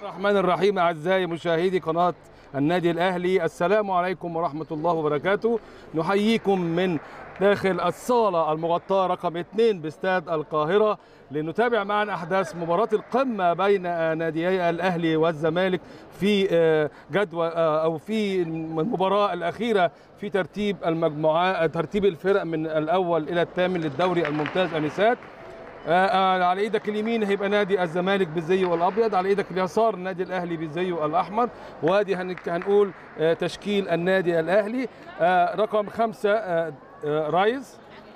الرحمن الرحيم اعزائي مشاهدي قناه النادي الاهلي السلام عليكم ورحمه الله وبركاته نحييكم من داخل الصاله المغطاه رقم 2 باستاد القاهره لنتابع معا احداث مباراه القمه بين ناديي الاهلي والزمالك في جدول او في المباراه الاخيره في ترتيب المجموعات ترتيب الفرق من الاول الى الثامن للدوري الممتاز انسات آه على ايدك اليمين هيبقى نادي الزمالك بالزي الابيض على ايدك اليسار النادي الاهلي بالزي الاحمر وادي هنقول آه تشكيل النادي الاهلي آه رقم خمسة آه آه رايز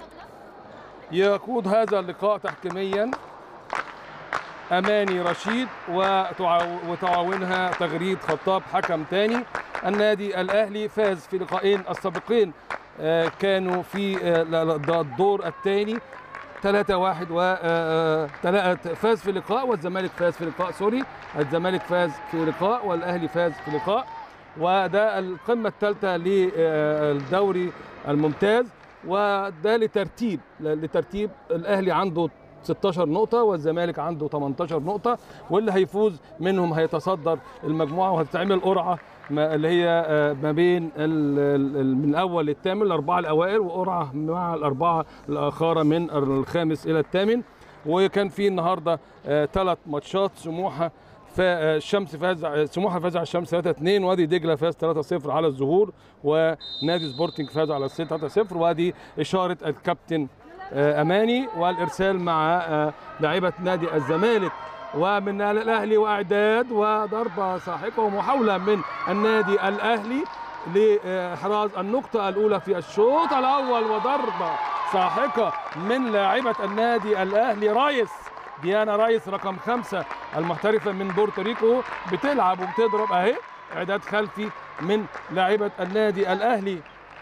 يقود هذا اللقاء تحكيميا اماني رشيد وتعاونها تغريد خطاب حكم تاني النادي الاهلي فاز في لقاءين السابقين آه كانوا في آه الدور الثاني 3 1 و فاز في لقاء والزمالك فاز في لقاء سوري الزمالك فاز في لقاء والاهلي فاز في لقاء وده القمه الثالثه للدوري الممتاز وده لترتيب لترتيب الاهلي عنده 16 نقطة والزمالك عنده 18 نقطة واللي هيفوز منهم هيتصدر المجموعة وهتتعمل قرعة اللي هي ما بين من الاول للثامن الاربعه الاوائل وقرعه مع الاربعه الاخاره من الخامس الى الثامن وكان في النهارده ثلاث ماتشات سموحه فالشمس فاز سموحه فاز على الشمس 3 2 وادي دجله فاز 3 0 على الزهور ونادي سبورتنج فاز على السيل 3 0 وادي اشاره الكابتن اماني والارسال مع لاعيبه نادي الزمالك ومن الاهلي واعداد وضربه ساحقه ومحاوله من النادي الاهلي لاحراز النقطه الاولى في الشوط الاول وضربه ساحقه من لاعبه النادي الاهلي رايس ديانا رايس رقم خمسة المحترفة من بورتوريكو بتلعب وبتضرب اهي اعداد خلفي من لاعبة النادي الاهلي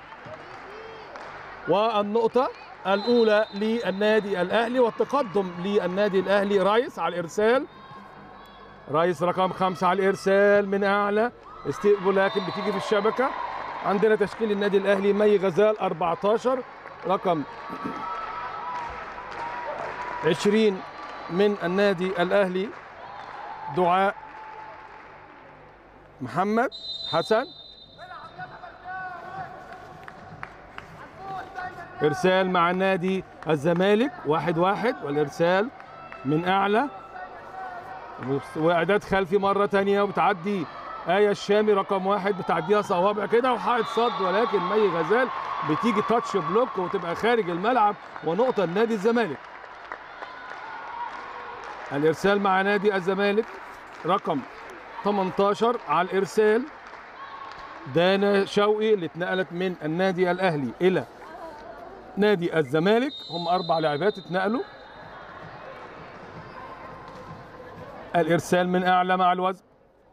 والنقطة الأولى للنادي الأهلي والتقدم للنادي الأهلي رايس على الإرسال رايس رقم خمسة على الإرسال من أعلى استقبال لكن بتيجي في الشبكة عندنا تشكيل النادي الأهلي مي غزال 14 رقم 20 من النادي الأهلي دعاء محمد حسن ارسال مع نادي الزمالك واحد واحد والارسال من اعلى واعداد خلفي مره تانية وبتعدي آية الشامي رقم واحد بتعديها صوابع كده وحائط صد ولكن مي غزال بتيجي تاتش بلوك وتبقى خارج الملعب ونقطة لنادي الزمالك. الإرسال مع نادي الزمالك رقم 18 على الإرسال دانا شوقي اللي اتنقلت من النادي الأهلي إلى نادي الزمالك هم اربع لاعبات اتنقلوا الارسال من اعلى مع الوزن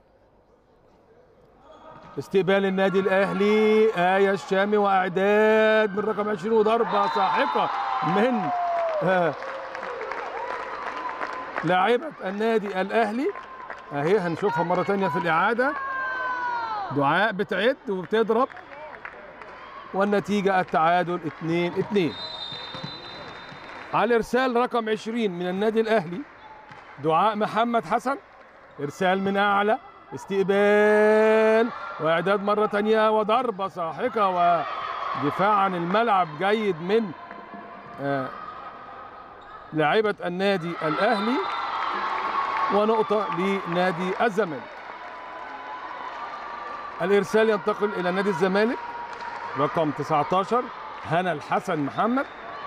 استقبال النادي الاهلي آية الشامي واعداد من رقم 20 وضربة ساحقة من لاعبة النادي الاهلي اهي هنشوفها مرة تانية في الاعادة دعاء بتعد وبتضرب والنتيجة التعادل 2 2 على الإرسال رقم 20 من النادي الأهلي دعاء محمد حسن إرسال من أعلى استقبال وإعداد مرة تانية وضربة ساحقة ودفاع عن الملعب جيد من آه لاعبة النادي الأهلي ونقطة لنادي الزمالك الإرسال ينتقل إلى نادي الزمالك رقم 19 هنا الحسن محمد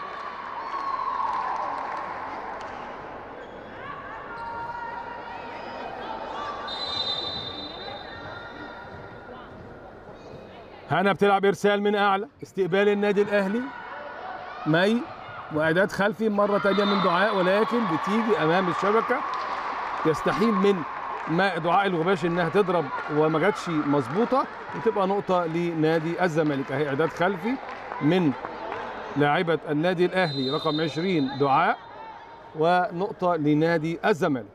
هنا بتلعب ارسال من اعلى استقبال النادي الاهلي مي واعداد خلفي مره ثانيه من دعاء ولكن بتيجي امام الشبكه يستحيل من ما دعاء الغباش انها تضرب وما جاتش مظبوطه وتبقى نقطه لنادي الزمالك اهي اعداد خلفي من لاعبه النادي الاهلي رقم 20 دعاء ونقطه لنادي الزمالك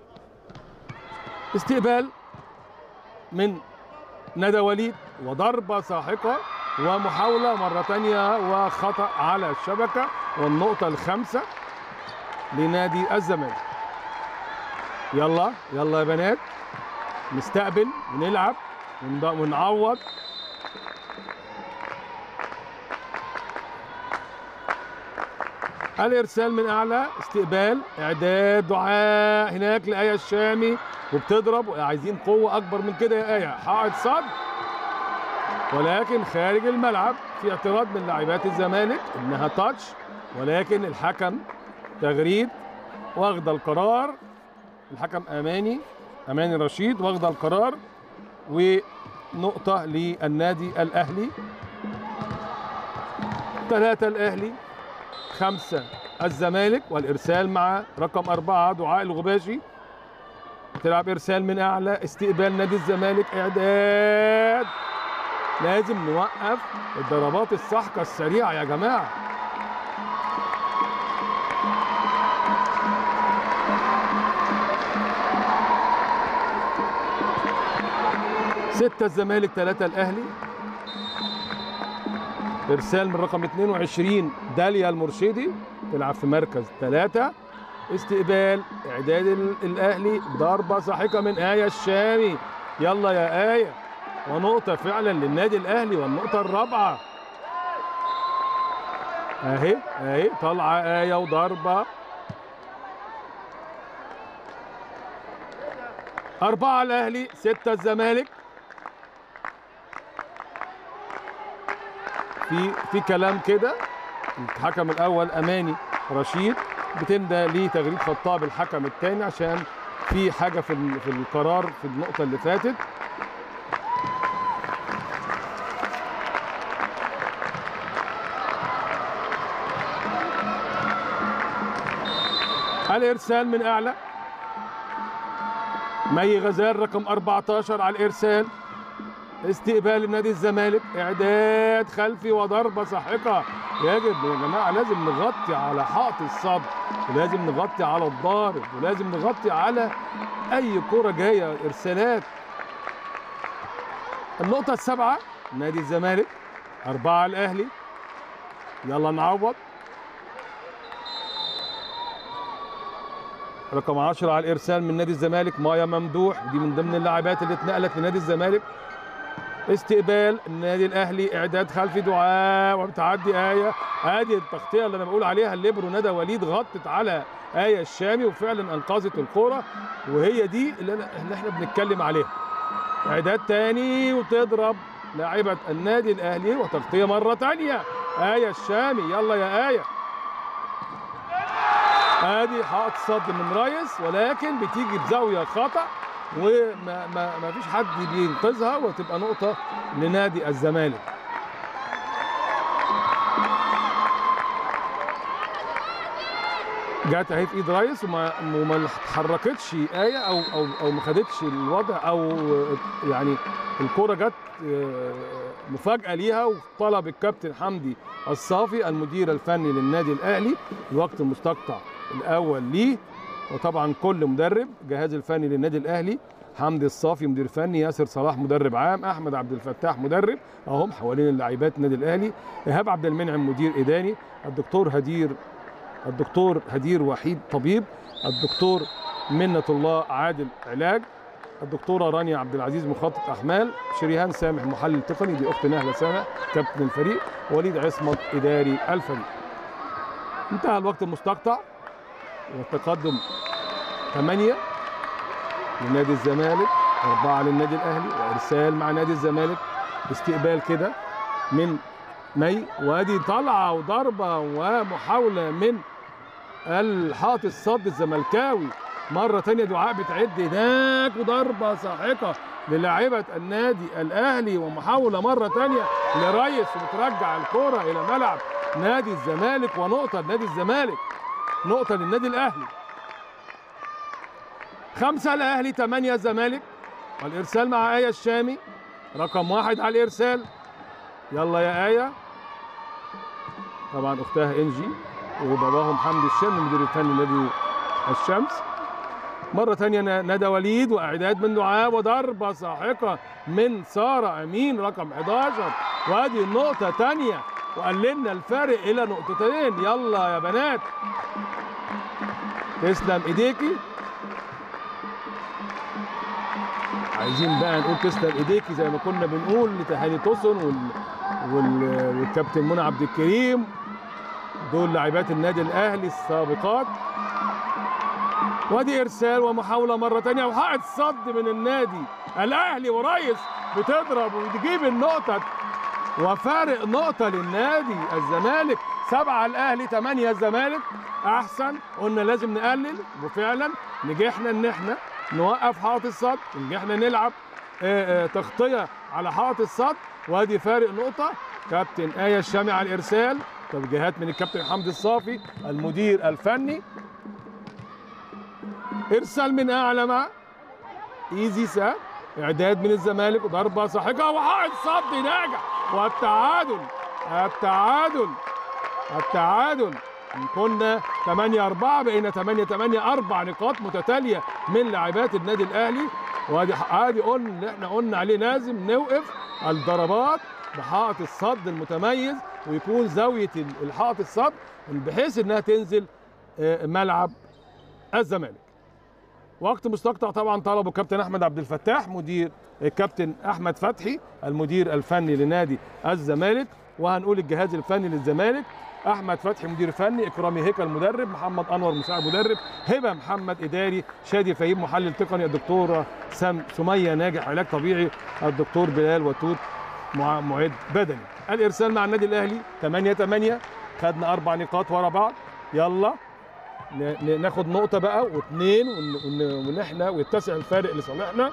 استقبال من ندى وليد وضربه ساحقه ومحاوله مره ثانيه وخطا على الشبكه والنقطه الخامسه لنادي الزمالك يلا يلا يا بنات نستقبل ونلعب ونض- ونعوض الارسال من اعلى استقبال اعداد دعاء هناك لايه الشامي وبتضرب عايزين قوه اكبر من كده يا ايه حائط صد ولكن خارج الملعب في اعتراض من لاعبات الزمالك انها تاتش ولكن الحكم تغريد واخده القرار الحكم اماني اماني رشيد واخده القرار ونقطه للنادي الاهلي ثلاثة الاهلي خمسة الزمالك والارسال مع رقم أربعة دعاء الغباشي تلعب ارسال من اعلى استقبال نادي الزمالك اعداد لازم نوقف الضربات السحقة السريعة يا جماعة ستة الزمالك ثلاثة الأهلي إرسال من رقم 22 داليا المرشدي تلعب في مركز ثلاثة استقبال إعداد ال- الأهلي ضربة ساحقة من آية الشامي يلا يا آية ونقطة فعلا للنادي الأهلي والنقطة الرابعة أهي أهي طالعة آية وضربة أربعة الأهلي ستة الزمالك في في كلام كده الحكم الأول أماني رشيد بتندى لتغريد خطاب الحكم الثاني عشان في حاجة في ال- في القرار في النقطة اللي فاتت الإرسال من أعلى مي غزال رقم 14 على الإرسال استقبال نادي الزمالك إعداد خلفي وضربة ساحقة يجب يا جماعة لازم نغطي على حائط الصد ولازم نغطي على الضارب ولازم نغطي على أي كرة جاية إرسالات النقطة السابعة نادي الزمالك أربعة الأهلي يلا نعوض رقم 10 على الارسال من نادي الزمالك مايا ممدوح دي من ضمن اللاعبات اللي اتنقلت لنادي الزمالك استقبال النادي الاهلي اعداد خلفي دعاء وبتعدي ايه ادي التغطيه اللي انا بقول عليها الليبرو ندى وليد غطت على ايه الشامي وفعلا انقذت الكره وهي دي اللي, أنا اللي احنا بنتكلم عليها اعداد تاني وتضرب لاعبه النادي الاهلي وتغطيه مره تانيه ايه الشامي يلا يا ايه ادي حائط صد من رايس ولكن بتيجي بزاويه خطا وما ما ما فيش حد بينقذها وتبقى نقطه لنادي الزمالك جت اهي في ايد رايس وما وما اتحركتش ايه او او او ما خدتش الوضع او يعني الكره جت آه، مفاجاه ليها وطلب الكابتن حمدي الصافي المدير الفني للنادي الاهلي الوقت المستقطع الاول ليه وطبعا كل مدرب جهاز الفني للنادي الاهلي حمدي الصافي مدير فني ياسر صلاح مدرب عام احمد عبد الفتاح مدرب اهم حوالين اللاعبات النادي الاهلي ايهاب عبد المنعم مدير اداري الدكتور هدير الدكتور هدير وحيد طبيب الدكتور منة الله عادل علاج الدكتورة رانيا عبد العزيز مخطط أحمال شريهان سامح محلل تقني دي أخت نهلة سامح كابتن الفريق وليد عصمت إداري الفريق انتهى الوقت المستقطع والتقدم ثمانية لنادي الزمالك أربعة للنادي الأهلي وإرسال مع نادي الزمالك استقبال كده من مي وادي طلعة وضربة ومحاولة من الحائط الصد الزملكاوي مرة تانية دعاء بتعد هناك وضربة ساحقة للاعبة النادي الأهلي ومحاولة مرة تانية لريس وبترجع الكرة إلى ملعب نادي الزمالك ونقطة لنادي الزمالك نقطة للنادي الأهلي خمسة الأهلي ثمانية الزمالك والإرسال مع آية الشامي رقم واحد على الإرسال يلا يا آية طبعا أختها إنجي وباباهم حمدي الشامي المدير الفني لنادي الشمس مرة تانية ن- ندى وليد وإعداد من دعاء وضربة ساحقة من سارة أمين رقم 11 وادي النقطة تانية وقللنا الفارق إلى نقطتين يلا يا بنات تسلم إيديكي عايزين بقى نقول تسلم ايديكي زي ما كنا بنقول لتهاني توسن وال... وال... والكابتن منى عبد الكريم دول لاعبات النادي الاهلي السابقات وادي ارسال ومحاوله مره تانية وحائط صد من النادي الاهلي وريس بتضرب وتجيب النقطه وفارق نقطه للنادي الزمالك سبعه الاهلي ثمانيه الزمالك احسن قلنا لازم نقلل وفعلا نجحنا ان احنا نوقف حائط الصد نجحنا نلعب آه، آه، تغطيه على حائط الصد وادي فارق نقطه كابتن ايه الشامي على الارسال توجيهات من الكابتن حمدي الصافي المدير الفني ارسال من اعلى مع ايزي سا اعداد من الزمالك وضربه ساحقه وحائط صد ناجح والتعادل التعادل التعادل كنا 8 4 بقينا 8 8 اربع نقاط متتاليه من لاعبات النادي الاهلي وادي ادي قلنا اللي احنا قلنا عليه لازم نوقف الضربات بحائط الصد المتميز ويكون زاويه الحائط الصد بحيث انها تنزل آه، ملعب الزمالك وقت مستقطع طبعا طلبه كابتن احمد عبد الفتاح مدير الكابتن احمد فتحي المدير الفني لنادي الزمالك وهنقول الجهاز الفني للزمالك احمد فتحي مدير فني اكرامي هيكل مدرب محمد انور مساعد مدرب هبه محمد اداري شادي فهيم محلل تقني الدكتوره سم سميه ناجح علاج طبيعي الدكتور بلال وتوت مع- معد بدني الارسال مع النادي الاهلي 8 8 خدنا اربع نقاط ورا بعض يلا ن- ن- ناخد نقطة بقى واثنين ون- ون- ونحن ويتسع الفارق لصالحنا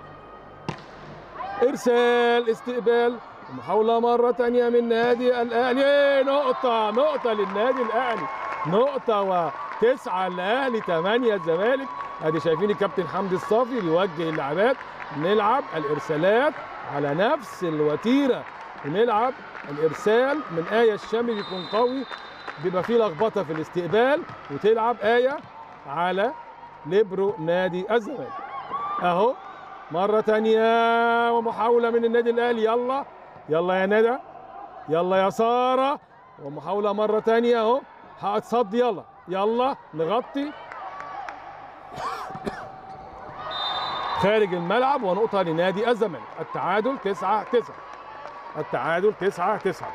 إرسال استقبال محاولة مرة تانية من نادي الأهلي نقطة نقطة للنادي الأهلي نقطة وتسعة الأهلي ثمانية الزمالك أدي شايفين الكابتن حمدي الصافي بيوجه اللاعبات نلعب الإرسالات على نفس الوتيرة ونلعب الإرسال من آية الشامي بيكون قوي بيبقى فيه لخبطه في الاستقبال وتلعب ايه على ليبرو نادي الزمالك اهو مره تانية ومحاوله من النادي الاهلي يلا يلا يا ندى يلا يا ساره ومحاوله مره تانية اهو حائط صد يلا يلا نغطي خارج الملعب ونقطه لنادي الزمالك التعادل 9 9 التعادل 9 9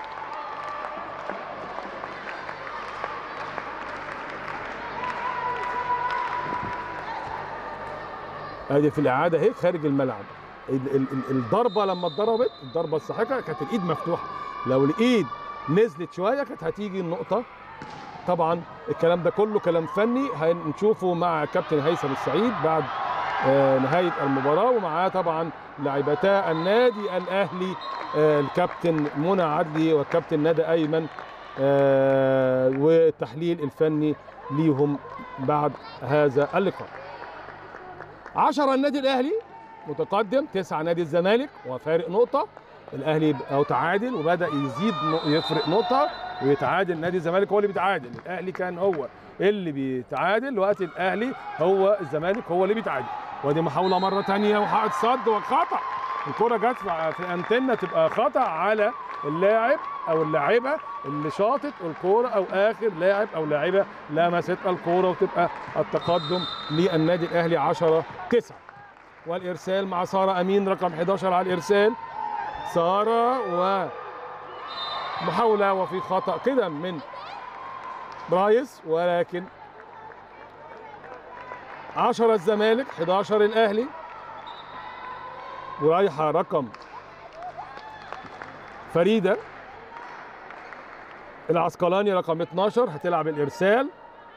ادي في الاعاده اهي خارج الملعب ال- ال- ال- الضربه لما اتضربت الضربه الساحقه كانت الايد مفتوحه لو الايد نزلت شويه كانت هتيجي النقطه طبعا الكلام ده كله كلام فني هنشوفه مع كابتن هيثم السعيد بعد آه، نهايه المباراه ومعاه طبعا لاعبتا النادي الاهلي آه، الكابتن منى عدلي والكابتن ندى ايمن آه، والتحليل الفني ليهم بعد هذا اللقاء 10 النادي الاهلي متقدم 9 نادي الزمالك وفارق نقطه الاهلي او تعادل وبدا يزيد نق- يفرق نقطه ويتعادل نادي الزمالك هو اللي بيتعادل الاهلي كان هو اللي بيتعادل دلوقتي الاهلي هو الزمالك هو اللي بيتعادل ودي محاوله مره ثانيه وحائط صد وخطا الكره جت في- في انتنه تبقى خطا على اللاعب او اللاعبه اللي شاطت الكوره او اخر لاعب او لاعبه لمست الكوره وتبقى التقدم للنادي الاهلي 10 9 والارسال مع ساره امين رقم 11 على الارسال ساره و محاوله وفي خطا كده من برايس ولكن 10 الزمالك 11 الاهلي ورايحه رقم فريده العسقلاني رقم 12 هتلعب الارسال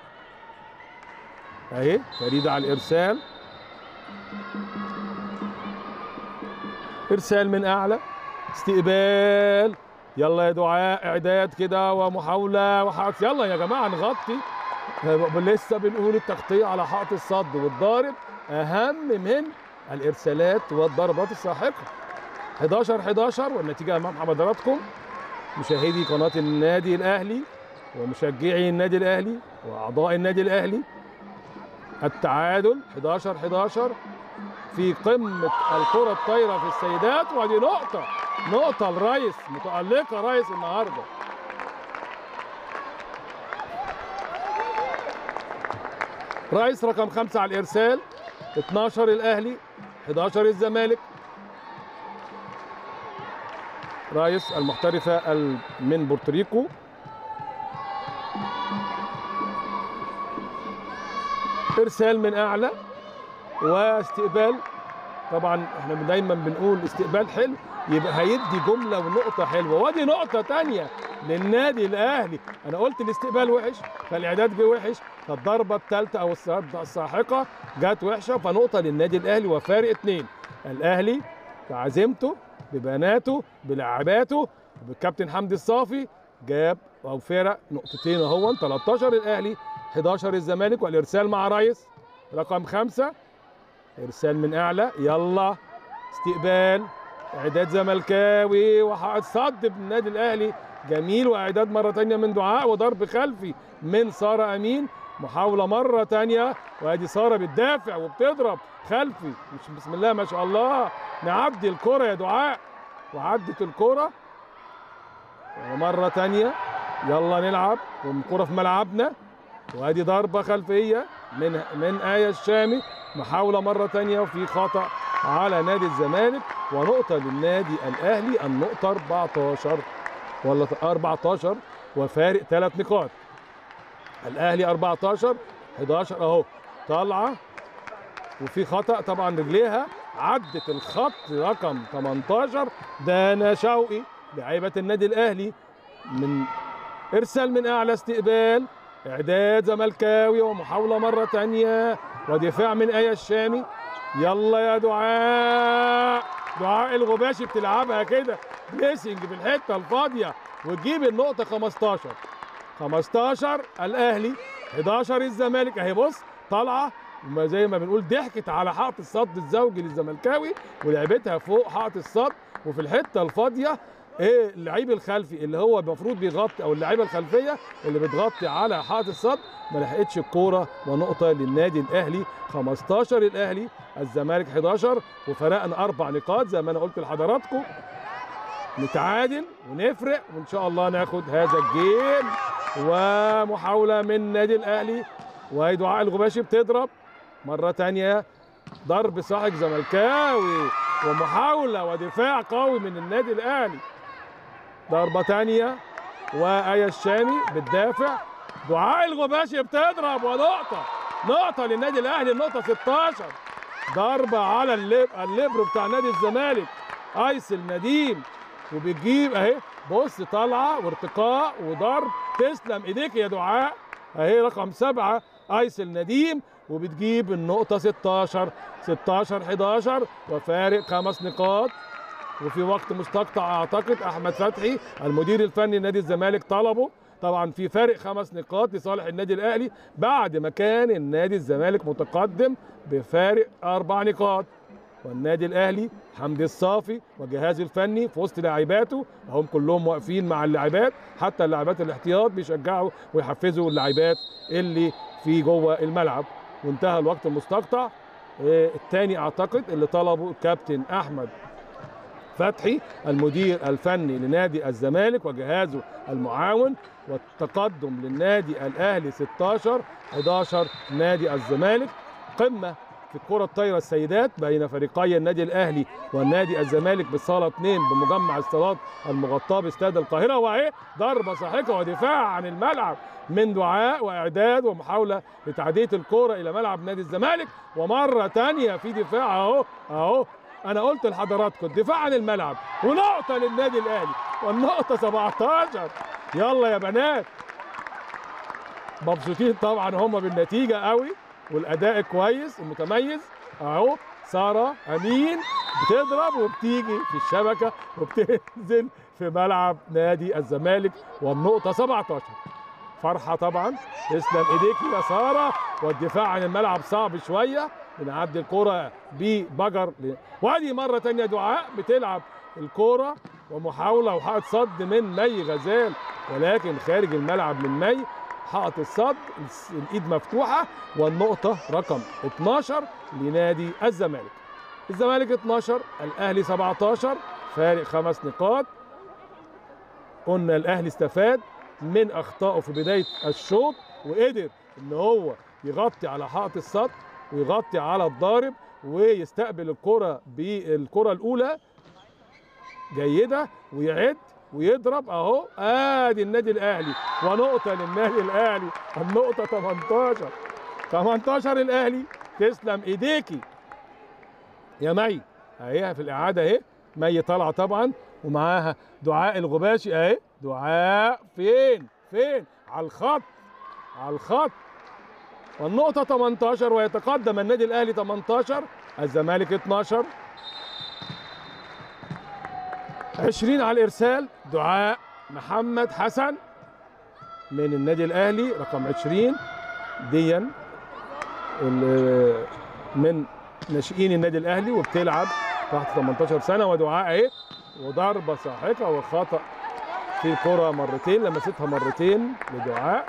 اهي فريده على الارسال ارسال من اعلى استقبال يلا يا دعاء اعداد كده ومحاوله وحاط يلا يا جماعه نغطي لسه بنقول التغطيه على حائط الصد والضارب اهم من الارسالات والضربات الساحقه 11 11 والنتيجه امام حضراتكم مشاهدي قناه النادي الاهلي ومشجعي النادي الاهلي واعضاء النادي الاهلي التعادل 11 11 في قمه الكره الطايره في السيدات ودي نقطه نقطه الريس متالقه ريس النهارده رئيس رقم خمسة على الإرسال 12 الاهلي 11 الزمالك رايس المحترفه ال- من بورتوريكو ارسال من اعلى واستقبال طبعا احنا دايما بنقول استقبال حلو يبقى هيدي جمله ونقطه حلوه وادي نقطه تانية للنادي الاهلي انا قلت الاستقبال وحش فالاعداد جه وحش فالضربه الثالثه او الصد- الساحقه جت وحشه فنقطه للنادي الاهلي وفارق اثنين الاهلي بعزيمته ببناته بلاعباته بالكابتن حمدي الصافي جاب او فرق نقطتين اهو 13 الاهلي 11 الزمالك والارسال مع ريس رقم خمسة ارسال من اعلى يلا استقبال اعداد زملكاوي وهتصد بالنادي الاهلي جميل واعداد مره تانية من دعاء وضرب خلفي من ساره امين محاوله مره تانية وادي ساره بتدافع وبتضرب خلفي مش بسم الله ما شاء الله نعدي الكره يا دعاء وعدت الكره ومره تانية يلا نلعب والكره في ملعبنا وادي ضربه خلفيه من من ايه الشامي محاوله مره تانية وفي خطا على نادي الزمالك ونقطه للنادي الاهلي النقطه 14 ولا 14 وفارق ثلاث نقاط الاهلي 14 11 اهو طالعه وفي خطا طبعا رجليها عدت الخط رقم 18 دانا شوقي لعيبه النادي الاهلي من ارسال من اعلى استقبال اعداد زملكاوي ومحاوله مره تانية ودفاع من ايه الشامي يلا يا دعاء دعاء الغباشي بتلعبها كده بليسنج في الحته الفاضيه وتجيب النقطه 15 15 الاهلي 11 الزمالك اهي بص طالعه ما زي ما بنقول ضحكت على حائط الصد الزوجي للزملكاوي ولعبتها فوق حائط الصد وفي الحته الفاضيه ايه اللعيب الخلفي اللي هو المفروض بيغطي او اللعيبه الخلفيه اللي بتغطي على حائط الصد ما لحقتش الكوره ونقطه للنادي الاهلي 15 الاهلي الزمالك 11 وفرقنا اربع نقاط زي ما انا قلت لحضراتكم نتعادل ونفرق وان شاء الله ناخد هذا الجيم ومحاوله من النادي الاهلي وهي دعاء الغباشي بتضرب مره تانية ضرب صاحب زملكاوي ومحاوله ودفاع قوي من النادي الاهلي ضربه تانية وآية الشامي بتدافع دعاء الغباشي بتضرب ونقطه نقطه للنادي الاهلي النقطه 16 ضربه على الليب الليبرو بتاع نادي الزمالك ايسل نديم وبتجيب اهي بص طالعه وارتقاء وضرب تسلم ايديك يا دعاء اهي رقم سبعه ايسل نديم وبتجيب النقطه 16 16 11 وفارق خمس نقاط وفي وقت مستقطع اعتقد احمد فتحي المدير الفني لنادي الزمالك طلبه طبعا في فارق خمس نقاط لصالح النادي الاهلي بعد ما كان النادي الزمالك متقدم بفارق اربع نقاط والنادي الاهلي حمدي الصافي وجهازه الفني في وسط لاعباته هم كلهم واقفين مع اللاعبات حتى اللاعبات الاحتياط بيشجعوا ويحفزوا اللاعبات اللي في جوه الملعب وانتهى الوقت المستقطع آه، الثاني اعتقد اللي طلبه الكابتن احمد فتحي المدير الفني لنادي الزمالك وجهازه المعاون والتقدم للنادي الاهلي 16 11 نادي الزمالك قمه في الكره الطايره السيدات بين فريقي النادي الاهلي والنادي الزمالك بالصاله 2 بمجمع الصالات المغطاه باستاد القاهره واهي ضربه ساحقه ودفاع عن الملعب من دعاء واعداد ومحاوله لتعديه الكره الى ملعب نادي الزمالك ومره ثانيه في دفاع اهو اهو انا قلت لحضراتكم الدفاع عن الملعب ونقطه للنادي الاهلي والنقطه 17 يلا يا بنات مبسوطين طبعا هم بالنتيجه قوي والاداء كويس المتميز اهو ساره امين بتضرب وبتيجي في الشبكه وبتنزل في ملعب نادي الزمالك والنقطه 17 فرحه طبعا تسلم ايديك يا ساره والدفاع عن الملعب صعب شويه بنعدي الكره ببجر ل- وادي مره تانية دعاء بتلعب الكوره ومحاوله وحائط صد من مي غزال ولكن خارج الملعب من مي حائط الصد الس- الايد مفتوحه والنقطه رقم 12 لنادي الزمالك الزمالك 12 الاهلي 17 فارق خمس نقاط قلنا الاهلي استفاد من اخطائه في بدايه الشوط وقدر ان هو يغطي على حائط الصد ويغطي على الضارب ويستقبل الكره بالكره الاولى جيده ويعد ويضرب اهو ادي النادي الاهلي ونقطه للنادي الاهلي النقطه 18 18 الاهلي تسلم ايديكي يا مي اهي في الاعاده اهي مي طالعه طبعا ومعاها دعاء الغباشي اهي دعاء فين فين على الخط على الخط والنقطة 18 ويتقدم النادي الأهلي 18 الزمالك 12 20 على الإرسال دعاء محمد حسن من النادي الأهلي رقم 20 ديا ال- من ناشئين النادي الأهلي وبتلعب تحت 18 سنة ودعاء اهي وضربة ساحقة وخطأ في الكرة مرتين لمستها مرتين لدعاء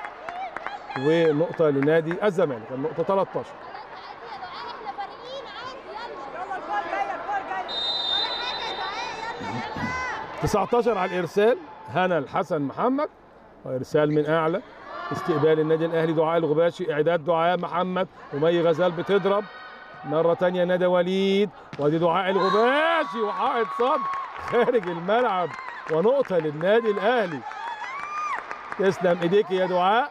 ونقطة لنادي الزمالك النقطة 13 احنا فارقين عادي يلا يلا الكور جايه الكور جايه ولا حاجه يا دعاء يلا يلا 19 على الارسال هنا الحسن محمد وارسال من اعلى استقبال النادي الاهلي دعاء الغباشي اعداد دعاء محمد ومي غزال بتضرب مره تانية ندى وليد وادي دعاء الغباشي وحائط صد خارج الملعب ونقطه للنادي الاهلي تسلم ايديك يا دعاء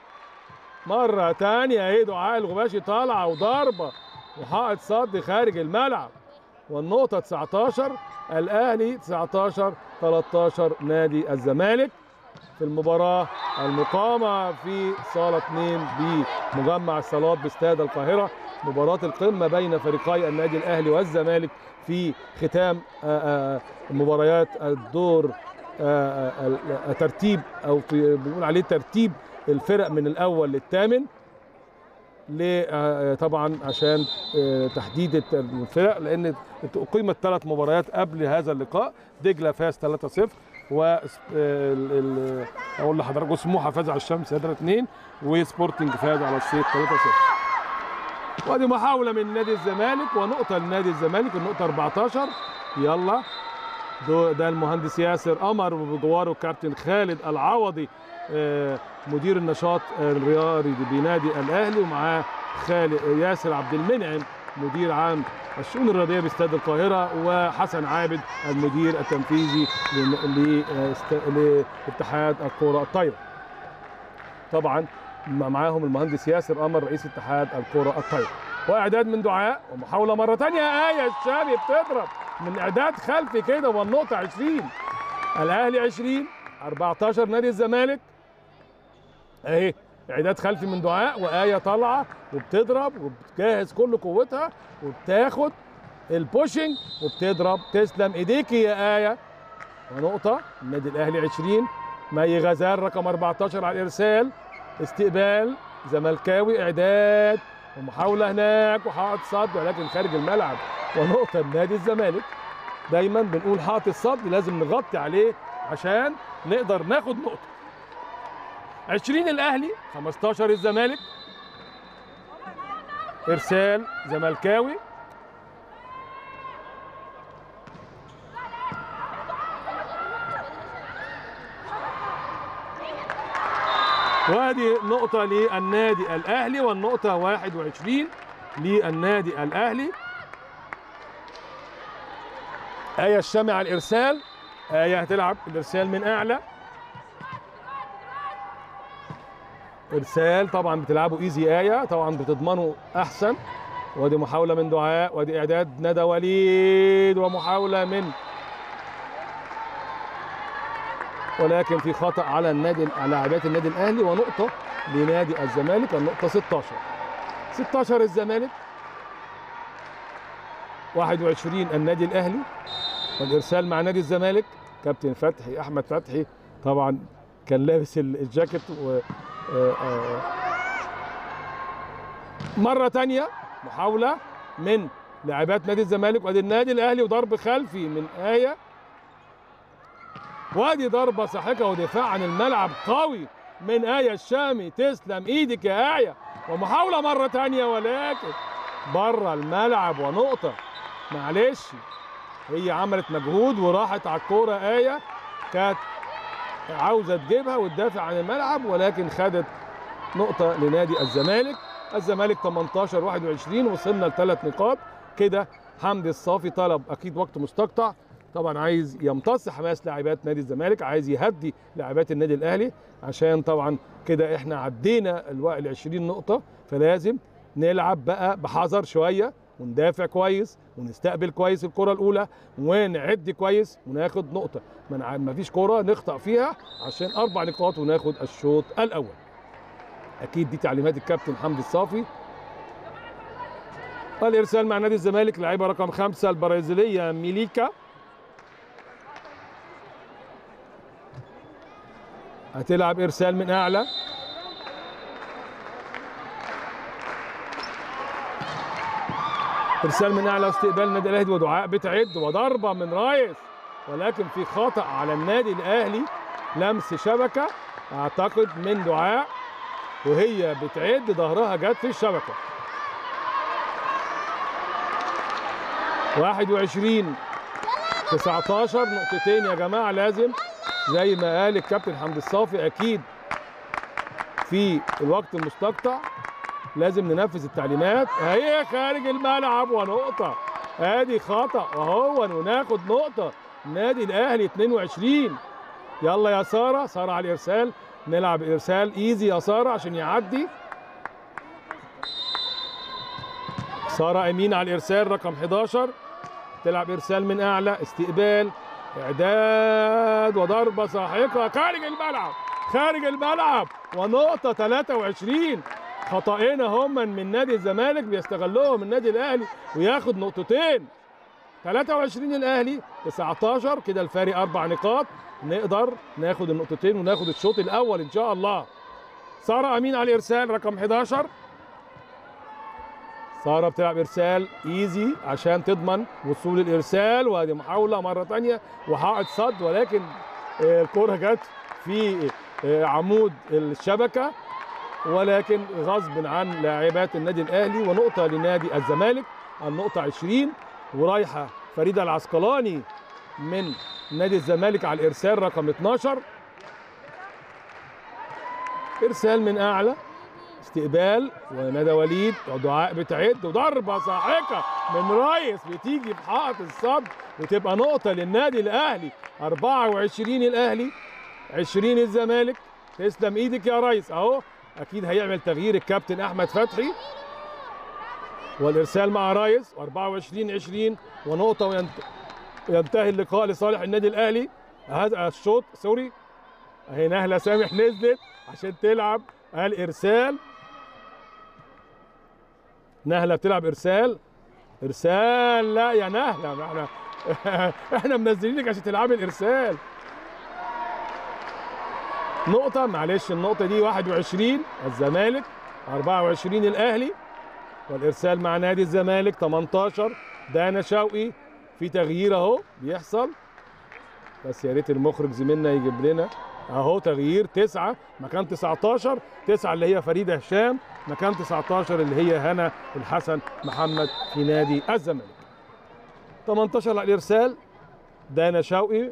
مره تانية اهي دعاء الغباشي طالعه وضربه وحائط صد خارج الملعب والنقطة 19 الأهلي 19 13 نادي الزمالك في المباراة المقامة في صالة 2 بمجمع الصالات باستاد القاهرة مباراة القمة بين فريقي النادي الأهلي والزمالك في ختام آه، آه، مباريات الدور آه، آه، ال- ترتيب أو في- بنقول عليه ترتيب الفرق من الأول للثامن ل- آه، طبعا عشان آه، تحديد الت- الفرق لان اقيمت ثلاث مباريات قبل هذا اللقاء دجله فاز 3-0 و آه، ال- ال- اقول لحضراتكم سموحه فاز على الشمس 3-2 وسبورتنج فاز على الصيد 3-0 وادي محاوله من نادي الزمالك ونقطه لنادي الزمالك النقطه 14 يلا دو- ده المهندس ياسر قمر وبجواره الكابتن خالد العوضي آه، مدير النشاط الرياضي بنادي الاهلي ومعاه خالد ياسر عبد المنعم مدير عام الشؤون الرياضيه باستاد القاهره وحسن عابد المدير التنفيذي ل- لاست- لاتحاد الكره الطايره. طبعا مع- معاهم المهندس ياسر قمر رئيس اتحاد الكره الطايره. واعداد من دعاء ومحاوله مره ثانيه ايه الشامي بتضرب من اعداد خلفي كده والنقطه 20 الاهلي 20 14 نادي الزمالك اهي اعداد خلفي من دعاء وايه طالعه وبتضرب وبتجهز كل قوتها وبتاخد البوشنج وبتضرب تسلم ايديكي يا ايه ونقطه النادي الاهلي 20 مي غزال رقم 14 على الارسال استقبال زملكاوي اعداد ومحاوله هناك وحائط صد ولكن خارج الملعب ونقطه لنادي الزمالك دايما بنقول حائط الصد لازم نغطي عليه عشان نقدر ناخد نقطه 20 الاهلي 15 الزمالك ارسال زملكاوي وادي نقطة للنادي الأهلي والنقطة 21 للنادي الأهلي آية الشامي على الإرسال آية هتلعب الإرسال من أعلى ارسال طبعا بتلعبوا ايزي ايه طبعا بتضمنوا احسن وادي محاوله من دعاء وادي اعداد ندى وليد ومحاوله من ولكن في خطا على النادي على لاعبات النادي الاهلي ونقطه لنادي الزمالك النقطه 16 16 الزمالك 21 النادي الاهلي والارسال مع نادي الزمالك كابتن فتحي احمد فتحي طبعا كان لابس ال- الجاكيت و آه، آه. مرة تانية محاولة من لاعبات نادي الزمالك وادي النادي الاهلي وضرب خلفي من آية وادي ضربة ساحقة ودفاع عن الملعب قوي من آية الشامي تسلم ايدك يا آية ومحاولة مرة تانية ولكن بره الملعب ونقطة معلش هي عملت مجهود وراحت على الكورة آية كانت عاوزة تجيبها وتدافع عن الملعب ولكن خدت نقطة لنادي الزمالك الزمالك 18 21 وصلنا لثلاث نقاط كده حمدي الصافي طلب اكيد وقت مستقطع طبعا عايز يمتص حماس لاعبات نادي الزمالك عايز يهدي لاعبات النادي الاهلي عشان طبعا كده احنا عدينا الوقت ال 20 نقطه فلازم نلعب بقى بحذر شويه وندافع كويس ونستقبل كويس الكره الاولى ونعد كويس وناخد نقطه ما فيش كره نخطا فيها عشان اربع نقاط وناخد الشوط الاول اكيد دي تعليمات الكابتن حمدي الصافي الارسال مع نادي الزمالك لاعبه رقم خمسة البرازيليه ميليكا هتلعب ارسال من اعلى ارسال من اعلى استقبال النادي الاهلي ودعاء بتعد وضربه من رايس ولكن في خطا على النادي الاهلي لمس شبكه اعتقد من دعاء وهي بتعد ظهرها جت في الشبكه 21 19 نقطتين يا جماعه لازم زي ما قال الكابتن حمدي الصافي اكيد في الوقت المستقطع لازم ننفذ التعليمات هي خارج الملعب ونقطه ادي خطا وهو وناخد نقطه النادي الاهلي 22 يلا يا ساره ساره على الارسال نلعب ارسال ايزي يا ساره عشان يعدي ساره امين على الارسال رقم 11 تلعب ارسال من اعلى استقبال اعداد وضربه ساحقه خارج الملعب خارج الملعب ونقطه 23 خطأين هم من نادي الزمالك بيستغلهم النادي الاهلي وياخد نقطتين 23 الاهلي 19 كده الفارق اربع نقاط نقدر ناخد النقطتين وناخد الشوط الاول ان شاء الله ساره امين على الارسال رقم 11 ساره بتلعب ارسال ايزي عشان تضمن وصول الارسال وهذه محاوله مره ثانيه وحائط صد ولكن الكره جت في عمود الشبكه ولكن غصب عن لاعبات النادي الاهلي ونقطه لنادي الزمالك النقطه 20 ورايحه فريده العسقلاني من نادي الزمالك على الارسال رقم 12 ارسال من اعلى استقبال وندى وليد ودعاء بتعد وضربه ساحقه من رايس بتيجي في حائط الصد وتبقى نقطه للنادي الاهلي 24 الاهلي 20 الزمالك تسلم ايدك يا ريس اهو اكيد هيعمل تغيير الكابتن احمد فتحي والارسال مع رايس 24 20 ونقطه وينت... وينتهي اللقاء لصالح النادي الاهلي هذا الشوط سوري اهي نهله سامح نزلت عشان تلعب الارسال نهله بتلعب ارسال ارسال لا يا نهله احنا احنا منزلينك عشان تلعبي الارسال نقطة معلش النقطة دي 21 الزمالك 24 الأهلي والإرسال مع نادي الزمالك 18 دانا شوقي في تغيير أهو بيحصل بس يا ريت المخرج زميلنا يجيب لنا أهو تغيير 9 مكان 19 9 اللي هي فريدة هشام مكان 19 اللي هي هنا الحسن محمد في نادي الزمالك 18 على الإرسال دانا شوقي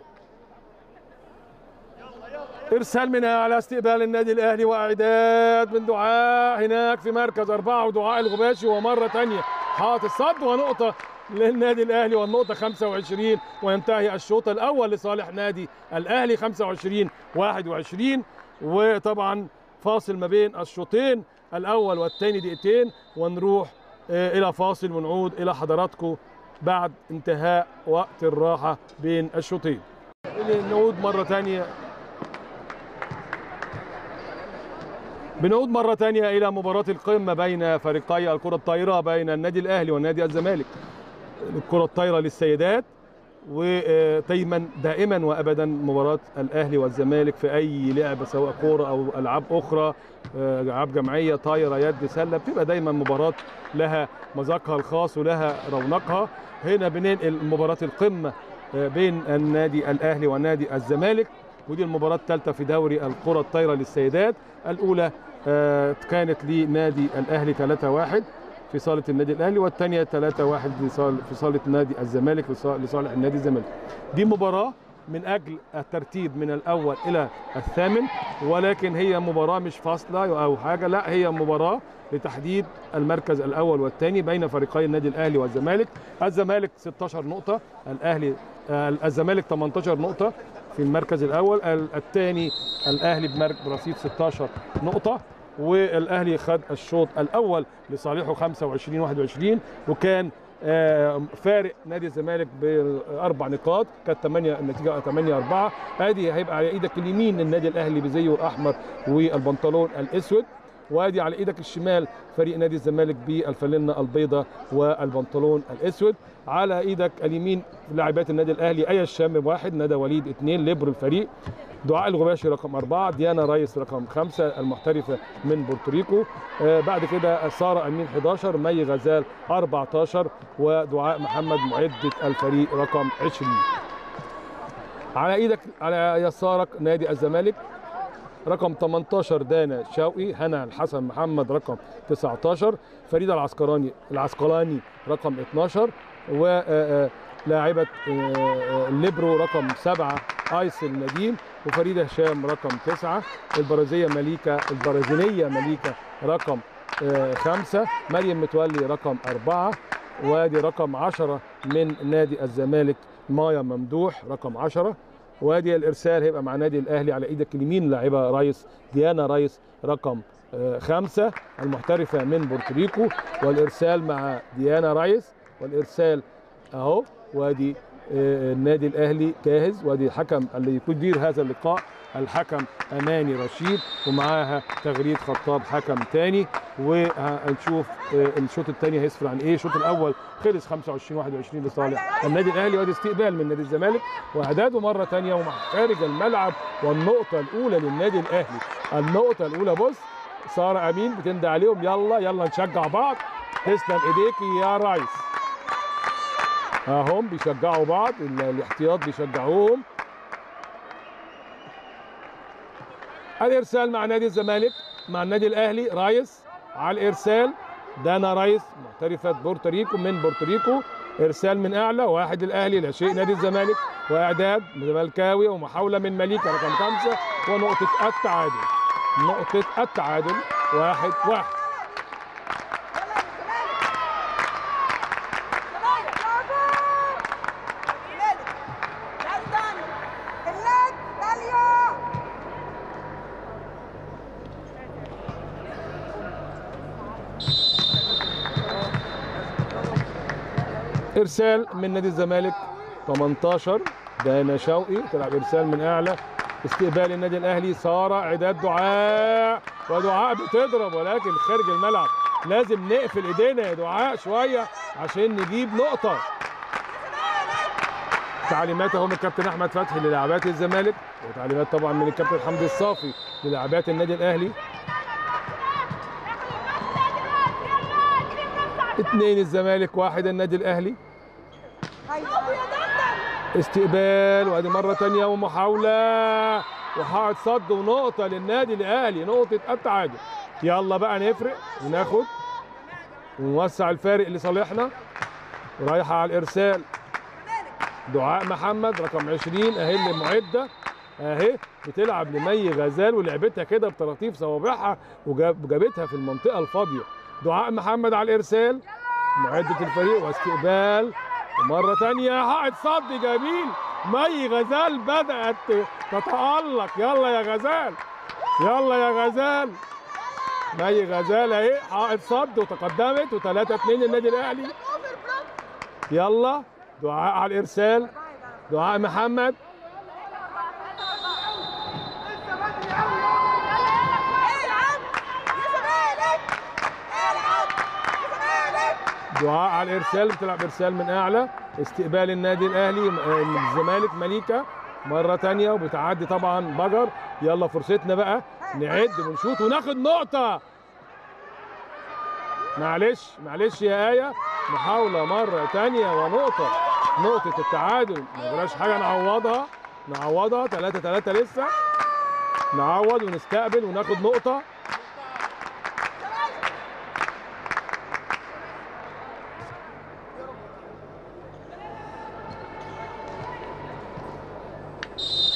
ارسال منها على استقبال النادي الاهلي واعداد من دعاء هناك في مركز اربعه ودعاء الغباشي ومره ثانيه حاطط الصد ونقطه للنادي الاهلي والنقطه 25 وينتهي الشوط الاول لصالح نادي الاهلي 25 21 وطبعا فاصل ما بين الشوطين الاول والثاني دقيقتين ونروح الى فاصل ونعود الى حضراتكم بعد انتهاء وقت الراحه بين الشوطين نعود مره ثانيه بنعود مرة تانية إلى مباراة القمة بين فريقي الكرة الطايرة بين النادي الأهلي والنادي الزمالك الكرة الطايرة للسيدات ودايما دائما وابدا مباراه الاهلي والزمالك في اي لعبه سواء كوره او العاب اخرى العاب جماعيه طايره يد سله بتبقى دايما مباراه لها مذاقها الخاص ولها رونقها هنا بننقل مباراه القمه بين النادي الاهلي والنادي الزمالك ودي المباراة الثالثة في دوري الكرة الطايرة للسيدات الأولى كانت لنادي الأهلي 3-1 في صالة النادي الأهلي والثانية 3-1 في صالة نادي الزمالك لصالح النادي الزمالك دي مباراة من اجل الترتيب من الاول الى الثامن ولكن هي مباراه مش فاصله او حاجه لا هي مباراه لتحديد المركز الاول والثاني بين فريقي النادي الاهلي والزمالك الزمالك 16 نقطه الاهلي آه، الزمالك 18 نقطه في المركز الاول الثاني الاهلي بمرك- برصيد 16 نقطه والاهلي خد الشوط الاول لصالحه 25 21 وكان آه، فارق نادي الزمالك باربع نقاط كانت 8 النتيجه 8 4 ادي هيبقى على ايدك اليمين النادي الاهلي بزيه الاحمر والبنطلون الاسود وادي على ايدك الشمال فريق نادي الزمالك بالفانلة البيضاء والبنطلون الاسود على ايدك اليمين لاعبات النادي الاهلي ايا الشام واحد ندى وليد اثنين ليبرو الفريق دعاء الغباشي رقم أربعة ديانا ريس رقم خمسة المحترفة من بورتوريكو آه بعد كده سارة أمين 11 مي غزال 14 ودعاء محمد معدة الفريق رقم 20 على ايدك على يسارك نادي الزمالك رقم 18 دانا شوقي هنا الحسن محمد رقم 19 فريدة العسكراني العسقلاني رقم 12 ولاعبة الليبرو رقم 7 ايس النديم وفريدة هشام رقم 9 البرازية مليكة البرازيلية مليكة رقم 5 مريم متولي رقم 4 وادي رقم 10 من نادي الزمالك مايا ممدوح رقم 10 وادي الارسال هيبقى مع نادي الاهلي على ايدك اليمين لاعبه ريس ديانا ريس رقم آه، خمسة المحترفة من بورتوريكو والإرسال مع ديانا ريس والإرسال أهو وادي آه، النادي الأهلي جاهز وادي الحكم اللي يدير هذا اللقاء الحكم أماني رشيد ومعاها تغريد خطاب حكم تاني وهنشوف آه، الشوط الثاني هيسفر عن ايه الشوط الاول خلص 25 21 لصالح النادي الاهلي وادي استقبال من نادي الزمالك واعداده مره ثانيه ومع خارج الملعب والنقطه الاولى للنادي الاهلي النقطه الاولى بص ساره امين بتندى عليهم يلا يلا نشجع بعض تسلم ايديكي يا ريس اهم بيشجعوا بعض ال- الاحتياط بيشجعوهم الارسال مع نادي الزمالك مع النادي الاهلي رايس على الارسال دانا رايس محترفه بورتوريكو من بورتوريكو ارسال من اعلى واحد الاهلي لا شيء نادي الزمالك واعداد زملكاوي ومحاوله من مليكه رقم خمسه ونقطه التعادل نقطه التعادل واحد واحد ارسال من نادي الزمالك 18 دانا شوقي تلعب ارسال من اعلى استقبال النادي الاهلي ساره عداد دعاء ودعاء بتضرب ولكن خارج الملعب لازم نقفل ايدينا يا دعاء شويه عشان نجيب نقطه تعليمات اهو من الكابتن احمد فتحي للاعبات الزمالك وتعليمات طبعا من الكابتن حمدي الصافي للاعبات النادي الاهلي اثنين الزمالك واحد النادي الاهلي استقبال وادي مره تانية ومحاوله وحائط صد ونقطه للنادي الاهلي نقطه التعادل يلا بقى نفرق وناخد ونوسع الفارق لصالحنا رايحه على الارسال دعاء محمد رقم 20 اهي اللي معده اهي بتلعب لمي غزال ولعبتها كده بطراطيف صوابعها وجاب- وجابتها في المنطقه الفاضيه دعاء محمد على الارسال معده الفريق واستقبال ومره ثانيه حائط صد جميل مي غزال بدات تتالق يلا يا غزال يلا يا غزال مي غزال اهي حائط صد وتقدمت و3 2 النادي الاهلي يلا دعاء على الارسال دعاء محمد دعاء على الارسال بتلعب ارسال من اعلى استقبال النادي الاهلي آه، من الزمالك مليكه مره تانية وبتعدي طبعا بجر يلا فرصتنا بقى نعد ونشوط وناخد نقطه معلش معلش يا آية محاولة مرة تانية ونقطة نقطة التعادل ما جراش حاجة نعوضها نعوضها 3 3 لسه نعوض ونستقبل وناخد نقطة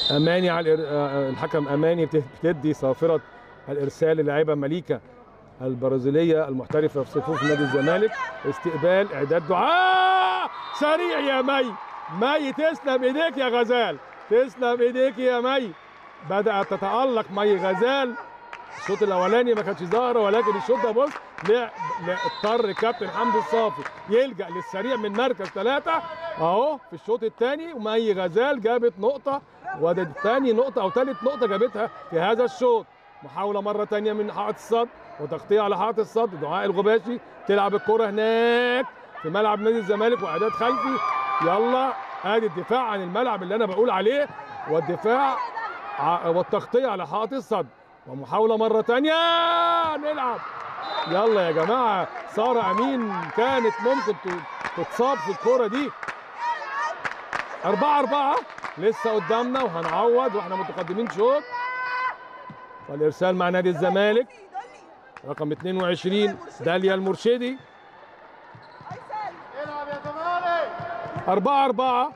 اماني على الإر- آه، الحكم اماني بت- بتدي صافره الارسال للاعيبه مليكه البرازيليه المحترفه في صفوف نادي الزمالك استقبال اعداد دعاء سريع يا مي مي تسلم ايديك يا غزال تسلم ايديك يا مي بدات تتالق مي غزال الشوط الاولاني ما كانتش ظاهره ولكن الشوط ده بص لا لا اضطر كابتن حمدي الصافي يلجا للسريع من مركز ثلاثه اهو في الشوط الثاني ومي غزال جابت نقطه وده ثاني نقطه او ثالث نقطه جابتها في هذا الشوط محاوله مره ثانيه من حائط الصد وتغطيه على حائط الصد دعاء الغباشي تلعب الكره هناك في ملعب نادي الزمالك واعداد خلفي يلا ادي الدفاع عن الملعب اللي انا بقول عليه والدفاع ع- والتغطيه على حائط الصد ومحاوله مره تانية نلعب يلا يا جماعه ساره امين كانت ممكن ت- تتصاب في الكوره دي أربعة أربعة لسه قدامنا وهنعوض واحنا متقدمين شوط والإرسال مع نادي الزمالك رقم 22 داليا المرشدي العب يا زمالك أربعة أربعة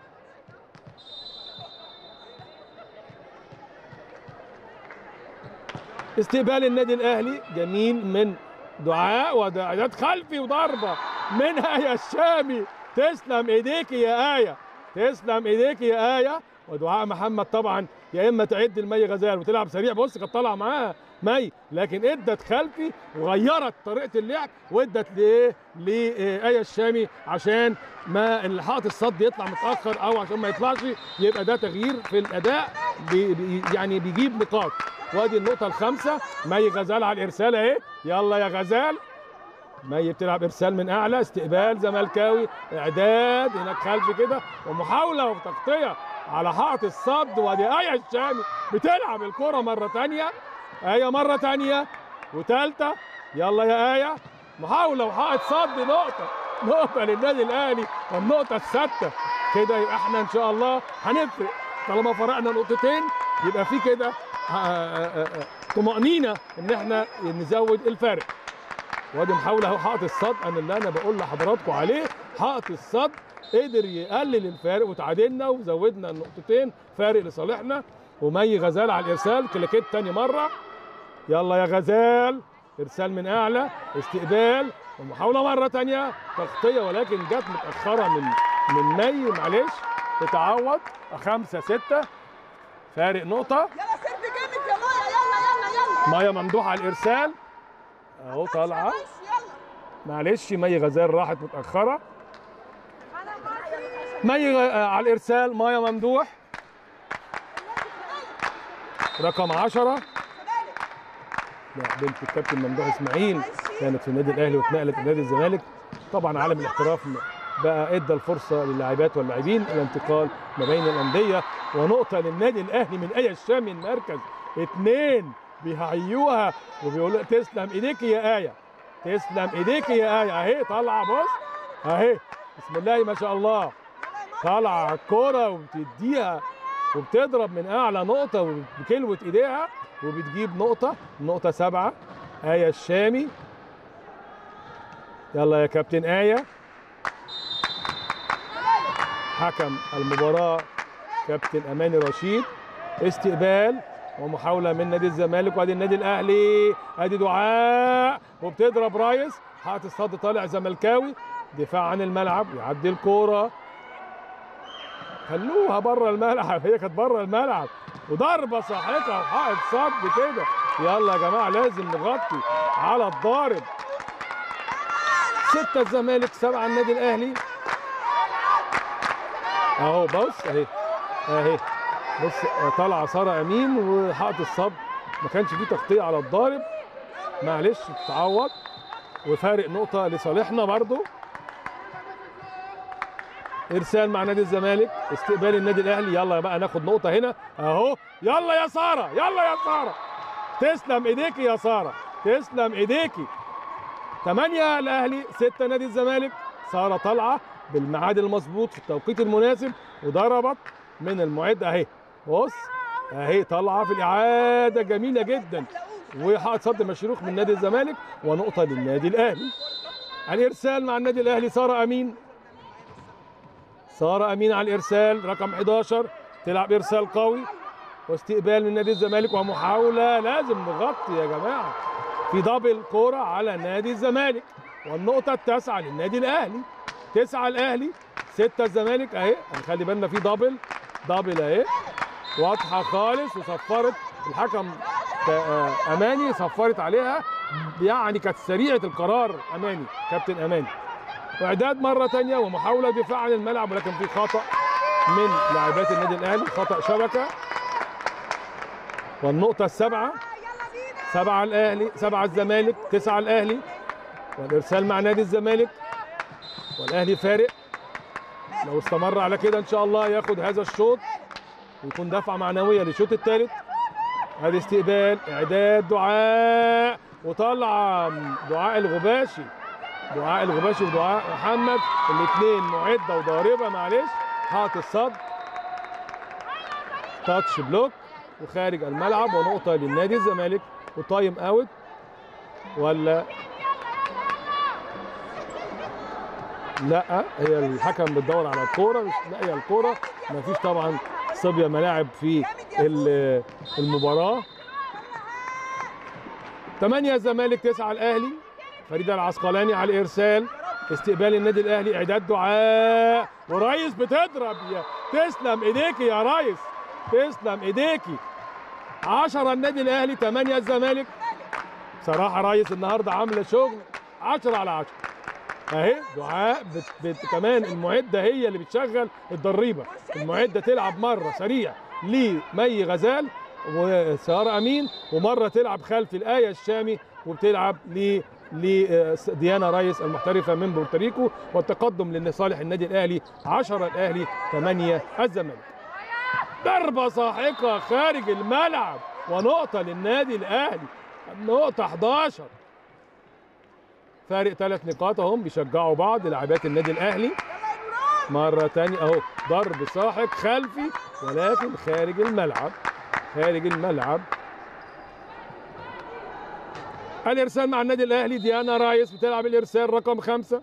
استقبال النادي الأهلي جميل من دعاء وإعداد خلفي وضربة من آية الشامي تسلم إيديك يا آية تسلم إيديك يا آية ودعاء محمد طبعا يا إما تعد المي غزال وتلعب سريع بص كانت طالعة معاها مي لكن ادت خلفي وغيرت طريقة اللعب وادت لإيه لآية الشامي عشان ما الحائط الصد يطلع متاخر او عشان ما يطلعش يبقى ده تغيير في الاداء بي بي يعني بيجيب نقاط وادي النقطه الخامسه مي غزال على الارسال اهي يلا يا غزال مي بتلعب ارسال من اعلى استقبال زملكاوي اعداد هناك خلف كده ومحاوله وتغطيه على حائط الصد وادي ايه الشامي بتلعب الكره مره ثانيه ايه مره ثانيه وثالثه يلا يا ايه محاوله وحائط صد نقطه نقطه للنادي الاهلي والنقطه السادسه كده يبقى احنا ان شاء الله هنفرق طالما فرقنا نقطتين يبقى في كده آه، آه، آه، طمأنينة ان احنا نزود الفارق وادي محاولة اهو حائط الصد انا اللي انا بقول لحضراتكم عليه حائط الصد قدر يقلل الفارق وتعادلنا وزودنا النقطتين فارق لصالحنا ومي غزال على الارسال كلاكيت تاني مرة يلا يا غزال ارسال من اعلى استقبال ومحاولة مرة تانية تغطية ولكن جت متأخرة من من مي معلش تتعوض خمسة ستة فارق نقطة يلا سيرت جامد يا مايا يلا يلا يلا مايا ممدوح على الارسال اهو طالعه بس يلا معلش مي غزال راحت متاخره مي غ... آه، على الارسال مايا ممدوح رقم 10 لا بنت الكابتن ممدوح اسماعيل كانت في النادي الاهلي واتنقلت لنادي الزمالك طبعا عالم الاحتراف بقى ادى الفرصه للاعبات واللاعبين الانتقال ما بين الانديه ونقطه للنادي الاهلي من اي الشام من مركز اثنين بيهيوها وبيقولوا تسلم ايديك يا ايه تسلم ايديك يا ايه اهي طالعه بص اهي بسم الله ما شاء الله طالعه على الكوره وبتديها وبتضرب من اعلى نقطه بكلوه ايديها وبتجيب نقطه نقطه سبعه ايه الشامي يلا يا كابتن ايه حكم المباراه كابتن اماني رشيد استقبال ومحاوله من نادي الزمالك وادي النادي الاهلي ادي دعاء وبتضرب رايس حائط الصد طالع زملكاوي دفاع عن الملعب يعدي الكوره خلوها بره الملعب هي كانت بره الملعب وضربه ساحقه وحائط صد كده يلا يا جماعه لازم نغطي على الضارب ستة الزمالك سبعة النادي الأهلي أهو بص أهي أهي بص طالعة سارة أمين وحائط الصد ما كانش فيه تغطية على الضارب معلش تتعوض وفارق نقطة لصالحنا برضو ارسال مع نادي الزمالك استقبال النادي الاهلي يلا بقى ناخد نقطه هنا اهو يلا يا ساره يلا يا ساره تسلم ايديكي يا ساره تسلم ايديكي ثمانية الاهلي ستة نادي الزمالك ساره طالعه بالميعاد المظبوط في التوقيت المناسب وضربت من المعد اهي بص اهي طالعه في الاعاده جميله جدا وحائط صد مشروخ من نادي الزمالك ونقطه للنادي الاهلي الارسال مع النادي الاهلي ساره امين سارة أمين على الإرسال رقم 11 تلعب ارسال قوي واستقبال من نادي الزمالك ومحاوله لازم نغطي يا جماعه في دبل كوره على نادي الزمالك والنقطه التاسعه للنادي الاهلي تسعه الاهلي سته الزمالك اهي هنخلي بالنا في دبل دبل اهي واضحه خالص وصفرت الحكم ك- آه، اماني صفرت عليها يعني كانت سريعه القرار اماني كابتن اماني واعداد مره تانية ومحاوله دفاع عن الملعب ولكن في خطا من لاعبات النادي الاهلي خطا شبكه والنقطه السابعه سبعه الاهلي سبعه الزمالك تسعه الاهلي والارسال مع نادي الزمالك والاهلي فارق لو استمر على كده ان شاء الله ياخد هذا الشوط ويكون دفعه معنويه للشوط الثالث ادي استقبال اعداد دعاء وطلع دعاء الغباشي دعاء الغباشي ودعاء محمد الاثنين معده وضاربه معلش حاط الصد تاتش بلوك وخارج الملعب ونقطه للنادي الزمالك وتايم اوت ولا لا هي الحكم بتدور على الكوره مش لاقيه الكوره مفيش طبعا صبيه ملاعب في ال- المباراه 8 الزمالك 9 الاهلي فريده العسقلاني على الارسال استقبال النادي الاهلي اعداد دعاء وريس بتضرب يا تسلم ايديكي يا ريس تسلم ايديكي 10 النادي الاهلي 8 الزمالك بصراحه ريس النهارده عامله شغل 10 على 10 اهي دعاء بت بت كمان المعده هي اللي بتشغل الضريبه المعده تلعب مره سريع لمي غزال وساره امين ومره تلعب خلف الايه الشامي وبتلعب ل لديانا ريس المحترفه من بورتوريكو والتقدم لصالح النادي الاهلي 10 الاهلي 8 الزمالك ضربه ساحقه خارج الملعب ونقطه للنادي الاهلي نقطه 11 فارق ثلاث نقاط اهم بيشجعوا بعض لاعبات النادي الاهلي مرة تانية اهو ضرب ساحق خلفي ولكن خارج الملعب خارج الملعب الارسال مع النادي الاهلي ديانا رايس بتلعب الارسال رقم خمسة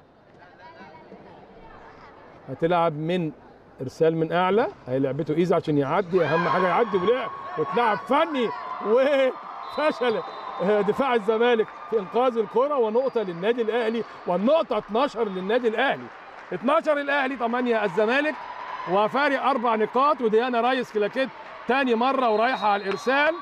هتلعب من ارسال من اعلى هي لعبته ايزي عشان يعدي اهم حاجه يعدي ولعب وتلعب فني وفشل دفاع الزمالك في انقاذ الكره ونقطه للنادي الاهلي والنقطه 12 للنادي الاهلي 12 الاهلي 8 الزمالك وفارق اربع نقاط وديانا رايس كلاكيت تاني مره ورايحه على الارسال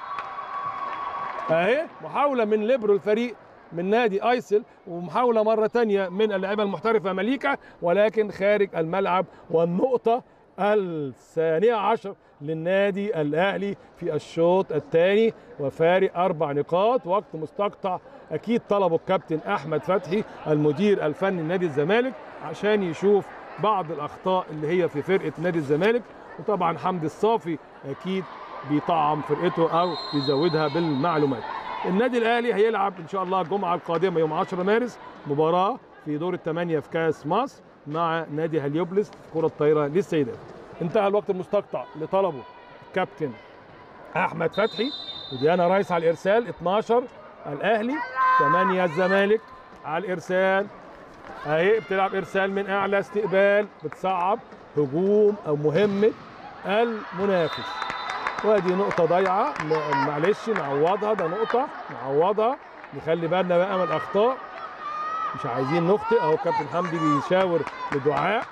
اهي محاوله من ليبرو الفريق من نادي ايسل ومحاوله مره تانية من اللاعبه المحترفه مليكه ولكن خارج الملعب والنقطه الثانيه عشر للنادي الاهلي في الشوط الثاني وفارق اربع نقاط وقت مستقطع اكيد طلبه الكابتن احمد فتحي المدير الفني لنادي الزمالك عشان يشوف بعض الاخطاء اللي هي في فرقه نادي الزمالك وطبعا حمدي الصافي اكيد بيطعم فرقته او يزودها بالمعلومات النادي الاهلي هيلعب ان شاء الله الجمعه القادمه يوم 10 مارس مباراه في دور الثمانيه في كاس مصر مع نادي هليوبلس في كره الطايره للسيدات انتهى الوقت المستقطع لطلبه الكابتن احمد فتحي وديانا رايس على الارسال 12 الاهلي 8 الزمالك على الارسال اهي بتلعب ارسال من اعلى استقبال بتصعب هجوم او مهمه المنافس وادي نقطة ضايعة م- معلش نعوضها ده نقطة نعوضها نخلي بالنا بقى من الأخطاء مش عايزين نخطئ أهو كابتن حمدي بيشاور لدعاء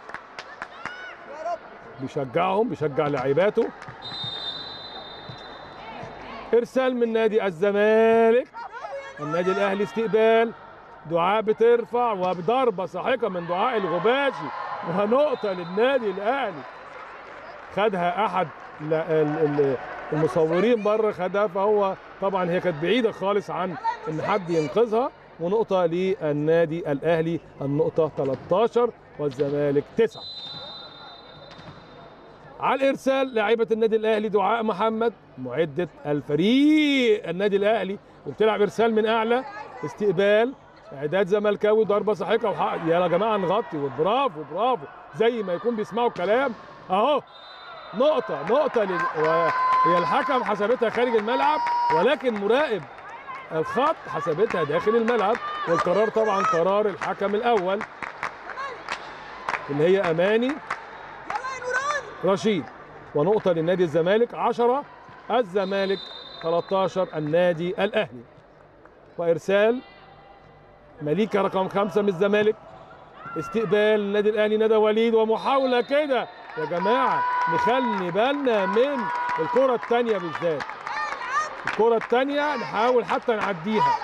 بيشجعهم بيشجع لاعباته إرسال من نادي الزمالك النادي الأهلي استقبال دعاء بترفع وبضربة ساحقة من دعاء الغباشي ونقطة للنادي الأهلي خدها احد ل- ال- ال- المصورين بره خدها فهو طبعا هي كانت بعيده خالص عن ان حد ينقذها ونقطه للنادي الاهلي النقطه 13 والزمالك 9 على الارسال لاعيبه النادي الاهلي دعاء محمد معده الفريق النادي الاهلي وبتلعب ارسال من اعلى استقبال اعداد زملكاوي ضربه ساحقه وحق يا جماعه نغطي وبرافو برافو زي ما يكون بيسمعوا الكلام اهو نقطة نقطة لل... وهي الحكم حسبتها خارج الملعب ولكن مراقب الخط حسبتها داخل الملعب والقرار طبعا قرار الحكم الأول اللي هي أماني يلا يا نوران رشيد ونقطه للنادي الزمالك 10 الزمالك 13 النادي الاهلي وارسال مليكه رقم خمسة من الزمالك استقبال النادي الاهلي ندى وليد ومحاوله كده يا جماعه نخلي بالنا من الكره الثانيه بالذات الكره الثانيه نحاول حتى نعديها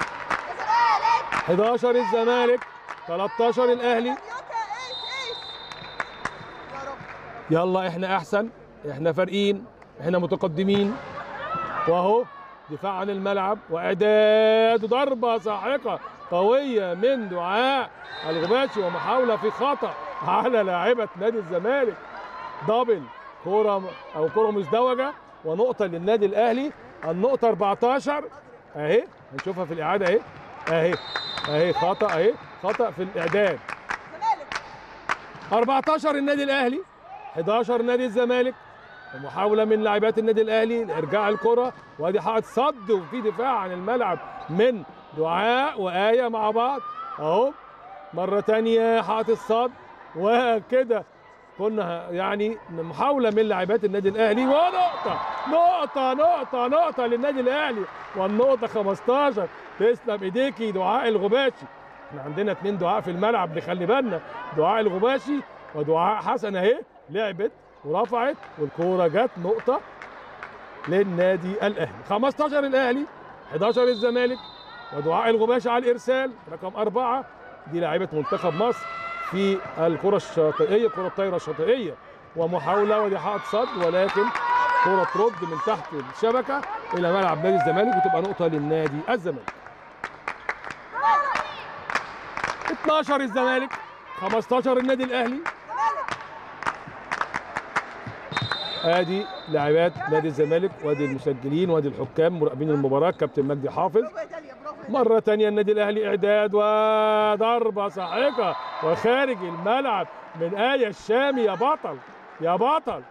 11 الزمالك 13 الاهلي يوكا ايش ايش يا رب يلا احنا احسن احنا فارقين احنا متقدمين واهو دفاع عن الملعب واعداد ضربه ساحقه قويه من دعاء الغباشي ومحاوله في خطا على لاعبه نادي الزمالك دبل كره او كره مزدوجه ونقطه للنادي الاهلي النقطه 14 اهي هنشوفها في الاعاده اهي اهي اهي خطا اهي خطا في الاعداد زمالك 14 النادي الاهلي 11 نادي الزمالك ومحاوله من لاعبات النادي الاهلي لارجاع الكره وادي حائط صد وفي دفاع عن الملعب من دعاء وايه مع بعض اهو مره تانية حائط الصد وكده كنا يعني محاوله من لاعبات النادي الاهلي ونقطه نقطه نقطه نقطه للنادي الاهلي والنقطه 15 تسلم ايديكي دعاء الغباشي احنا عندنا اتنين دعاء في الملعب نخلي بالنا دعاء الغباشي ودعاء حسن اهي لعبت ورفعت والكوره جت نقطه للنادي الاهلي 15 الاهلي 11 الزمالك ودعاء الغباشي على الارسال رقم أربعة دي لاعبه منتخب مصر في الكره الشاطئيه الكره الطايره الشاطئيه ومحاوله ودي حائط صد ولكن كره ترد من تحت الشبكه الى ملعب نادي الزمالك وتبقى نقطه للنادي الزمالك 12 الزمالك 15 النادي الاهلي ادي لاعبات نادي الزمالك وادي المسجلين وادي الحكام مراقبين المباراه كابتن مجدي حافظ برافو يا داليا برافو يا مرة تانية النادي الأهلي إعداد وضربة ساحقة وخارج الملعب من آية الشامي يا بطل يا بطل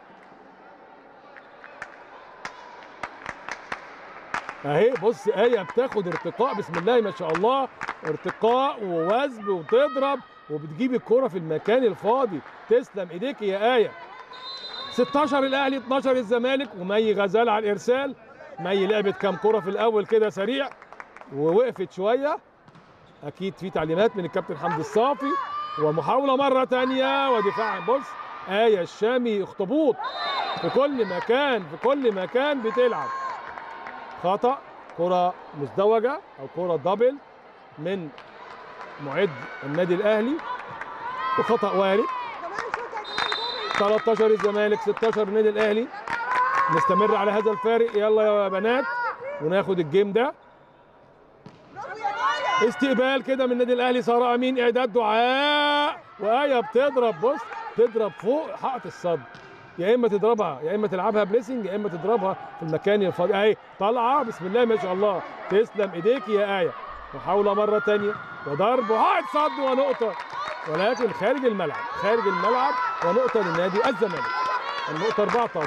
أهي بص آية بتاخد ارتقاء بسم الله ما شاء الله ارتقاء ووزن وتضرب وبتجيب الكرة في المكان الفاضي تسلم إيديك يا آية 16 الأهلي 12 الزمالك ومي غزال على الإرسال مي لعبت كام كرة في الأول كده سريع ووقفت شويه اكيد في تعليمات من الكابتن حمدي الصافي ومحاوله مره تانية ودفاع بص ايه الشامي اخطبوط في كل مكان في كل مكان بتلعب خطا كره مزدوجه او كره دبل من معد النادي الاهلي وخطا وارد كمان شوطه كمان جول 13 الزمالك 16 النادي الاهلي نستمر على هذا الفارق يلا يا بنات وناخد الجيم ده برافو يا داليا استقبال كده من النادي الاهلي ساره امين اعداد دعاء وايه بتضرب بص تضرب فوق حائط الصد يا اما تضربها يا اما تلعبها بليسنج يا اما تضربها في المكان الفاضي اهي طالعه بسم الله ما شاء الله تسلم ايديك يا ايه محاوله مره تانية وضرب وحائط صد ونقطه ولكن خارج الملعب خارج الملعب ونقطه للنادي الزمالك النقطه 14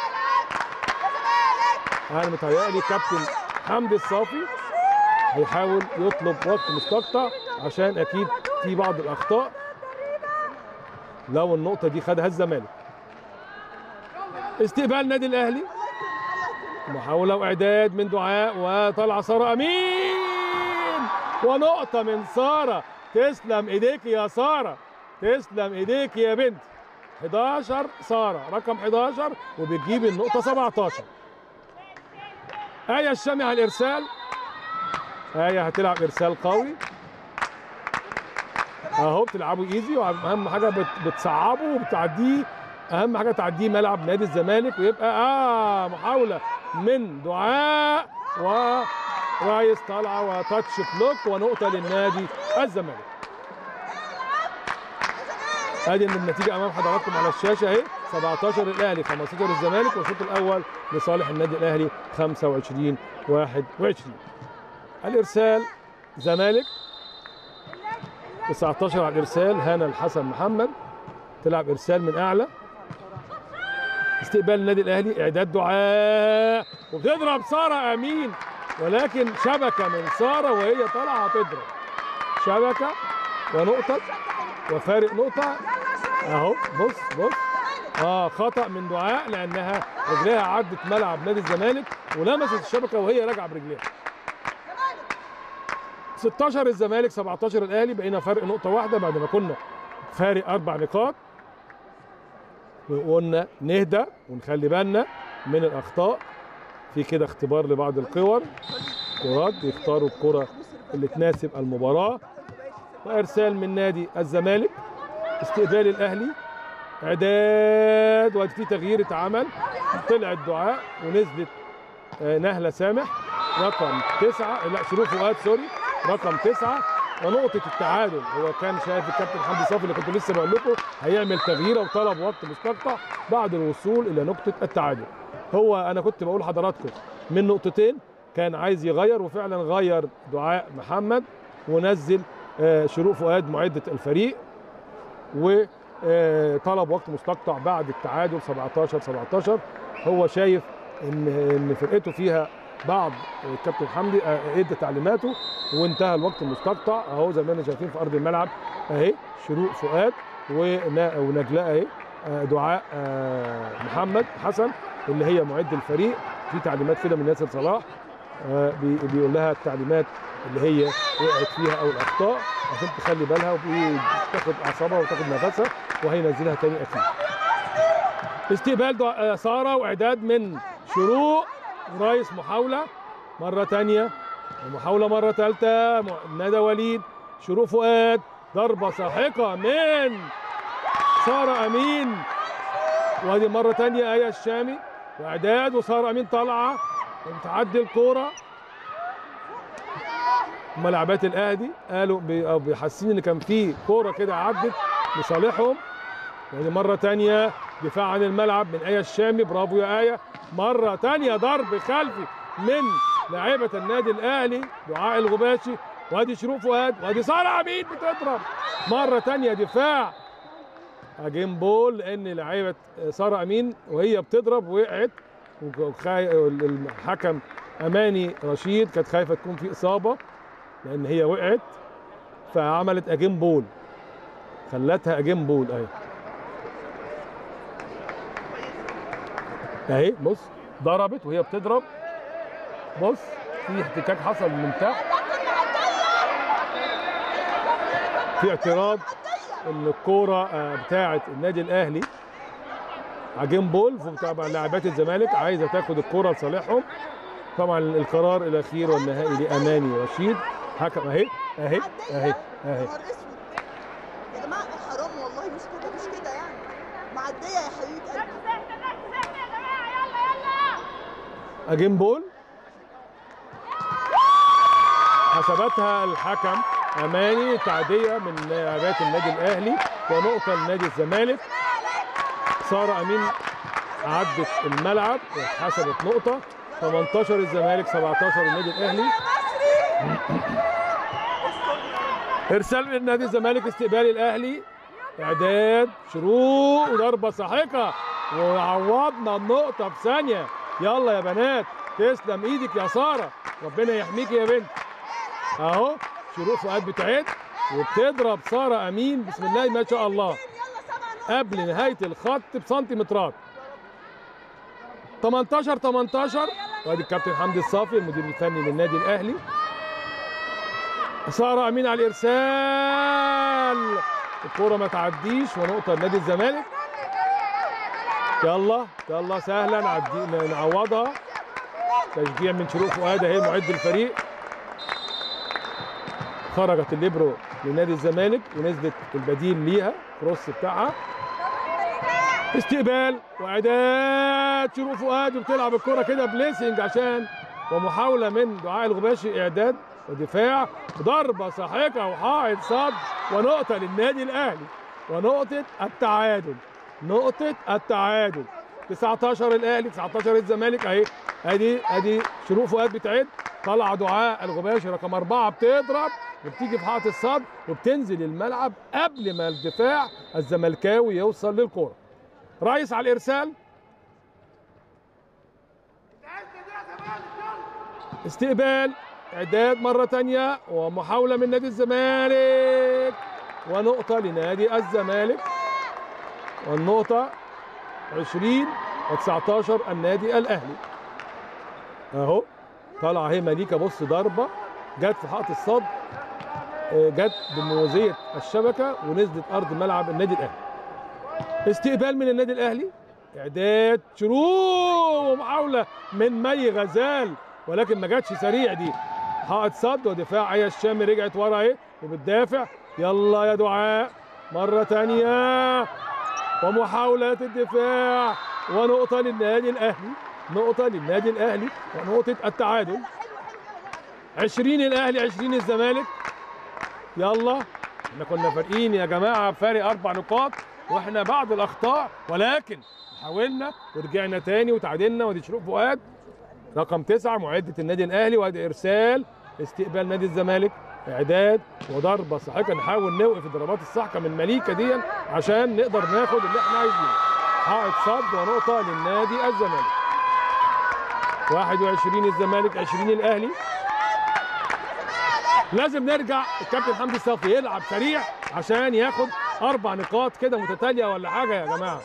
انا متهيألي كابتن حمدي الصافي هيحاول يطلب وقت مستقطع عشان اكيد في بعض الاخطاء لو النقطه دي خدها الزمالك استقبال النادي الاهلي محاوله واعداد من دعاء وطلع ساره امين ونقطه من ساره تسلم ايديك يا ساره تسلم ايديك يا بنت 11 ساره رقم 11 وبتجيب النقطه 17 آية الشامي على الإرسال آية هتلعب إرسال قوي أهو بتلعبوا إيزي وأهم حاجة بت- بتصعبه وبتعديه أهم حاجة تعديه ملعب نادي الزمالك ويبقى آه محاولة من دعاء و رايس طالعة وتاتش بلوك ونقطة للنادي الزمالك ادي النتيجه امام حضراتكم على الشاشه اهي 17 الاهلي 15 الزمالك والشوط الاول لصالح النادي الاهلي 25 21 الارسال زمالك 19 على الارسال هنا الحسن محمد تلعب ارسال من اعلى استقبال النادي الاهلي اعداد دعاء وبتضرب ساره امين ولكن شبكه من ساره وهي طالعه هتضرب شبكه ونقطه وفارق نقطه اهو بص بص اه خطا من دعاء لانها رجليها عدت ملعب نادي الزمالك ولمست الشبكه وهي راجعه برجليها 16 الزمالك 17 الاهلي بقينا فرق نقطه واحده بعد ما كنا فارق اربع نقاط وقلنا نهدى ونخلي بالنا من الاخطاء في كده اختبار لبعض الكور كرات يختاروا الكره اللي تناسب المباراه وارسال من نادي الزمالك استقبال الاهلي اعداد وادي في تغيير اتعمل طلع الدعاء ونزلت آه، نهله سامح رقم تسعه لا شروق فؤاد سوري رقم تسعه ونقطة التعادل هو كان شايف الكابتن حمدي صافي اللي كنت لسه بقول لكم هيعمل تغييره وطلب وقت مستقطع بعد الوصول الى نقطة التعادل. هو انا كنت بقول لحضراتكم من نقطتين كان عايز يغير وفعلا غير دعاء محمد ونزل آه، شروق فؤاد معدة الفريق وطلب وقت مستقطع بعد التعادل 17 17 هو شايف ان ان فرقته فيها بعض الكابتن حمدي آه، ادى تعليماته وانتهى الوقت المستقطع اهو زي ما احنا شايفين في ارض الملعب اهي شروق فؤاد ونا- ونجلاء اهي آه، دعاء آه، محمد حسن اللي هي معد الفريق في تعليمات كده من ياسر صلاح آه، بي- بيقول لها التعليمات اللي هي وقعت فيها او الاخطاء عشان تخلي بالها وتاخد اعصابها وتاخد نفسها وهينزلها تاني اكيد. استقبال دع- آه، ساره واعداد من شروق رايس محاوله مره تانية ومحاوله مره ثالثه ندى وليد شروق فؤاد ضربه ساحقه من ساره امين وادي مره تانية ايه الشامي واعداد وساره امين طالعه بتعدي الكوره ملعبات الاهلي قالوا بي- أو بيحسين ان كان في كوره كده عدت لصالحهم يعني مرة تانية دفاع عن الملعب من آية الشامي برافو يا آية مرة تانية ضرب خلفي من لاعبة النادي الأهلي دعاء الغباشي وادي شروق فؤاد وادي سارة عبيد بتضرب مرة تانية دفاع جيم بول لأن لعيبة سارة أمين وهي بتضرب وقعت وخاي- الحكم أماني رشيد كانت خايفة تكون في إصابة لأن هي وقعت فعملت أجيم بول خلتها أجيم بول أهي اهي بص ضربت وهي بتضرب بص في احتكاك حصل من تحت في اعتراض ان الكوره آه، بتاعه النادي الاهلي عجين بول طبعا لاعبات الزمالك عايزه تاخد الكوره لصالحهم طبعا القرار الاخير والنهائي لاماني رشيد حكم اهي اهي اهي اهي نهار اسود يا جماعه حرام والله مش كده مش كده يعني معديه يا حبيبه قلبي اجين بول حسبتها الحكم اماني تعديه من لاعبات النادي الاهلي ونقطه لنادي الزمالك ساره امين عدت الملعب وحسبت نقطه 18 الزمالك 17 النادي الاهلي ارسال من نادي الزمالك استقبال الاهلي اعداد شروق وضربه ساحقه وعوضنا النقطه في ثانيه يلا يا بنات تسلم ايدك يا ساره ربنا يحميك يا بنت اهو شروق فؤاد بتعد وبتضرب ساره امين بسم الله ما شاء الله يلا سبع نقط قبل نهايه الخط بسنتيمترات 18 18 وادي الكابتن حمدي الصافي المدير الفني للنادي الاهلي ساره امين على الارسال الكوره ما تعديش ونقطه لنادي الزمالك يلا يلا سهله نعدي نعوضها تشجيع من شروق فؤاد اهي معد الفريق خرجت الليبرو لنادي الزمالك ونزلت البديل ليها كروس بتاعها استقبال واعداد شروق فؤاد وبتلعب الكره كده بليسنج عشان ومحاوله من دعاء الغباشي اعداد ودفاع ضربه ساحقه وحائط صد ونقطه للنادي الاهلي ونقطه التعادل نقطه التعادل 19 الاهلي 19 الزمالك اهي ادي ادي شروق فؤاد بتعد طلع دعاء الغباشي رقم أربعة بتضرب وبتيجي في حائط الصد وبتنزل الملعب قبل ما الدفاع الزملكاوي يوصل للكرة رايس على الإرسال استقبال إعداد مرة تانية ومحاولة من نادي الزمالك ونقطة لنادي الزمالك والنقطة 20 و19 النادي الاهلي اهو طالعه اهي مليكه بص ضربه جت في حائط الصد آه، جت بموازيه الشبكه ونزلت ارض ملعب النادي الاهلي استقبال من النادي الاهلي اعداد شروق ومحاوله من مي غزال ولكن ما جاتش سريع دي حائط صد ودفاع ايا الشامي رجعت ورا اهي وبتدافع يلا يا دعاء مره تانية ومحاولات الدفاع ونقطه للنادي الاهلي نقطه للنادي الاهلي ونقطه التعادل 20 الاهلي 20 الزمالك يلا احنا كنا فارقين يا جماعه فارق اربع نقاط واحنا بعد الاخطاء ولكن حاولنا ورجعنا تاني وتعادلنا ودي شروق فؤاد رقم تسعة معدة النادي الأهلي وادي إرسال استقبال نادي الزمالك إعداد وضربة ساحقة نحاول نوقف الضربات الساحقة من مليكة دي عشان نقدر ناخد اللي احنا عايزينه حائط صد ونقطة للنادي الزمالك 21 الزمالك 20 الأهلي لازم نرجع الكابتن حمدي صافي يلعب سريع عشان ياخد أربع نقاط كده متتالية ولا حاجة يا جماعة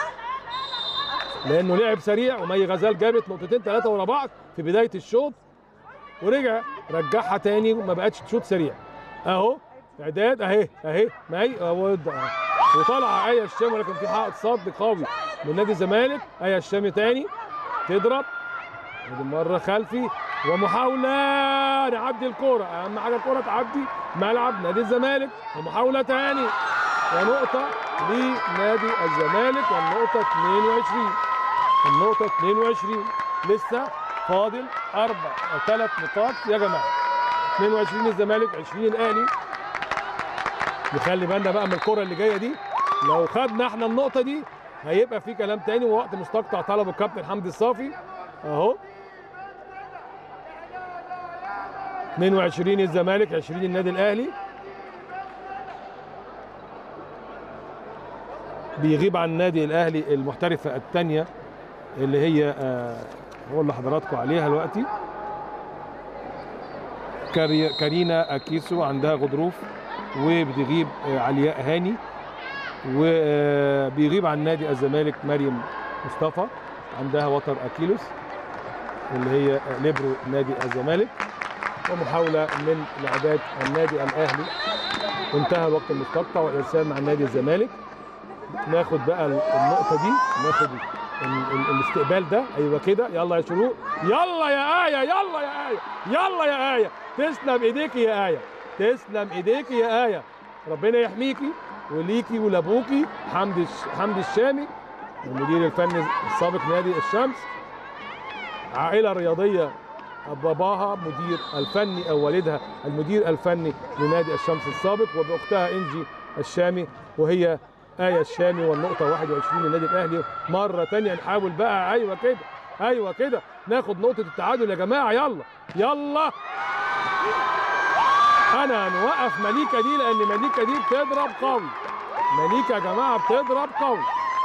لانه لعب سريع ومي غزال جابت نقطتين ثلاثه ورا بعض في بدايه الشوط ورجع رجعها تاني وما بقتش تشوط سريع اهو اعداد اهي اهي مي اهو ده. وطالعه ايه الشام ولكن في حائط صد قوي من نادي الزمالك ايه الشام تاني تضرب ودي مره خلفي ومحاوله نعدي الكوره اهم حاجه الكوره تعدي ملعب نادي الزمالك ومحاوله تاني ونقطه لنادي الزمالك والنقطه 22 النقطة 22 لسه فاضل أربع أو ثلاث نقاط يا جماعة 22 الزمالك 20 الأهلي نخلي بالنا بقى من الكرة اللي جاية دي لو خدنا احنا النقطة دي هيبقى في كلام تاني ووقت مستقطع طلبه الكابتن حمدي الصافي أهو 22 الزمالك 20 النادي الأهلي بيغيب عن النادي الأهلي المحترفة الثانية اللي هي آه، هقول لحضراتكم عليها دلوقتي كاري- كارينا اكيسو عندها غضروف وبتغيب آه، علياء هاني وبيغيب عن نادي الزمالك مريم مصطفى عندها وتر اكيلوس اللي هي آه، ليبرو نادي الزمالك ومحاوله من لاعبات النادي الاهلي انتهى الوقت المستقطع والارسال مع نادي الزمالك ناخد بقى النقطه دي ناخد ال- ال- الاستقبال ده ايوه كده يلا يا شروق يلا يا ايه يلا يا ايه يلا يا ايه تسلم ايديكي يا ايه تسلم ايديكي يا ايه ربنا يحميكي وليكي ولابوكي حمدي الش- حمدي الشامي المدير الفني السابق نادي الشمس عائله رياضيه باباها مدير الفني او والدها المدير الفني لنادي الشمس السابق وباختها انجي الشامي وهي آية الشامي والنقطة 21 للنادي الأهلي مرة تانية نحاول بقى أيوة كده أيوة كده ناخد نقطة التعادل يا جماعة يلا يلا أنا هنوقف مليكة دي لأن مليكة دي بتضرب قوي مليكة يا جماعة بتضرب قوي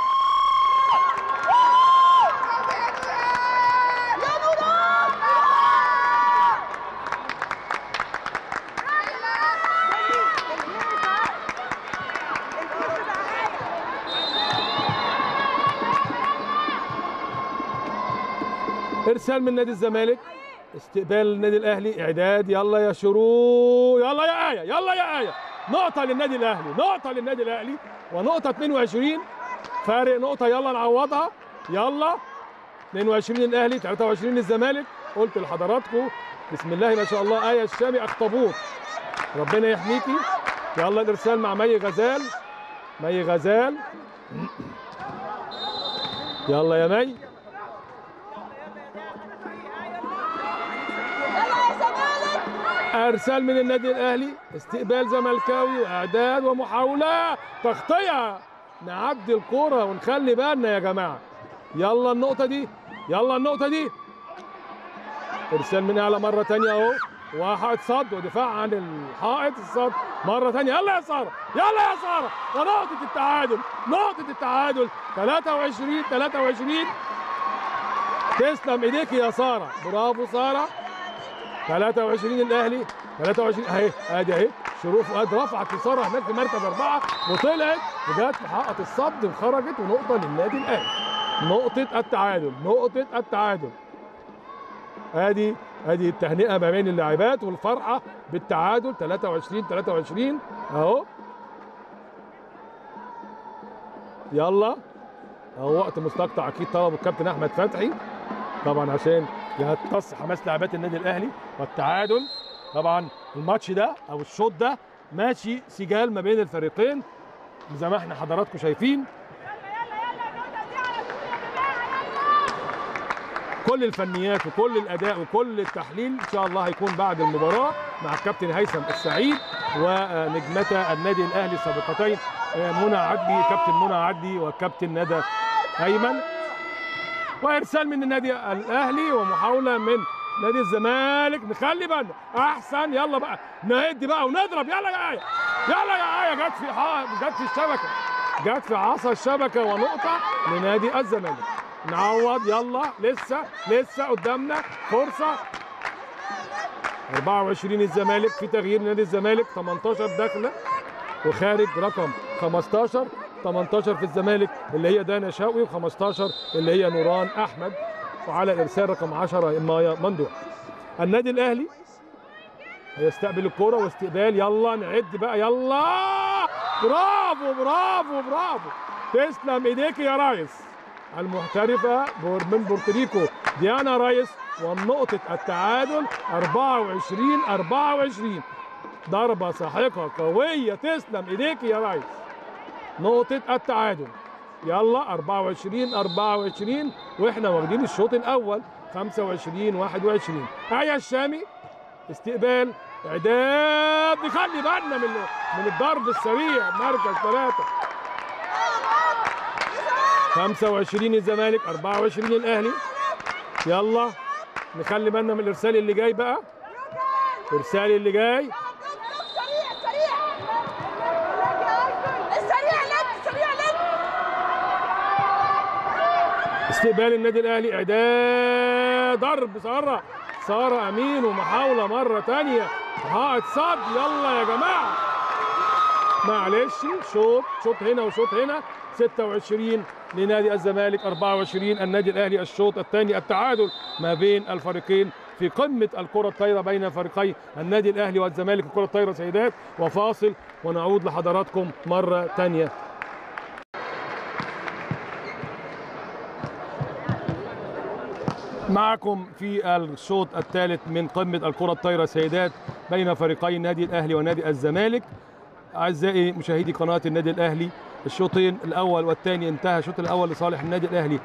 ارسال من نادي الزمالك استقبال النادي الاهلي اعداد يلا يا شروق يلا يا ايه يلا يا ايه نقطه للنادي الاهلي نقطه للنادي الاهلي ونقطه 22 فارق نقطه يلا نعوضها يلا 22 الاهلي 23 الزمالك قلت لحضراتكم بسم الله ما شاء الله ايه الشامي اخطبوط ربنا يحميكي يلا الارسال مع مي غزال مي غزال يلا يا مي ارسال من النادي الاهلي استقبال زملكاوي واعداد ومحاوله تغطيه نعدي الكوره ونخلي بالنا يا جماعه يلا النقطه دي يلا النقطه دي ارسال من اعلى مره تانية اهو وحائط صد ودفاع عن الحائط الصد مره تانية يلا يا ساره يلا يا ساره ونقطه التعادل نقطه التعادل 23 23 تسلم ايديك يا ساره برافو ساره 23 الاهلي 23 اهي ادي اهي شروق فؤاد رفعت لساره هناك في مركز اربعه وطلعت وجت في حائط الصد وخرجت ونقطه للنادي الاهلي نقطه التعادل نقطه التعادل ادي ادي التهنئه ما بين اللاعبات والفرحه بالتعادل 23 23 اهو يلا اهو وقت مستقطع اكيد طلبه الكابتن احمد فتحي طبعا عشان يهتص حماس لاعبات النادي الاهلي والتعادل طبعا الماتش ده او الشوط ده ماشي سجال ما بين الفريقين زي ما احنا حضراتكم شايفين كل الفنيات وكل الاداء وكل التحليل ان شاء الله هيكون بعد المباراه مع الكابتن هيثم السعيد ونجمتا النادي الاهلي السابقتين منى عدلي كابتن منى عدلي والكابتن ندى ايمن وارسال من النادي الاهلي ومحاوله من نادي الزمالك نخلي بالنا احسن يلا بقى نهدي بقى ونضرب يلا يا ايه يلا يا ايه جت في حا... جت في الشبكه جت في عصا الشبكه ونقطه لنادي الزمالك نعوض يلا لسه لسه قدامنا فرصه 24 الزمالك في تغيير نادي الزمالك 18 داخله وخارج رقم 15 18 في الزمالك اللي هي دانا شوقي و15 اللي هي نوران احمد وعلى الارسال رقم 10 مايا ممدوح النادي الاهلي هيستقبل الكرة واستقبال يلا نعد بقى يلا برافو برافو برافو تسلم ايديك يا ريس المحترفة بور- من بورتوريكو ديانا رايس ونقطة التعادل 24 24 ضربة ساحقة قوية تسلم ايديك يا ريس نقطة التعادل يلا 24 24 واحنا واخدين الشوط الاول 25 21 ايا الشامي استقبال اعداد نخلي بالنا من من الضرب السريع مركز ثلاثة 25 الزمالك 24 الاهلي يلا نخلي بالنا من الارسال اللي جاي بقى الارسال اللي جاي سريع سريع السريع لك السريع لك استقبال النادي الاهلي اعداد ضرب ساره ساره امين ومحاوله مره تانية حائط صد يلا يا جماعه معلش شوط شوط هنا وشوط هنا 26 لنادي الزمالك 24 النادي الاهلي الشوط الثاني التعادل ما بين الفريقين في قمه الكره الطايره بين فريقي النادي الاهلي والزمالك الكره الطايره سيدات وفاصل ونعود لحضراتكم مره ثانيه معكم في الشوط الثالث من قمة الكرة الطايرة سيدات بين فريقي النادي الأهلي ونادي الزمالك أعزائي مشاهدي قناة النادي الأهلي الشوطين الأول والثاني انتهى الشوط الأول لصالح النادي الأهلي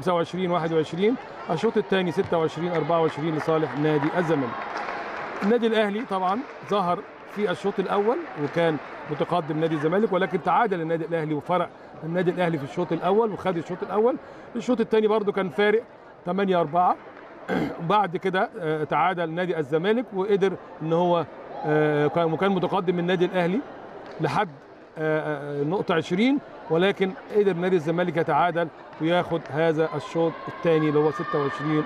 25 21 الشوط الثاني 26 24 لصالح نادي الزمالك النادي الأهلي طبعا ظهر في الشوط الأول وكان متقدم نادي الزمالك ولكن تعادل النادي الأهلي وفرق النادي الأهلي في الشوط الأول وخد الشوط الأول الشوط الثاني برضو كان فارق 8 4 بعد كده آه، تعادل نادي الزمالك وقدر ان هو آه، كان وكان متقدم من النادي الاهلي لحد آه، آه، نقطة 20 ولكن قدر نادي الزمالك يتعادل وياخد هذا الشوط الثاني اللي هو 26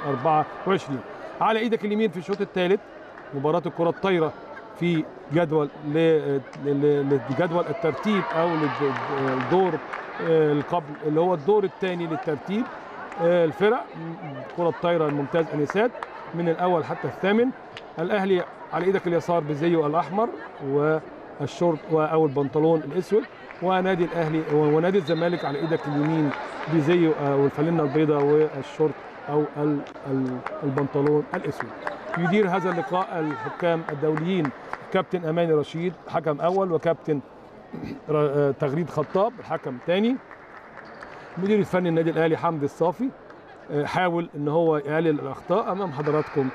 24 على ايدك اليمين في الشوط الثالث مباراة الكرة الطايرة في جدول ل- ل- لجدول الترتيب او للدور آه، القبل اللي هو الدور الثاني للترتيب آه، الفرق كرة الطايرة الممتاز انسات من الاول حتى الثامن الاهلي على ايدك اليسار بزيه الاحمر والشورت و- او البنطلون الاسود ونادي الاهلي ونادي الزمالك على ايدك اليمين بزيه آه، والفانلة البيضاء والشورت او ال- ال- البنطلون الاسود يدير هذا اللقاء الحكام الدوليين كابتن اماني رشيد حكم اول وكابتن ر- آه، تغريد خطاب حكم ثاني المدير الفني النادي الاهلي حمدي الصافي آه، حاول ان هو يقلل الاخطاء امام حضراتكم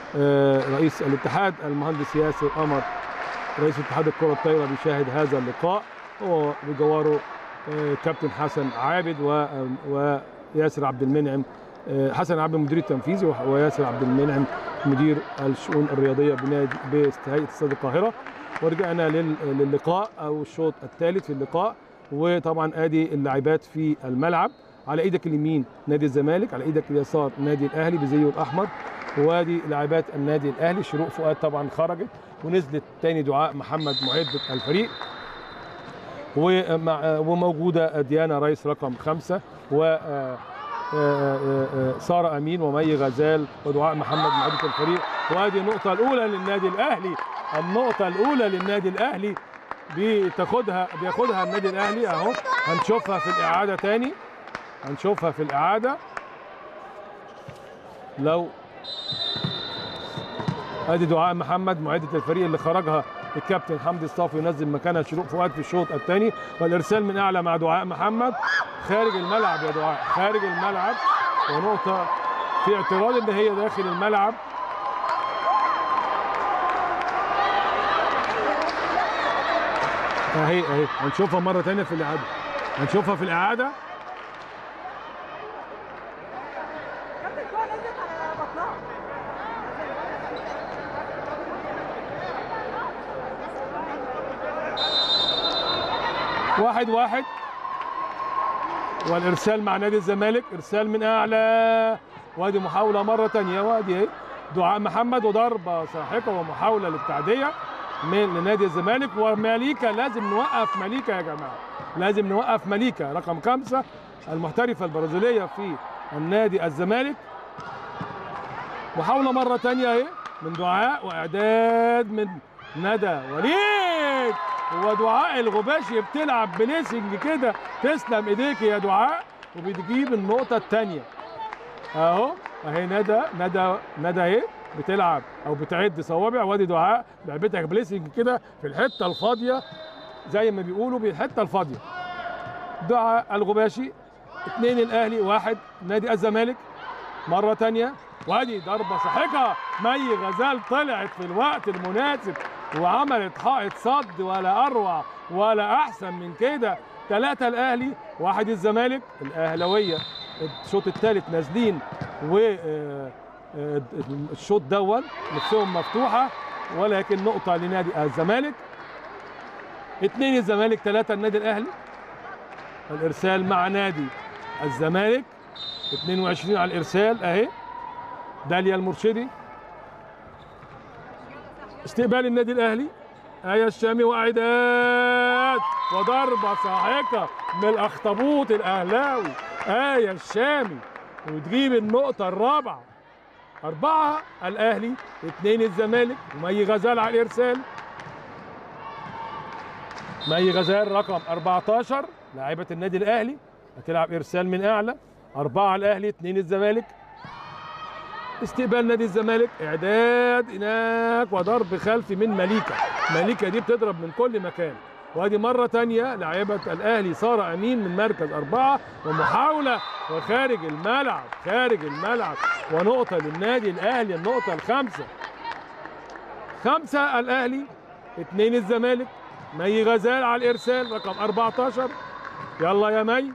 آه، رئيس الاتحاد المهندس ياسر قمر رئيس اتحاد الكره الطايره بيشاهد هذا اللقاء هو بجواره آه، كابتن حسن عابد و- آه، وياسر عبد المنعم آه، حسن عبد المدير التنفيذي وح- وياسر عبد المنعم مدير الشؤون الرياضيه بنادي بهيئه استاد القاهره ورجعنا لل- للقاء او الشوط الثالث في اللقاء وطبعا ادي اللاعبات في الملعب على ايدك اليمين نادي الزمالك على ايدك اليسار نادي الاهلي بزيه الاحمر وادي لاعبات النادي الاهلي شروق فؤاد طبعا خرجت ونزلت تاني دعاء محمد معدة الفريق ومع وموجوده ديانا رئيس رقم خمسه و آه، آه، آه، ساره امين ومي غزال ودعاء محمد معدة الفريق وادي النقطه الاولى للنادي الاهلي النقطه الاولى للنادي الاهلي بتاخدها بياخدها النادي الاهلي اهو هنشوفها في الاعاده تاني هنشوفها في الاعاده لو ادي دعاء محمد معدة الفريق اللي خرجها الكابتن حمدي الصافي ينزل مكانها شروق فؤاد في الشوط الثاني والارسال من اعلى مع دعاء محمد خارج الملعب يا دعاء خارج الملعب ونقطة في اعتراض ان هي داخل الملعب اهي اهي هنشوفها مرة تانية في الإعادة هنشوفها في الإعادة كابتن الكوره نزلت على بطنها واحد واحد والارسال مع نادي الزمالك ارسال من اعلى وادي محاوله مره تانية وادي اهي دعاء محمد وضربه ساحقه ومحاوله للتعديه من لنادي الزمالك وماليكا لازم نوقف ماليكا يا جماعه لازم نوقف ماليكا رقم خمسة المحترفه البرازيليه في النادي الزمالك محاوله مره تانية اهي من دعاء واعداد من ندى وليد ودعاء الغباشي بتلعب بليسنج كده تسلم ايديك يا دعاء وبتجيب النقطه الثانيه اهو اهي ندى ندى ندى اهي بتلعب او بتعد صوابع وادي دعاء لعبتها بليسنج كده في الحته الفاضيه زي ما بيقولوا بالحته الفاضيه دعاء الغباشي اثنين الاهلي واحد نادي الزمالك مرة تانية وادي ضربة ساحقة مي غزال طلعت في الوقت المناسب وعملت حائط صد ولا أروع ولا أحسن من كده ثلاثة الأهلي واحد الزمالك الأهلوية الشوط الثالث نازلين و آه، آه، الشوط دون نفسهم مفتوحة ولكن نقطة لنادي الزمالك اثنين الزمالك ثلاثة النادي الأهلي الإرسال مع نادي الزمالك 22 على الارسال اهي داليا المرشدي استقبال النادي الاهلي آية الشامي واعداد وضربة ساحقة من الاخطبوط الاهلاوي آية الشامي وتجيب النقطة الرابعة أربعة الأهلي اثنين الزمالك ومي غزال على الإرسال مي غزال رقم 14 لاعبة النادي الأهلي هتلعب إرسال من أعلى أربعة الأهلي اثنين الزمالك استقبال نادي الزمالك إعداد هناك وضرب خلفي من مليكة مليكة دي بتضرب من كل مكان وادي مرة تانية لاعبة الأهلي سارة أمين من مركز أربعة ومحاولة وخارج الملعب خارج الملعب ونقطة للنادي الأهلي النقطة الخامسة خمسة الأهلي اثنين الزمالك مي غزال على الإرسال رقم 14 يلا يا مي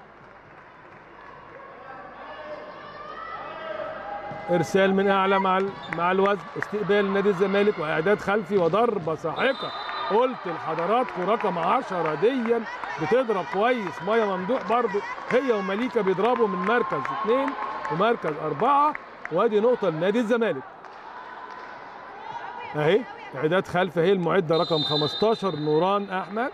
ارسال من اعلى مع ال- مع الوزن استقبال نادي الزمالك واعداد خلفي وضربه ساحقه قلت لحضراتكم رقم 10 ديا بتضرب كويس مايا ممدوح برضو هي ومليكه بيضربوا من مركز اثنين ومركز اربعه وادي نقطه لنادي الزمالك اهي اعداد خلفي هي المعده رقم 15 نوران احمد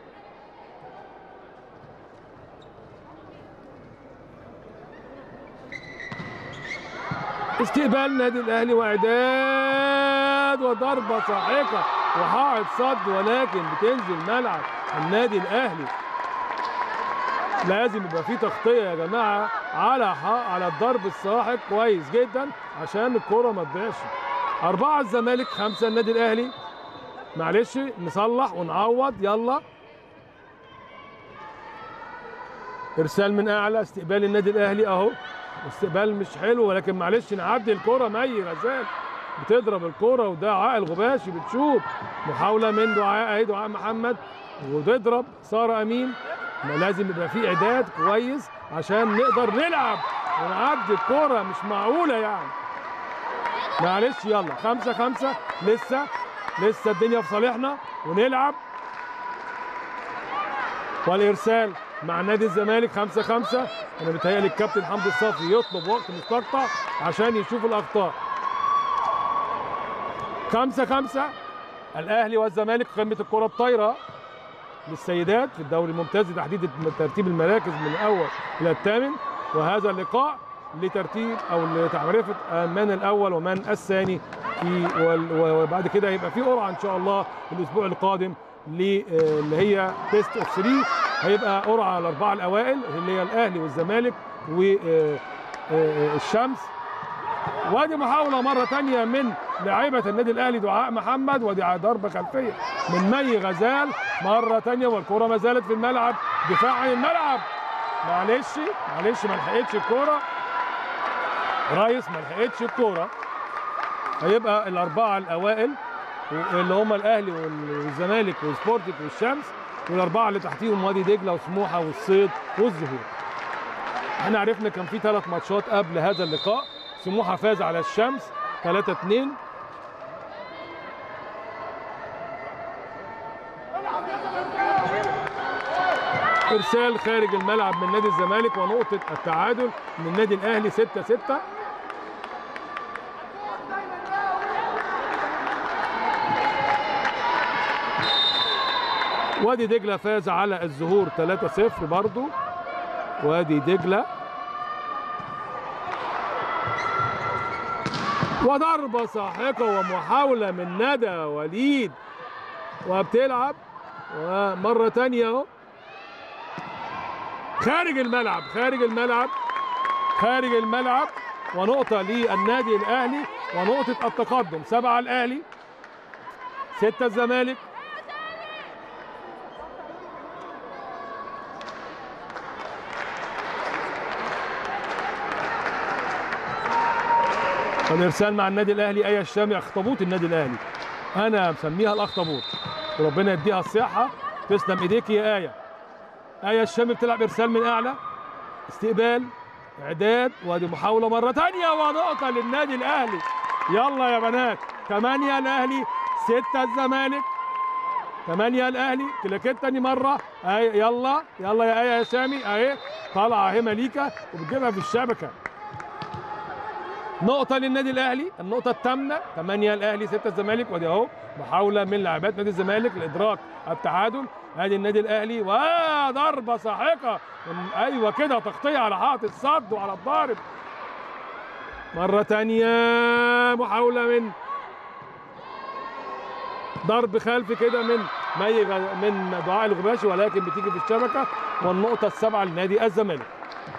استقبال نادي الاهلي واعداد وضربه ساحقه وحائط صد ولكن بتنزل ملعب النادي الاهلي لازم يبقى في تغطيه يا جماعه على ح- على الضرب الساحق كويس جدا عشان الكره ما تضيعش أربعة الزمالك خمسة النادي الأهلي معلش نصلح ونعوض يلا إرسال من أعلى استقبال النادي الأهلي أهو استقبال مش حلو ولكن معلش نعدي الكرة مي غزال بتضرب الكرة وده عائل غباشي بتشوط محاولة من دعاء اهي دعاء محمد وتضرب سارة أمين ما لازم يبقى في إعداد كويس عشان نقدر نلعب ونعدي الكرة مش معقولة يعني معلش يلا خمسة خمسة لسه لسه الدنيا في صالحنا ونلعب والإرسال مع نادي الزمالك 5 5 انا متهيألي الكابتن حمدي الصافي يطلب وقت مستقطع عشان يشوف الاخطاء 5 5 الاهلي والزمالك قمه الكره الطايره للسيدات في الدوري الممتاز لتحديد ترتيب المراكز من الاول الى الثامن وهذا اللقاء لترتيب او لمعرفه من الاول ومن الثاني في وال- وبعد كده هيبقى في قرعه ان شاء الله الاسبوع القادم ل- اللي هي بيست اوف 3 هيبقى قرعه الاربعه الاوائل اللي هي الاهلي والزمالك والشمس وادي محاولة مرة تانية من لاعبة النادي الأهلي دعاء محمد ودي ضربة خلفية من مي غزال مرة تانية والكرة ما زالت في الملعب دفاع عن الملعب معلش معلش ما لحقتش الكرة ريس ما لحقتش الكرة هيبقى الأربعة الأوائل اللي هم الأهلي والزمالك وسبورتك والشمس والأربعة اللي تحتيهم وادي دجلة وسموحة والصيد والزهور احنا عرفنا كان في ثلاث ماتشات قبل هذا اللقاء سموحه فاز على الشمس 3 2 ارسال خارج الملعب من نادي الزمالك ونقطه التعادل من النادي الاهلي 6 6 وادي دجله فاز على الزهور 3 0 برضو وادي دجله وضربة ساحقة ومحاولة من ندى وليد وبتلعب ومرة تانية اهو خارج الملعب خارج الملعب خارج الملعب ونقطة للنادي الأهلي ونقطة التقدم سبعة الأهلي ستة الزمالك والارسال مع النادي الاهلي ايه الشامي اخطبوط النادي الاهلي انا مسميها الاخطبوط وربنا يديها الصحه تسلم ايديك يا ايه ايه الشامي بتلعب ارسال من اعلى استقبال اعداد وادي محاوله مره ثانيه ونقطه للنادي الاهلي يلا يا بنات 8 الاهلي 6 الزمالك 8 الاهلي كلاكيت تاني مره اهي يلا يلا يا ايه يا سامي اهي طالعه اهي مليكه وبتجيبها في الشبكه نقطة للنادي الأهلي، النقطة الثامنة 8 الأهلي 6 الزمالك ودي أهو محاولة من لاعبات نادي الزمالك لإدراك التعادل، أدي النادي الأهلي وضربة ساحقة من أيوه كده تغطية على حائط الصد وعلى الضارب. مرة تانية محاولة من ضرب خلفي كده من مي غ- من دعاء الغباشي ولكن بتيجي في الشبكة والنقطة السابعة لنادي الزمالك.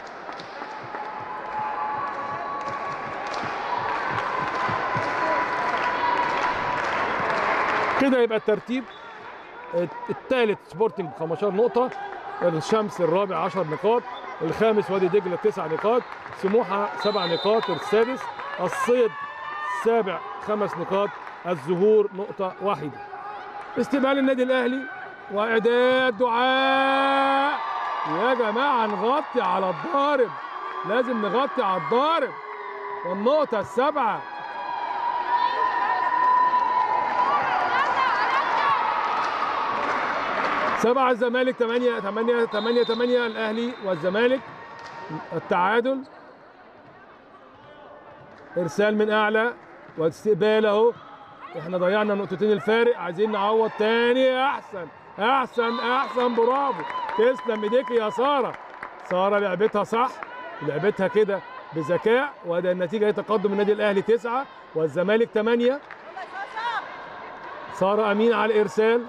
كده يبقى الترتيب الثالث سبورتنج ب 15 نقطة الشمس الرابع 10 نقاط الخامس وادي دجلة 9 نقاط سموحة 7 نقاط السادس الصيد السابع خمس نقاط الزهور نقطة واحدة استقبال النادي الأهلي وإعداد دعاء يا جماعة نغطي على الضارب لازم نغطي على الضارب والنقطة السابعة سبعة الزمالك ثمانية ثمانية ثمانية ثمانية الأهلي والزمالك التعادل إرسال من أعلى واستقبال أهو إحنا ضيعنا نقطتين الفارق عايزين نعوض تاني أحسن أحسن أحسن برافو تسلم إيديك يا سارة سارة لعبتها صح لعبتها كده بذكاء وده النتيجة هي تقدم النادي الأهلي تسعة والزمالك ثمانية سارة أمين على الإرسال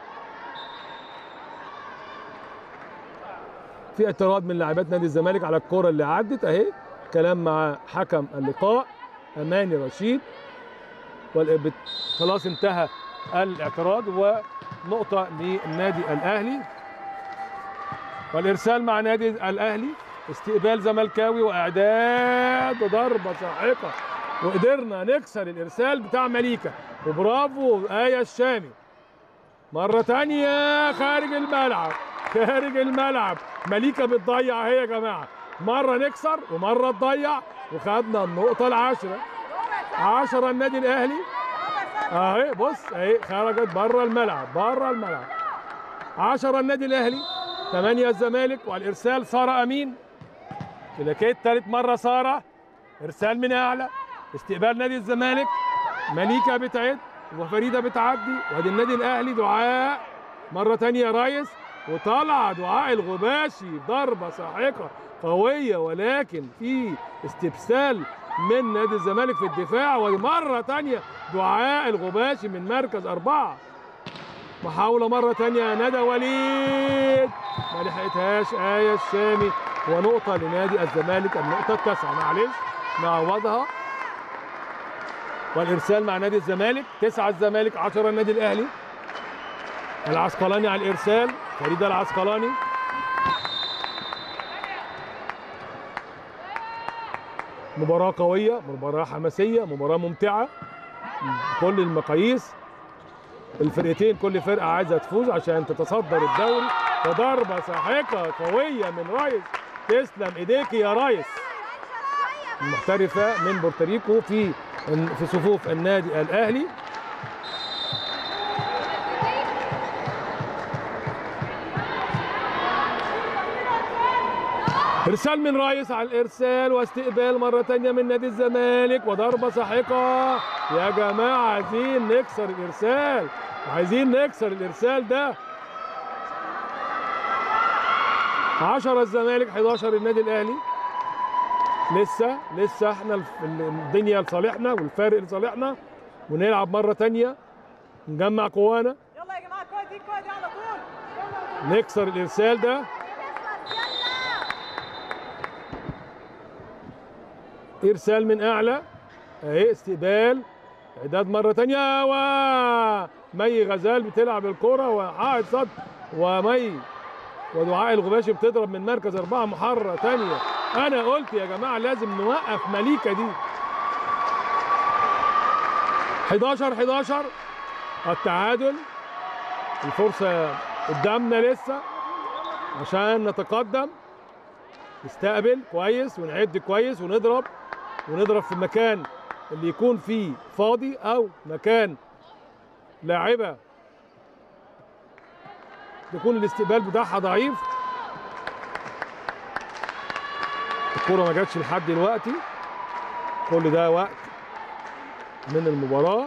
في اعتراض من لاعبات نادي الزمالك على الكرة اللي عدت اهي كلام مع حكم اللقاء اماني رشيد والإبت... خلاص انتهى الاعتراض ونقطة للنادي الاهلي والارسال مع نادي الاهلي استقبال زملكاوي واعداد وضربة ساحقة وقدرنا نكسر الارسال بتاع مليكة وبرافو آية الشامي مرة تانية خارج الملعب خارج الملعب مليكة بتضيع اهي يا جماعة مرة نكسر ومرة تضيع وخدنا النقطة العاشرة عشرة النادي الأهلي اهي بص اهي خرجت بره الملعب بره الملعب عشرة النادي الأهلي ثمانية الزمالك وعلى الارسال ساره امين كلاكيت ثالث مره ساره ارسال من اعلى استقبال نادي الزمالك مليكه بتعد وفريده بتعدي وادي النادي الاهلي دعاء مره تانية رايس وطالعه دعاء الغباشي ضربه ساحقه قويه ولكن في استبسال من نادي الزمالك في الدفاع ومره تانية دعاء الغباشي من مركز اربعه محاولة مرة تانية ندى وليد ما لحقتهاش آية الشامي ونقطة لنادي الزمالك النقطة التاسعة معلش نعوضها والإرسال مع نادي الزمالك تسعة الزمالك عشرة النادي الأهلي العسقلاني على الإرسال فريدة العسقلاني مباراة قوية مباراة حماسية مباراة ممتعة كل المقاييس الفرقتين كل فرقة عايزة تفوز عشان تتصدر الدوري وضربة ساحقة قوية من رايس تسلم ايديك يا رايس المحترفة من بورتوريكو في في صفوف النادي الأهلي ارسال من رايس على الارسال واستقبال مره تانية من نادي الزمالك وضربه ساحقه يا جماعه عايزين نكسر الارسال عايزين نكسر الارسال ده 10 الزمالك 11 النادي الاهلي لسه لسه احنا الف- الدنيا لصالحنا والفارق لصالحنا ونلعب مره تانية نجمع قوانا يلا يا جماعه الكوره دي الكوره دي على طول نكسر الارسال ده ارسال من اعلى اهي استقبال اعداد مره تانية و مي غزال بتلعب الكره وعائد صد ومي ودعاء الغباشي بتضرب من مركز اربعه محره تانية انا قلت يا جماعه لازم نوقف مليكه دي 11 11 التعادل الفرصه قدامنا لسه عشان نتقدم نستقبل كويس ونعد كويس ونضرب ونضرب في المكان اللي يكون فيه فاضي او مكان لاعبه يكون الاستقبال بتاعها ضعيف الكرة ما جاتش لحد دلوقتي كل ده وقت من المباراة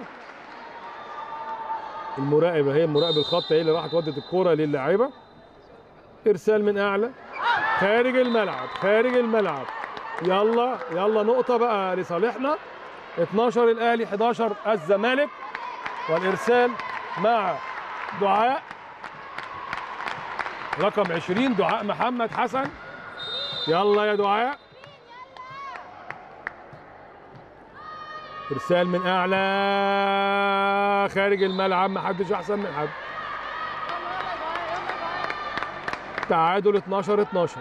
المراقب اهي مراقب الخط هي اللي راحت ودت الكرة للاعيبة ارسال من اعلى خارج الملعب خارج الملعب يلا يلا نقطة بقى لصالحنا 12 الاهلي 11 الزمالك والارسال مع دعاء رقم 20 دعاء محمد حسن يلا يا دعاء ارسال من اعلى خارج الملعب محدش احسن من حد تعادل 12 12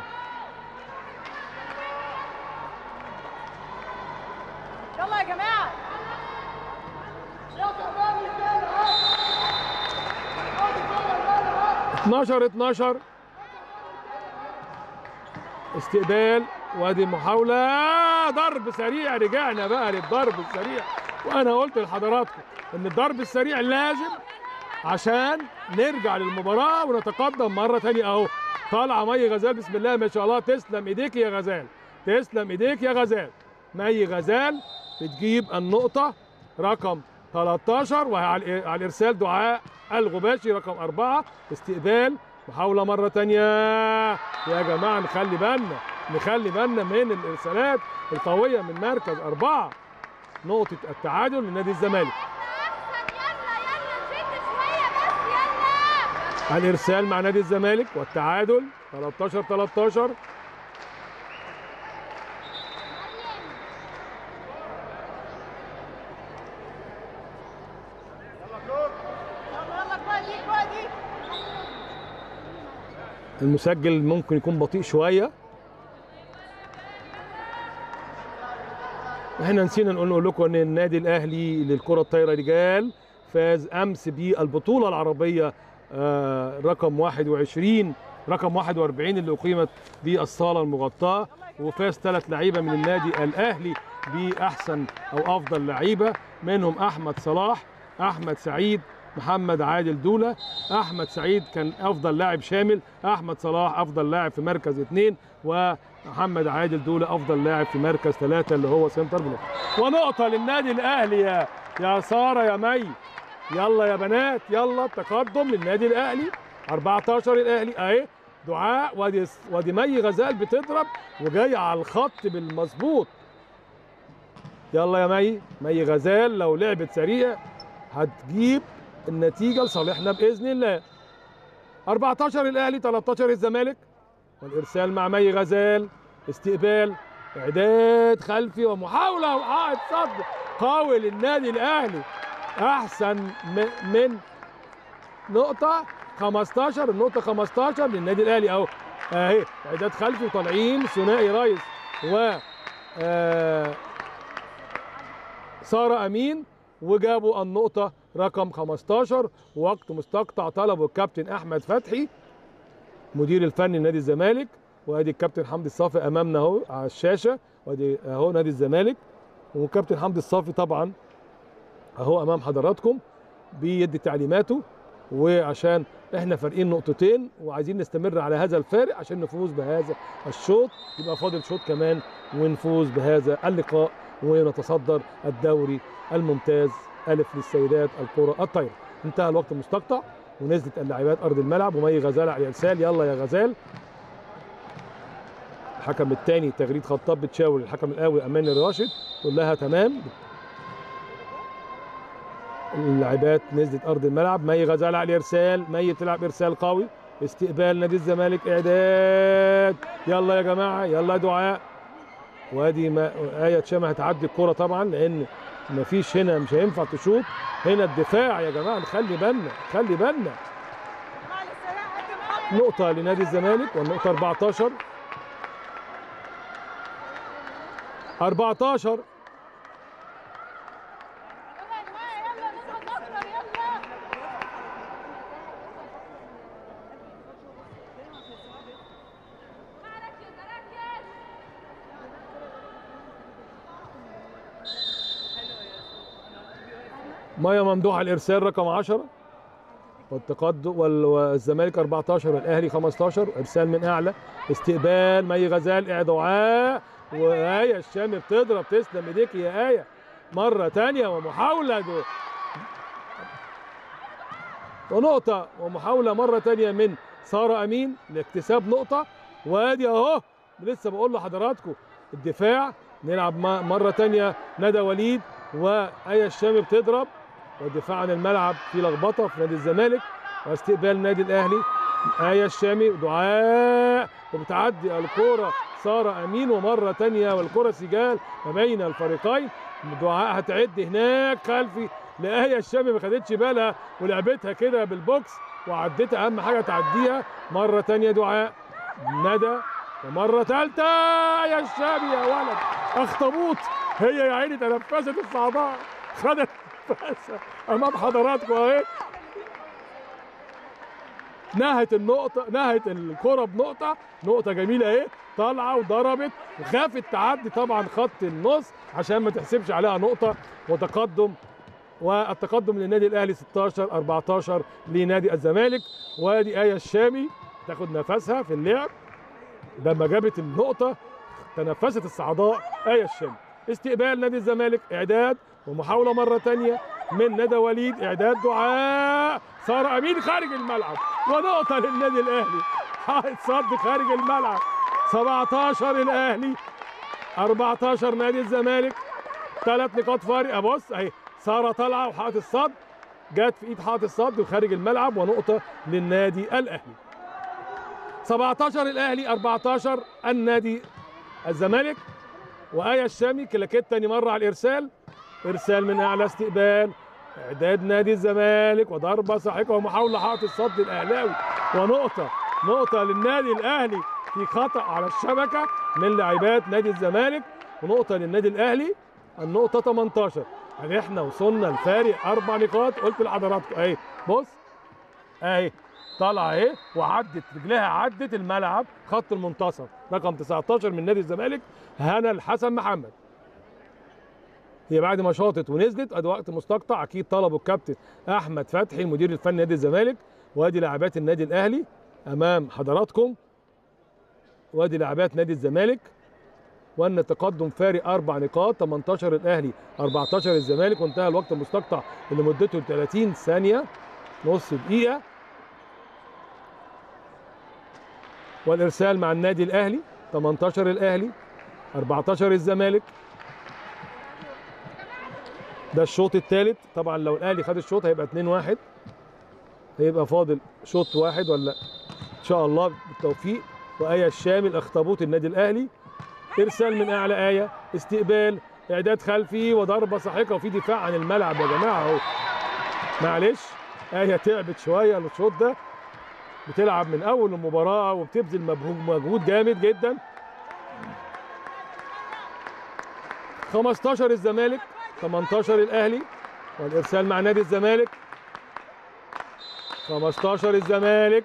يلا يا جماعه 12 12 استقبال وادي محاولة ضرب سريع رجعنا بقى للضرب السريع وانا قلت لحضراتكم ان الضرب السريع لازم عشان نرجع للمباراة ونتقدم مرة تانية اهو طالعة مي غزال بسم الله ما شاء الله تسلم ايديك يا غزال تسلم ايديك يا غزال مي غزال بتجيب النقطة رقم 13 وهي على الإ- على الارسال دعاء الغباشي رقم أربعة استقبال محاولة مرة تانية يا جماعة نخلي بالنا نخلي بالنا من الإرسالات القوية من مركز أربعة نقطة التعادل لنادي الزمالك الإرسال مع نادي الزمالك والتعادل 13 13 يلا يلا الكوره دي الكوره دي المسجل ممكن يكون بطيء شويه احنا نسينا نقول نقول لكم ان النادي الاهلي للكره الطايره رجال فاز امس بالبطوله العربيه آه، رقم 21 رقم 41 اللي اقيمت بالصاله المغطاه وفاز ثلاث لعيبه من النادي الاهلي باحسن او افضل لعيبه منهم احمد صلاح احمد سعيد محمد عادل دوله احمد سعيد كان افضل لاعب شامل احمد صلاح افضل لاعب في مركز اثنين ومحمد عادل دوله افضل لاعب في مركز ثلاثه اللي هو سنتر بلوك ونقطه للنادي الاهلي يا يا ساره يا مي يلا يا بنات يلا التقدم للنادي الاهلي 14 الاهلي اهي دعاء وادي وادي مي غزال بتضرب وجايه على الخط بالمظبوط يلا يا مي مي غزال لو لعبت سريع هتجيب النتيجه لصالحنا باذن الله 14 الاهلي 13 الزمالك والارسال مع مي غزال استقبال اعداد خلفي ومحاوله وقاعد صد قوي للنادي الاهلي احسن م- من نقطه 15 النقطه 15 للنادي الاهلي اهو اهي اعداد خلفي وطالعين ثنائي رايس و آه ساره امين وجابوا النقطه رقم 15 وقت مستقطع طلبه الكابتن احمد فتحي مدير الفني لنادي الزمالك وادي الكابتن حمدي الصافي امامنا اهو على الشاشه وادي اهو نادي الزمالك والكابتن حمدي الصافي طبعا اهو امام حضراتكم بيدي تعليماته وعشان احنا فارقين نقطتين وعايزين نستمر على هذا الفارق عشان نفوز بهذا الشوط يبقى فاضل شوط كمان ونفوز بهذا اللقاء ونتصدر الدوري الممتاز الف للسيدات الكره الطايره انتهى الوقت المستقطع ونزلت اللاعبات ارض الملعب ومي غزال على الارسال يلا يا غزال الحكم الثاني تغريد خطاب بتشاور الحكم الاول امان الراشد تقول لها تمام اللاعبات نزلت ارض الملعب مي غزال على الارسال مي بتلعب ارسال قوي استقبال نادي الزمالك اعداد يلا يا جماعه يلا يا دعاء وادي ما ايه شامه هتعدي الكره طبعا لان مفيش هنا مش هينفع تشوط هنا الدفاع يا جماعه نخلي بالنا خلي بالنا نقطه لنادي الزمالك والنقطه 14 14 مايا ممدوح على الارسال رقم 10 والتقدم وال- والزمالك 14 والاهلي 15 ارسال من اعلى استقبال مي غزال اعداء وايه الشامي بتضرب تسلم ايديك يا ايه مره تانية ومحاوله دو ونقطه ومحاوله مره تانية من ساره امين لاكتساب نقطه وادي اهو لسه بقول لحضراتكم الدفاع نلعب م- مره تانية ندى وليد وايه الشامي بتضرب والدفاع عن الملعب في لخبطه في نادي الزمالك واستقبال نادي الاهلي آية الشامي ودعاء وبتعدي الكرة سارة أمين ومرة تانية والكرة سجال ما بين الفريقين دعاء هتعد هناك خلفي لآية الشامي ما خدتش بالها ولعبتها كده بالبوكس وعدتها أهم حاجة تعديها مرة تانية دعاء ندى ومرة تالتة آية الشامي يا ولد أخطبوط هي يا عيني تنفست الصعداء خدت نفسها أمام حضراتكم أهي نهت النقطة نهت الكرة بنقطة نقطة جميلة اهي طالعة وضربت وخافت تعدي طبعا خط النص عشان ما تحسبش عليها نقطة وتقدم والتقدم للنادي الاهلي 16 14 لنادي الزمالك وادي آية الشامي تاخد نفسها في اللعب لما جابت النقطة تنفست الصعداء آية الشامي استقبال نادي الزمالك اعداد ومحاولة مرة تانية من ندى وليد اعداد دعاء سارة امين خارج الملعب ونقطة للنادي الاهلي حائط صد خارج الملعب 17 الاهلي 14 نادي الزمالك ثلاث نقاط فارق ابص اهي سارة طالعة وحائط الصد جت في ايد حائط الصد وخارج الملعب ونقطة للنادي الاهلي 17 الاهلي 14 النادي الزمالك وآية الشامي كلاكيت تاني مرة على الإرسال إرسال من أعلى استقبال إعداد نادي الزمالك وضربة ساحقة ومحاولة حائط الصد الأهلاوي ونقطة نقطة للنادي الأهلي في خطأ على الشبكة من لاعبات نادي الزمالك ونقطة للنادي الأهلي النقطة 18 يعني احنا وصلنا لفارق أربع نقاط قلت لحضراتكم أهي بص أهي طالعة أهي وعدت رجلها عدت الملعب خط المنتصف رقم 19 من نادي الزمالك هنا الحسن محمد هي بعد ما شاطت ونزلت ادي وقت مستقطع اكيد طلبه الكابتن احمد فتحي المدير الفني نادي الزمالك وادي لاعبات النادي الاهلي امام حضراتكم وادي لاعبات نادي الزمالك وان التقدم فارق اربع نقاط 18 الاهلي 14 الزمالك وانتهى الوقت المستقطع اللي مدته 30 ثانيه نص دقيقه والارسال مع النادي الاهلي 18 الاهلي 14 الزمالك ده الشوط الثالث طبعا لو الاهلي خد الشوط هيبقى 2 1 هيبقى فاضل شوط واحد ولا ان شاء الله بالتوفيق وايه الشامي الاخطبوط النادي الاهلي ارسال من اعلى ايه استقبال اعداد خلفي وضربه ساحقه وفي دفاع عن الملعب يا جماعه اهو معلش ايه تعبت شويه الشوط ده بتلعب من اول المباراه وبتبذل مجهود مجهود جامد جدا 15 الزمالك 18 الاهلي والارسال مع نادي الزمالك 15 الزمالك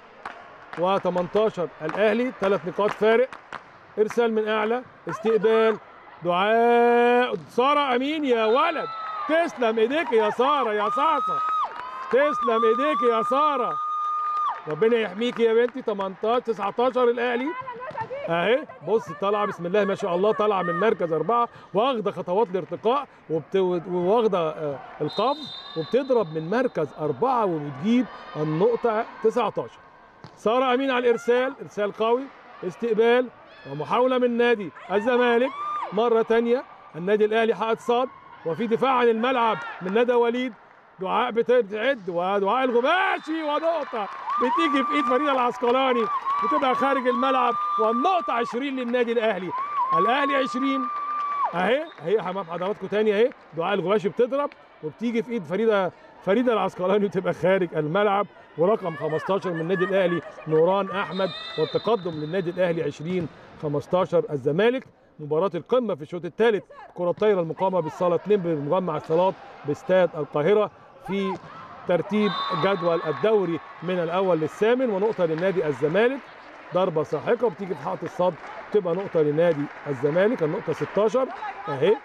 و18 الاهلي ثلاث نقاط فارق ارسال من اعلى استقبال دعاء ساره امين يا ولد تسلم ايديك يا ساره يا صاصه تسلم ايديك يا ساره ربنا يحميك يا بنتي 18 19 الاهلي اهي بص طالعه بسم الله ما شاء الله طالعه من مركز اربعه واخده خطوات الارتقاء وبت... واخده آه، القفز وبتضرب من مركز اربعه وبتجيب النقطه 19 ساره امين على الارسال ارسال قوي استقبال ومحاوله من نادي الزمالك مره تانية النادي الاهلي حقق صاد وفي دفاع عن الملعب من ندى وليد دعاء بت- بتعد ودعاء الغباشي ونقطه بتيجي في ايد فريده العسقلاني بتبقى خارج الملعب والنقطه 20 للنادي الاهلي الاهلي 20 اهي اهي امام حضراتكم تاني اهي دعاء الغباشي بتضرب وبتيجي في ايد فريده فريده العسقلاني وتبقى خارج الملعب ورقم 15 من النادي الاهلي نوران احمد والتقدم للنادي الاهلي 20 15 الزمالك مباراة القمة في الشوط الثالث كرة الطايرة المقامة بالصالة 2 بمجمع الصالات باستاد القاهرة في ترتيب جدول الدوري من الأول للثامن ونقطة للنادي الزمالك ضربة ساحقة وبتيجي في حائط الصد تبقى نقطة لنادي الزمالك النقطة 16 أهي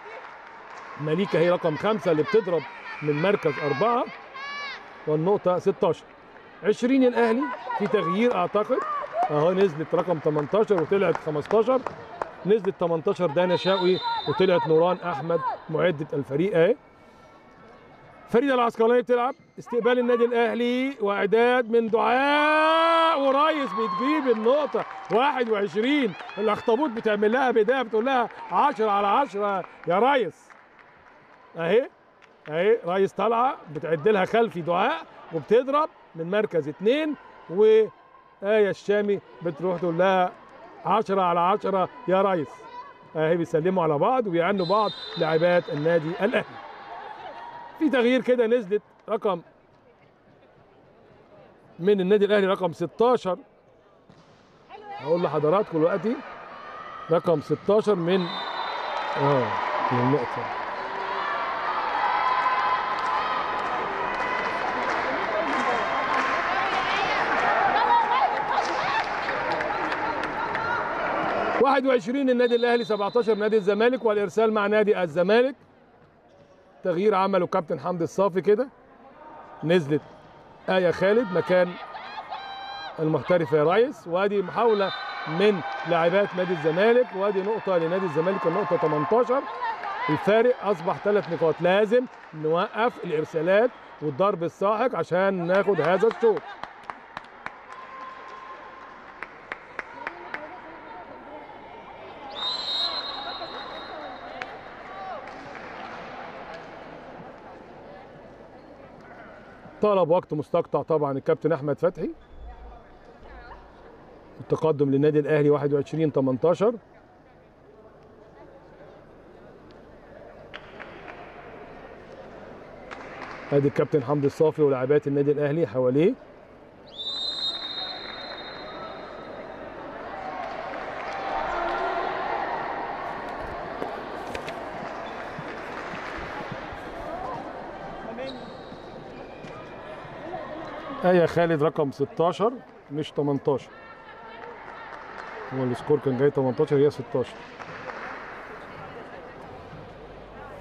مليكة هي رقم خمسة اللي بتضرب من مركز أربعة والنقطة 16 20 الأهلي في تغيير أعتقد أهو نزلت رقم 18 وطلعت 15 نزلت 18 دانا شاوي وطلعت نوران أحمد معدة الفريق أهي فريدة العسقلاني بتلعب استقبال النادي الأهلي وإعداد من دعاء ورايس بتجيب النقطة 21 الأخطبوط بتعمل لها بداية بتقول لها 10 على 10 يا رايس أهي اهي رايس طالعه بتعد لها خلفي دعاء وبتضرب من مركز اثنين وآية الشامي بتروح تقول لها 10 على 10 يا ريس اهي بيسلموا على بعض ويعنوا بعض لاعبات النادي الاهلي في تغيير كده نزلت رقم من النادي الاهلي رقم 16 هقول لحضراتكم دلوقتي رقم 16 من اه من النقطه واحد وعشرين النادي الاهلي 17 نادي الزمالك والارسال مع نادي الزمالك تغيير عمله كابتن حمدي الصافي كده نزلت آية خالد مكان المحترفة يا ريس وادي محاولة من لاعبات نادي الزمالك وادي نقطة لنادي الزمالك النقطة 18 الفارق أصبح ثلاث نقاط لازم نوقف الإرسالات والضرب الساحق عشان ناخد هذا الشوط طلب وقت مستقطع طبعا الكابتن احمد فتحي التقدم للنادي الاهلي 21 18 ادي الكابتن حمدي الصافي ولاعبات النادي الاهلي حواليه آية خالد رقم 16 مش 18 هو السكور كان جاي 18 هي 16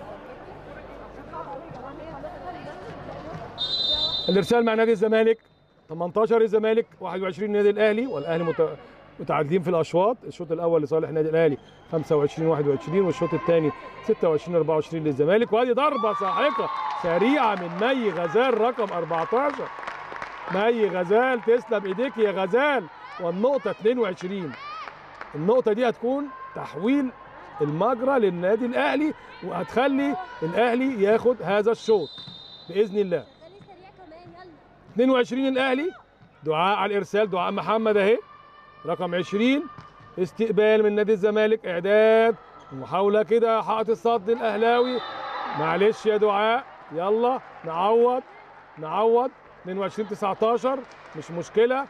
الارسال مع نادي الزمالك 18 الزمالك 21 النادي الاهلي والاهلي مت- متعادلين في الاشواط الشوط الاول لصالح النادي الاهلي 25 21 والشوط الثاني 26 24 للزمالك وادي ضربه ساحقه سريعه من مي غزال رقم 14 مي غزال تسلم ايديك يا غزال والنقطه 22 النقطه دي هتكون تحويل المجرى للنادي الاهلي وهتخلي الاهلي ياخد هذا الشوط باذن الله خلي سريع كمان يلا 22 الاهلي دعاء على الارسال دعاء محمد اهي رقم 20 استقبال من نادي الزمالك اعداد محاوله كده حائط الصد الاهلاوي معلش يا دعاء يلا نعوض نعوض 22 19 مش مشكله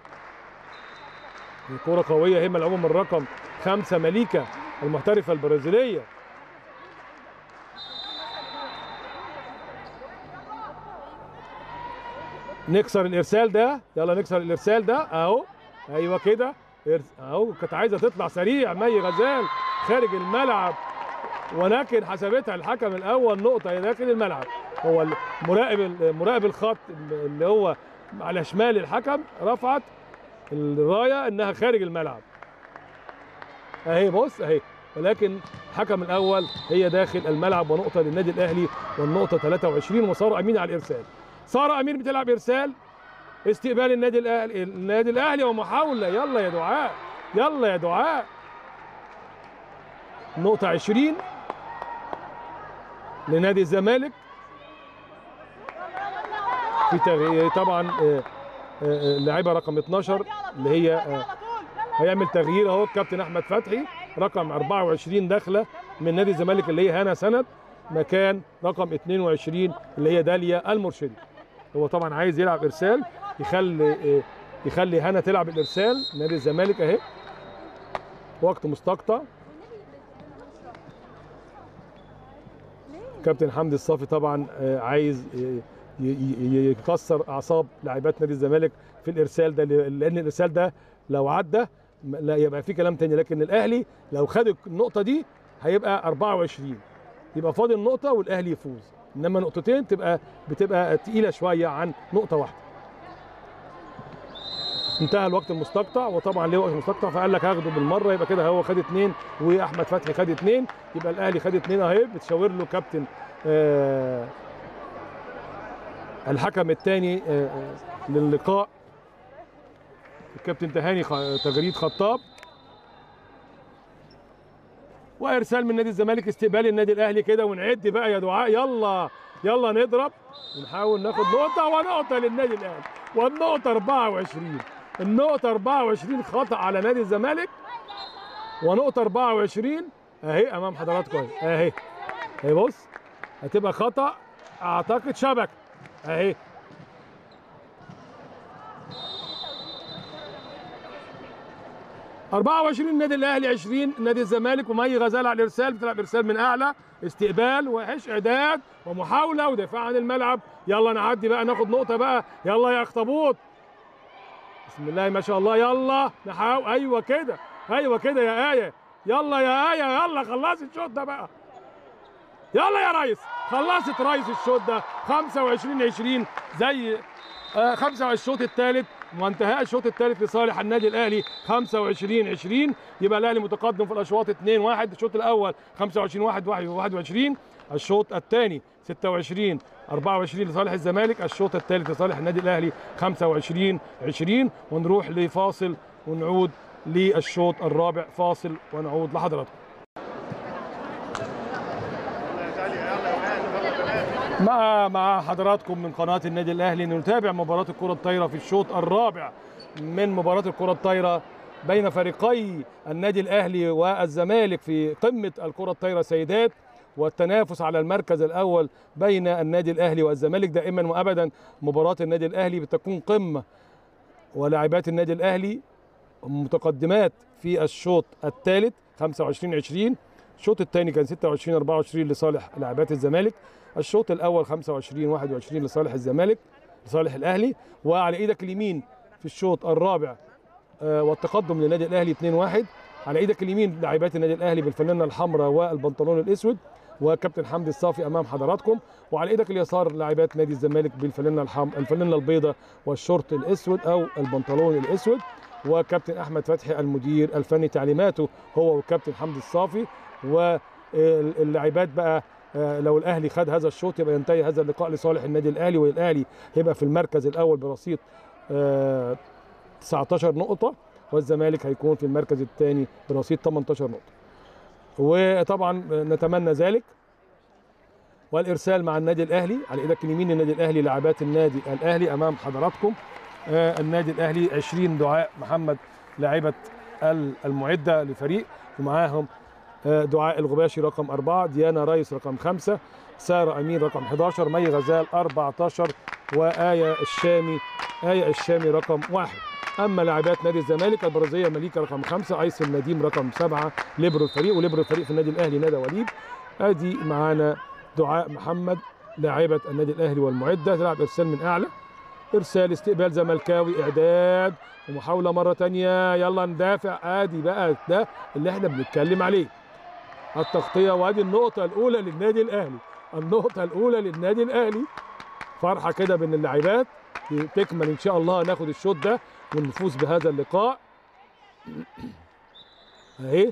دي كوره قويه هي ملعوبه من رقم خمسة مليكه المحترفه البرازيليه نكسر الارسال ده يلا نكسر الارسال ده اهو ايوه كده إرس- اهو كانت عايزه تطلع سريع مي غزال خارج الملعب ولكن حسبتها الحكم الاول نقطه داخل الملعب هو المراقب مراقب الخط اللي هو على شمال الحكم رفعت الرايه انها خارج الملعب اهي بص اهي ولكن الحكم الاول هي داخل الملعب ونقطه للنادي الاهلي والنقطه 23 وساره امين على الارسال ساره امين بتلعب ارسال استقبال النادي الاهلي النادي الاهلي ومحاوله يلا يا دعاء يلا يا دعاء نقطة 20 لنادي الزمالك في تغيير طبعا آه، آه، آه، اللاعبة رقم 12 اللي هي آه، هيعمل تغيير اهو الكابتن احمد فتحي رقم 24 داخله من نادي الزمالك اللي هي هنا سند مكان رقم 22 اللي هي داليا المرشدي هو طبعا عايز يلعب ارسال يخلي آه، يخلي هنا تلعب الارسال نادي الزمالك اهي وقت مستقطع كابتن حمدي الصافي طبعا آه، عايز ي- ي- ي- يكسر اعصاب لاعبات نادي الزمالك في الارسال ده لان الارسال ده لو عدى م- لا يبقى في كلام تاني لكن الاهلي لو خد النقطه دي هيبقى 24 يبقى فاضل نقطه والاهلي يفوز انما نقطتين تبقى بتبقى تقيله شويه عن نقطه واحده انتهى الوقت المستقطع وطبعا ليه وقت مستقطع فقال لك هاخده بالمره يبقى كده هو خد اثنين واحمد فتحي خد اثنين يبقى الاهلي خد اثنين اهي بتشاور له كابتن آه الحكم الثاني آه آه، للقاء الكابتن تهاني خ- تغريد خطاب وارسال من نادي الزمالك استقبال النادي الاهلي كده ونعد بقى يا دعاء يلا يلا نضرب ونحاول ناخد نقطه ونقطه للنادي الاهلي والنقطه 24 النقطه 24 خطا على نادي الزمالك ونقطه 24 اهي امام حضراتكم اهي اهي اهي بص هتبقى خطا اعتقد شبكه اهي أربعة وعشرين النادي الأهلي 20 نادي الزمالك ومي غزال على الإرسال بتلعب إرسال من أعلى استقبال وحش إعداد ومحاولة ودفاع عن الملعب يلا نعدي بقى ناخد نقطة بقى يلا يا أخطبوط بسم الله ما شاء الله يلا نحاول أيوه كده أيوه كده يا آية يلا يا آية يلا خلصي الشوط ده بقى يلا يا ريس خلصت ريس الشوط ده 25 20 زي آه 25 الشوط الثالث وانتهاء الشوط الثالث لصالح النادي الاهلي 25 20 يبقى الاهلي متقدم في الاشواط 2 1 الشوط الاول 25 1 21 الشوط الثاني 26 24 لصالح الزمالك الشوط الثالث لصالح النادي الاهلي 25 20 ونروح لفاصل ونعود للشوط الرابع فاصل ونعود لحضراتكم مع مع حضراتكم من قناه النادي الاهلي نتابع مباراه الكره الطايره في الشوط الرابع من مباراه الكره الطايره بين فريقي النادي الاهلي والزمالك في قمه الكره الطايره سيدات والتنافس على المركز الاول بين النادي الاهلي والزمالك دائما وابدا مباراه النادي الاهلي بتكون قمه ولاعبات النادي الاهلي متقدمات في الشوط الثالث 25 20 الشوط الثاني كان 26 24 لصالح لاعبات الزمالك الشوط الاول 25 21 لصالح الزمالك لصالح الاهلي وعلى ايدك اليمين في الشوط الرابع آه، والتقدم للنادي الاهلي 2 1 على ايدك اليمين لاعبات النادي الاهلي بالفانله الحمراء والبنطلون الاسود وكابتن حمدي الصافي امام حضراتكم وعلى ايدك اليسار لاعبات نادي الزمالك بالفانلة الحم... الفانلة البيضاء والشورت الاسود او البنطلون الاسود وكابتن احمد فتحي المدير الفني تعليماته هو وكابتن حمدي الصافي واللاعبات بقى آه، لو الاهلي خد هذا الشوط يبقى ينتهي هذا اللقاء لصالح النادي الاهلي والاهلي هيبقى في المركز الاول برصيد آه، 19 نقطة والزمالك هيكون في المركز الثاني برصيد 18 نقطة. وطبعا نتمنى ذلك والارسال مع النادي الاهلي على ايدك اليمين النادي الاهلي لاعبات النادي الاهلي امام حضراتكم آه، النادي الاهلي 20 دعاء محمد لاعبة ال- المعدة لفريق ومعاهم آه، دعاء الغباشي رقم أربعة ديانا رايس رقم خمسة سارة أمين رقم 11 مي غزال 14 وآية الشامي آية الشامي رقم واحد أما لاعبات نادي الزمالك البرازية مليكة رقم خمسة أيسن نديم رقم سبعة ليبرو الفريق وليبرو الفريق في النادي الأهلي ندى وليد أدي معانا دعاء محمد لاعبة النادي الأهلي والمعدة تلعب إرسال من أعلى إرسال استقبال زملكاوي إعداد ومحاولة مرة تانية يلا ندافع آدي بقى ده اللي احنا بنتكلم عليه التغطية وادي النقطة الأولى للنادي الأهلي النقطة الأولى للنادي الأهلي فرحة كده بين اللاعبات تكمل إن شاء الله ناخد الشوط ده ونفوز بهذا اللقاء أهي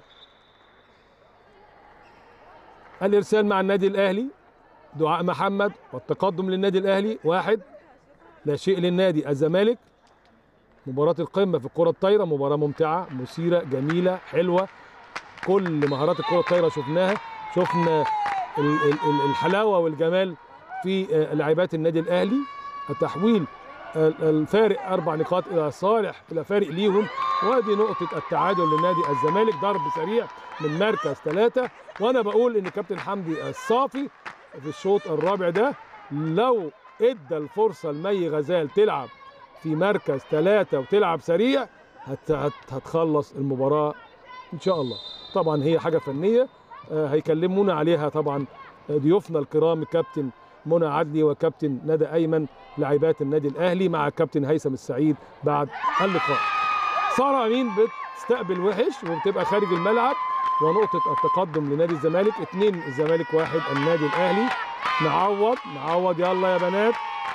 الإرسال مع النادي الأهلي دعاء محمد والتقدم للنادي الأهلي واحد لا شيء للنادي الزمالك مباراة القمة في الكرة الطايرة مباراة ممتعة مثيرة جميلة حلوة كل مهارات الكرة الطايرة شفناها شفنا ال- ال- ال- الحلاوة والجمال في آه، لاعبات النادي الأهلي التحويل ال- الفارق أربع نقاط إلى صالح إلى فارق ليهم وادي نقطة التعادل لنادي الزمالك ضرب سريع من مركز ثلاثة وأنا بقول إن كابتن حمدي الصافي في الشوط الرابع ده لو ادى الفرصة لمي غزال تلعب في مركز ثلاثة وتلعب سريع هت هت هتخلص المباراة إن شاء الله طبعا هي حاجة فنية آه، هيكلمونا عليها طبعا ضيوفنا الكرام كابتن منى عدلي وكابتن ندى أيمن لاعبات النادي الأهلي مع كابتن هيثم السعيد بعد اللقاء سارة أمين بتستقبل وحش وبتبقى خارج الملعب ونقطة التقدم لنادي الزمالك اتنين الزمالك واحد النادي الأهلي نعوض نعوض يلا يا بنات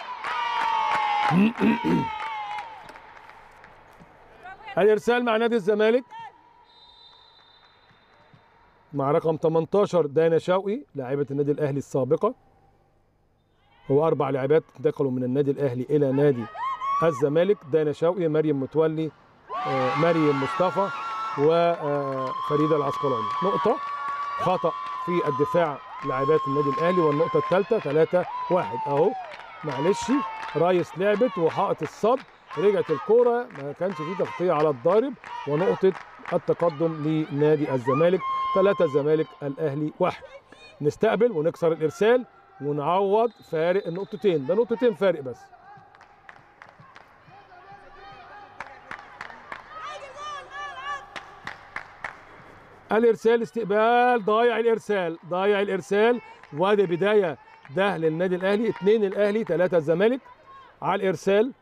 الإرسال مع نادي الزمالك مع رقم 18 دانا شوقي لاعبة النادي الأهلي السابقة هو أربع لاعبات انتقلوا من النادي الأهلي إلى نادي الزمالك دانا شوقي مريم متولي آه، مريم مصطفى وفريدة العسقلاني نقطة خطأ في الدفاع لاعبات النادي الأهلي والنقطة الثالثة 3 واحد أهو معلش رايس لعبت وحائط الصد رجعت الكرة ما كانش في تغطية على الضارب ونقطة التقدم لنادي الزمالك ثلاثة الزمالك الأهلي واحد نستقبل ونكسر الإرسال ونعوض فارق النقطتين ده نقطتين فارق بس الارسال استقبال ضايع الارسال ضايع الارسال وادي بدايه ده للنادي الاهلي اثنين الاهلي ثلاثه الزمالك على الارسال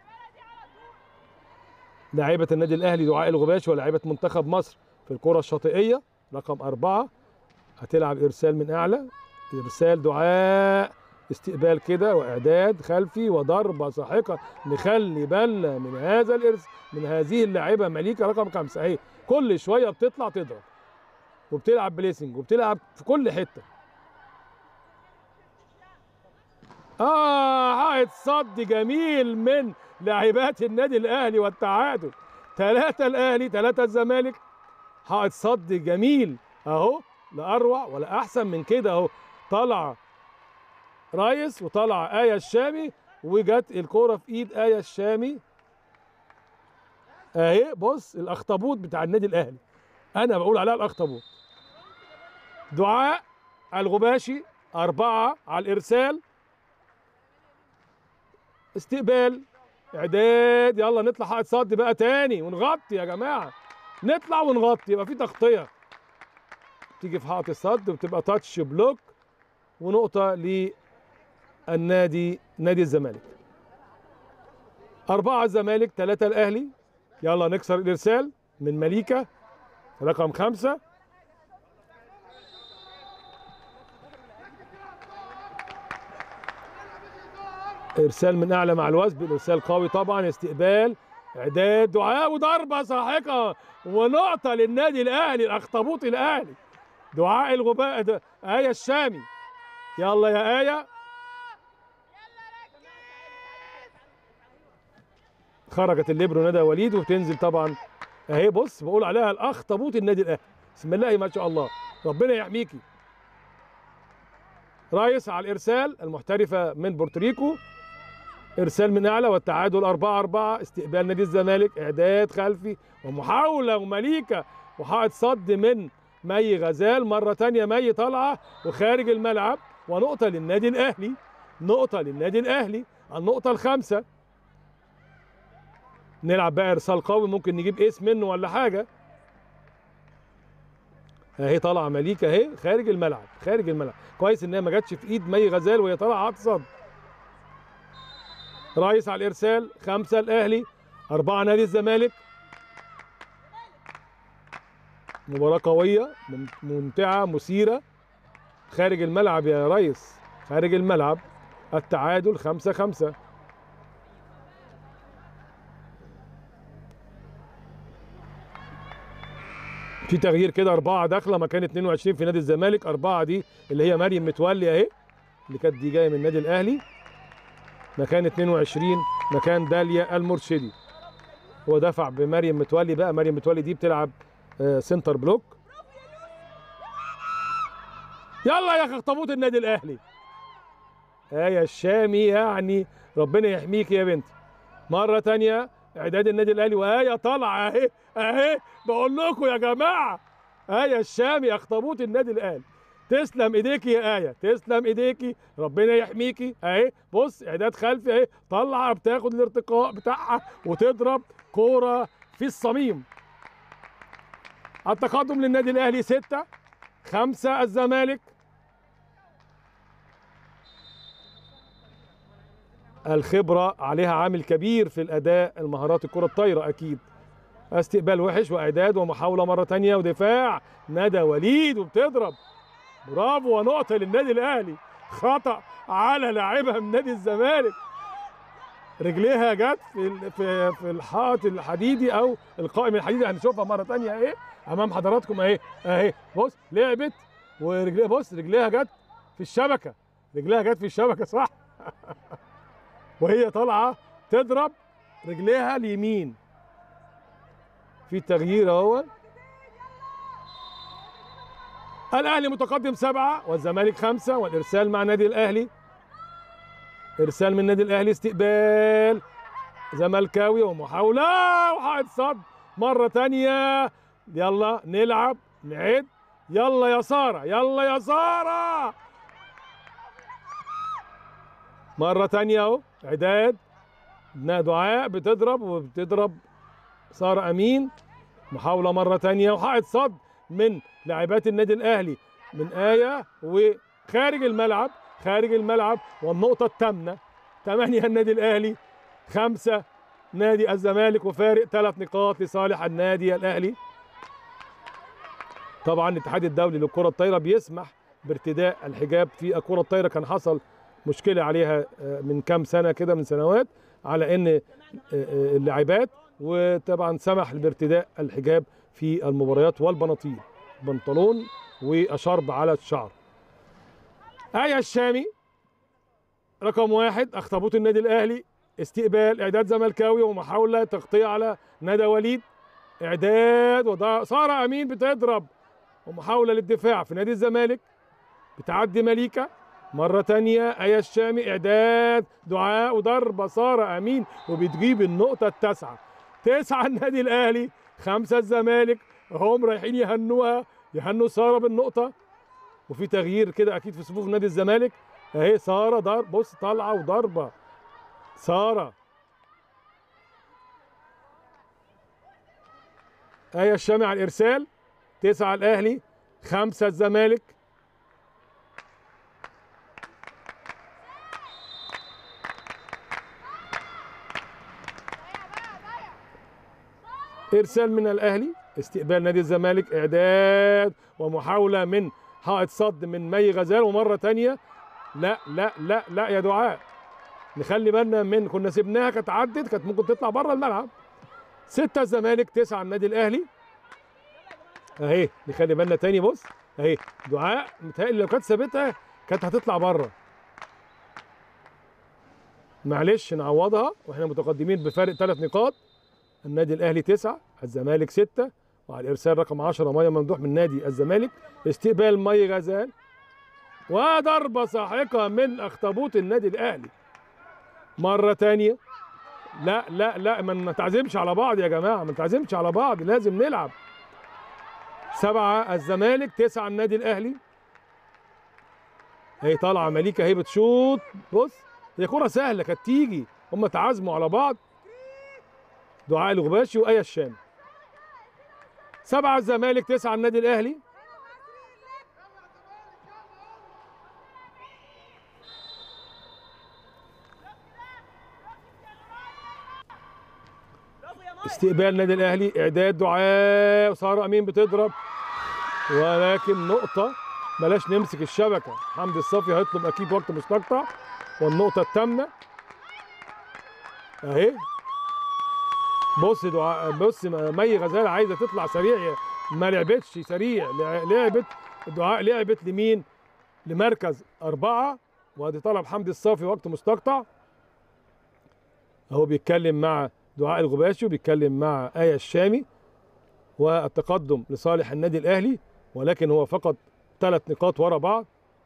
لاعيبه النادي الاهلي دعاء الغباش ولاعيبه منتخب مصر في الكره الشاطئيه رقم أربعة هتلعب ارسال من اعلى ارسال دعاء استقبال كده واعداد خلفي وضربه ساحقه نخلي بالنا من هذا الارس من هذه اللاعبه مليكه رقم خمسه اهي كل شويه بتطلع تضرب وبتلعب بليسنج وبتلعب في كل حته اه حائط صد جميل من لاعبات النادي الاهلي والتعادل ثلاثة الاهلي ثلاثة الزمالك حائط صد جميل اهو لا اروع ولا احسن من كده اهو طالعه رايس وطلع آية الشامي وجت الكرة في ايد آية الشامي اهي بص الاخطبوط بتاع النادي الاهلي انا بقول عليها الاخطبوط دعاء الغباشي أربعة على الإرسال استقبال إعداد يلا نطلع حائط صد بقى تاني ونغطي يا جماعة نطلع ونغطي يبقى في تغطية تيجي في حائط الصد وبتبقى تاتش بلوك ونقطة للنادي نادي الزمالك أربعة الزمالك ثلاثة الأهلي يلا نكسر الإرسال من مليكة رقم خمسة ارسال من اعلى مع الوثب الارسال قوي طبعا استقبال اعداد دعاء وضربه ساحقه ونقطه للنادي الاهلي الاخطبوط الاهلي دعاء الغباء ده ايه الشامي يلا يا ايه خرجت الليبرو ندى وليد وبتنزل طبعا اهي بص بقول عليها الاخطبوط النادي الاهلي بسم الله ما شاء الله ربنا يحميكي رايس على الارسال المحترفه من بورتوريكو ارسال من اعلى والتعادل 4 4 استقبال نادي الزمالك اعداد خلفي ومحاوله ومليكه وحائط صد من مي غزال مره تانية مي طالعه وخارج الملعب ونقطه للنادي الاهلي نقطه للنادي الاهلي النقطه الخامسه نلعب بقى ارسال قوي ممكن نجيب ايس منه ولا حاجه اهي طالعه مليكه اهي خارج الملعب خارج الملعب كويس انها ما جاتش في ايد مي غزال وهي طالعه عطسد رايس على الارسال خمسه الاهلي اربعه نادي الزمالك مباراه قويه مم- ممتعه مثيره خارج الملعب يا ريس خارج الملعب التعادل خمسة خمسة في تغيير كده أربعة داخلة مكان 22 في نادي الزمالك أربعة دي اللي هي مريم متولي أهي اللي كانت دي جاية من النادي الأهلي مكان 22 مكان داليا المرشدي هو دفع بمريم متولي بقى مريم متولي دي بتلعب آه، سنتر بلوك يلا يا اخطبوط النادي الاهلي آية الشامي يعني ربنا يحميك يا بنتي مرة تانية إعداد النادي الأهلي وآية طالعة أهي أهي بقول لكم يا جماعة آية الشامي أخطبوط النادي الأهلي تسلم إيديكي يا آية تسلم إيديكي ربنا يحميكي أهي بص إعداد خلفي أهي طالعة بتاخد الارتقاء بتاعها وتضرب كورة في الصميم التقدم للنادي الأهلي ستة خمسة الزمالك الخبرة عليها عامل كبير في الأداء المهارات الكرة الطايرة أكيد استقبال وحش وإعداد ومحاولة مرة تانية ودفاع ندى وليد وبتضرب برافو ونقطة للنادي الأهلي خطأ على لاعبها من نادي الزمالك رجليها جت في ال- في في الحائط الحديدي او القائم الحديدي هنشوفها مره تانية اهي امام حضراتكم اهي اهي بص لعبت ورجليها بص رجليها جت في الشبكه رجليها جت في الشبكه صح وهي طالعه تضرب رجليها اليمين في تغيير اهو الاهلي متقدم سبعه والزمالك خمسه والارسال مع النادي الاهلي ارسال من النادي الاهلي استقبال زملكاوي ومحاوله وحائط صد مره تانية يلا نلعب نعد يلا يا ساره يلا يا ساره مره تانية اهو اعداد نا دعاء بتضرب وبتضرب ساره امين محاوله مره تانية وحائط صد من لاعبات النادي الاهلي من ايه وخارج الملعب خارج الملعب والنقطه الثامنه ثمانيه النادي الاهلي خمسه نادي الزمالك وفارق ثلاث نقاط لصالح النادي الاهلي طبعا الاتحاد الدولي للكره الطايره بيسمح بارتداء الحجاب في الكره الطايره كان حصل مشكله عليها آه، من كام سنه كده من سنوات على ان آه، آه، اللاعبات وطبعا سمح بارتداء الحجاب في المباريات والبناطيل بنطلون وشرب على الشعر آية الشامي رقم واحد اخطبوط النادي الاهلي استقبال اعداد زملكاوي ومحاوله تغطيه على ندى وليد اعداد وضع ساره امين بتضرب ومحاوله للدفاع في نادي الزمالك بتعدي مليكه مرة تانية آية الشامي إعداد دعاء وضربة سارة أمين وبتجيب النقطة التاسعة تسعة النادي الأهلي خمسة الزمالك هم رايحين يهنوها يهنوا سارة بالنقطة وفي تغيير كده أكيد في صفوف نادي الزمالك أهي سارة ضرب بص طالعة وضربة سارة آية الشامي على الإرسال تسعة الأهلي خمسة الزمالك ارسال من الاهلي استقبال نادي الزمالك اعداد ومحاوله من حائط صد من مي غزال ومره تانية لا لا لا لا يا دعاء نخلي بالنا من كنا سيبناها كانت عدت كانت ممكن تطلع بره الملعب ستة الزمالك تسعة النادي الاهلي اهي نخلي بالنا تاني بص اهي دعاء متهيألي لو كانت سابتها كانت هتطلع بره معلش نعوضها واحنا متقدمين بفارق ثلاث نقاط النادي الاهلي تسعة الزمالك ستة وعلى الارسال رقم 10 ميه ممدوح من نادي الزمالك استقبال مي غزال وضربة ساحقة من اخطبوط النادي الاهلي مرة تانية لا لا لا ما نتعزمش على بعض يا جماعة ما نتعزمش على بعض لازم نلعب سبعة الزمالك تسعة النادي الأهلي هي طالعة مليكة هي بتشوط بص هي كرة سهلة كانت تيجي هم تعازموا على بعض دعاء الغباشي وآية الشام سبعة الزمالك تسعة النادي الأهلي برافو يا ماي استقبال النادي الاهلي اعداد دعاء وساره امين بتضرب ولكن نقطه بلاش نمسك الشبكه حمدي الصافي هيطلب اكيد وقت مستقطع والنقطه الثامنه اهي بص دعاء بص مي غزال عايزه تطلع سريع ما لعبتش سريع لع- لعبت دعاء لعبت لمين لمركز أربعة وادي طلب حمدي الصافي وقت مستقطع اهو بيتكلم مع دعاء الغباشي وبيتكلم مع آية الشامي والتقدم لصالح النادي الأهلي ولكن هو فقط ثلاث نقاط ورا بعض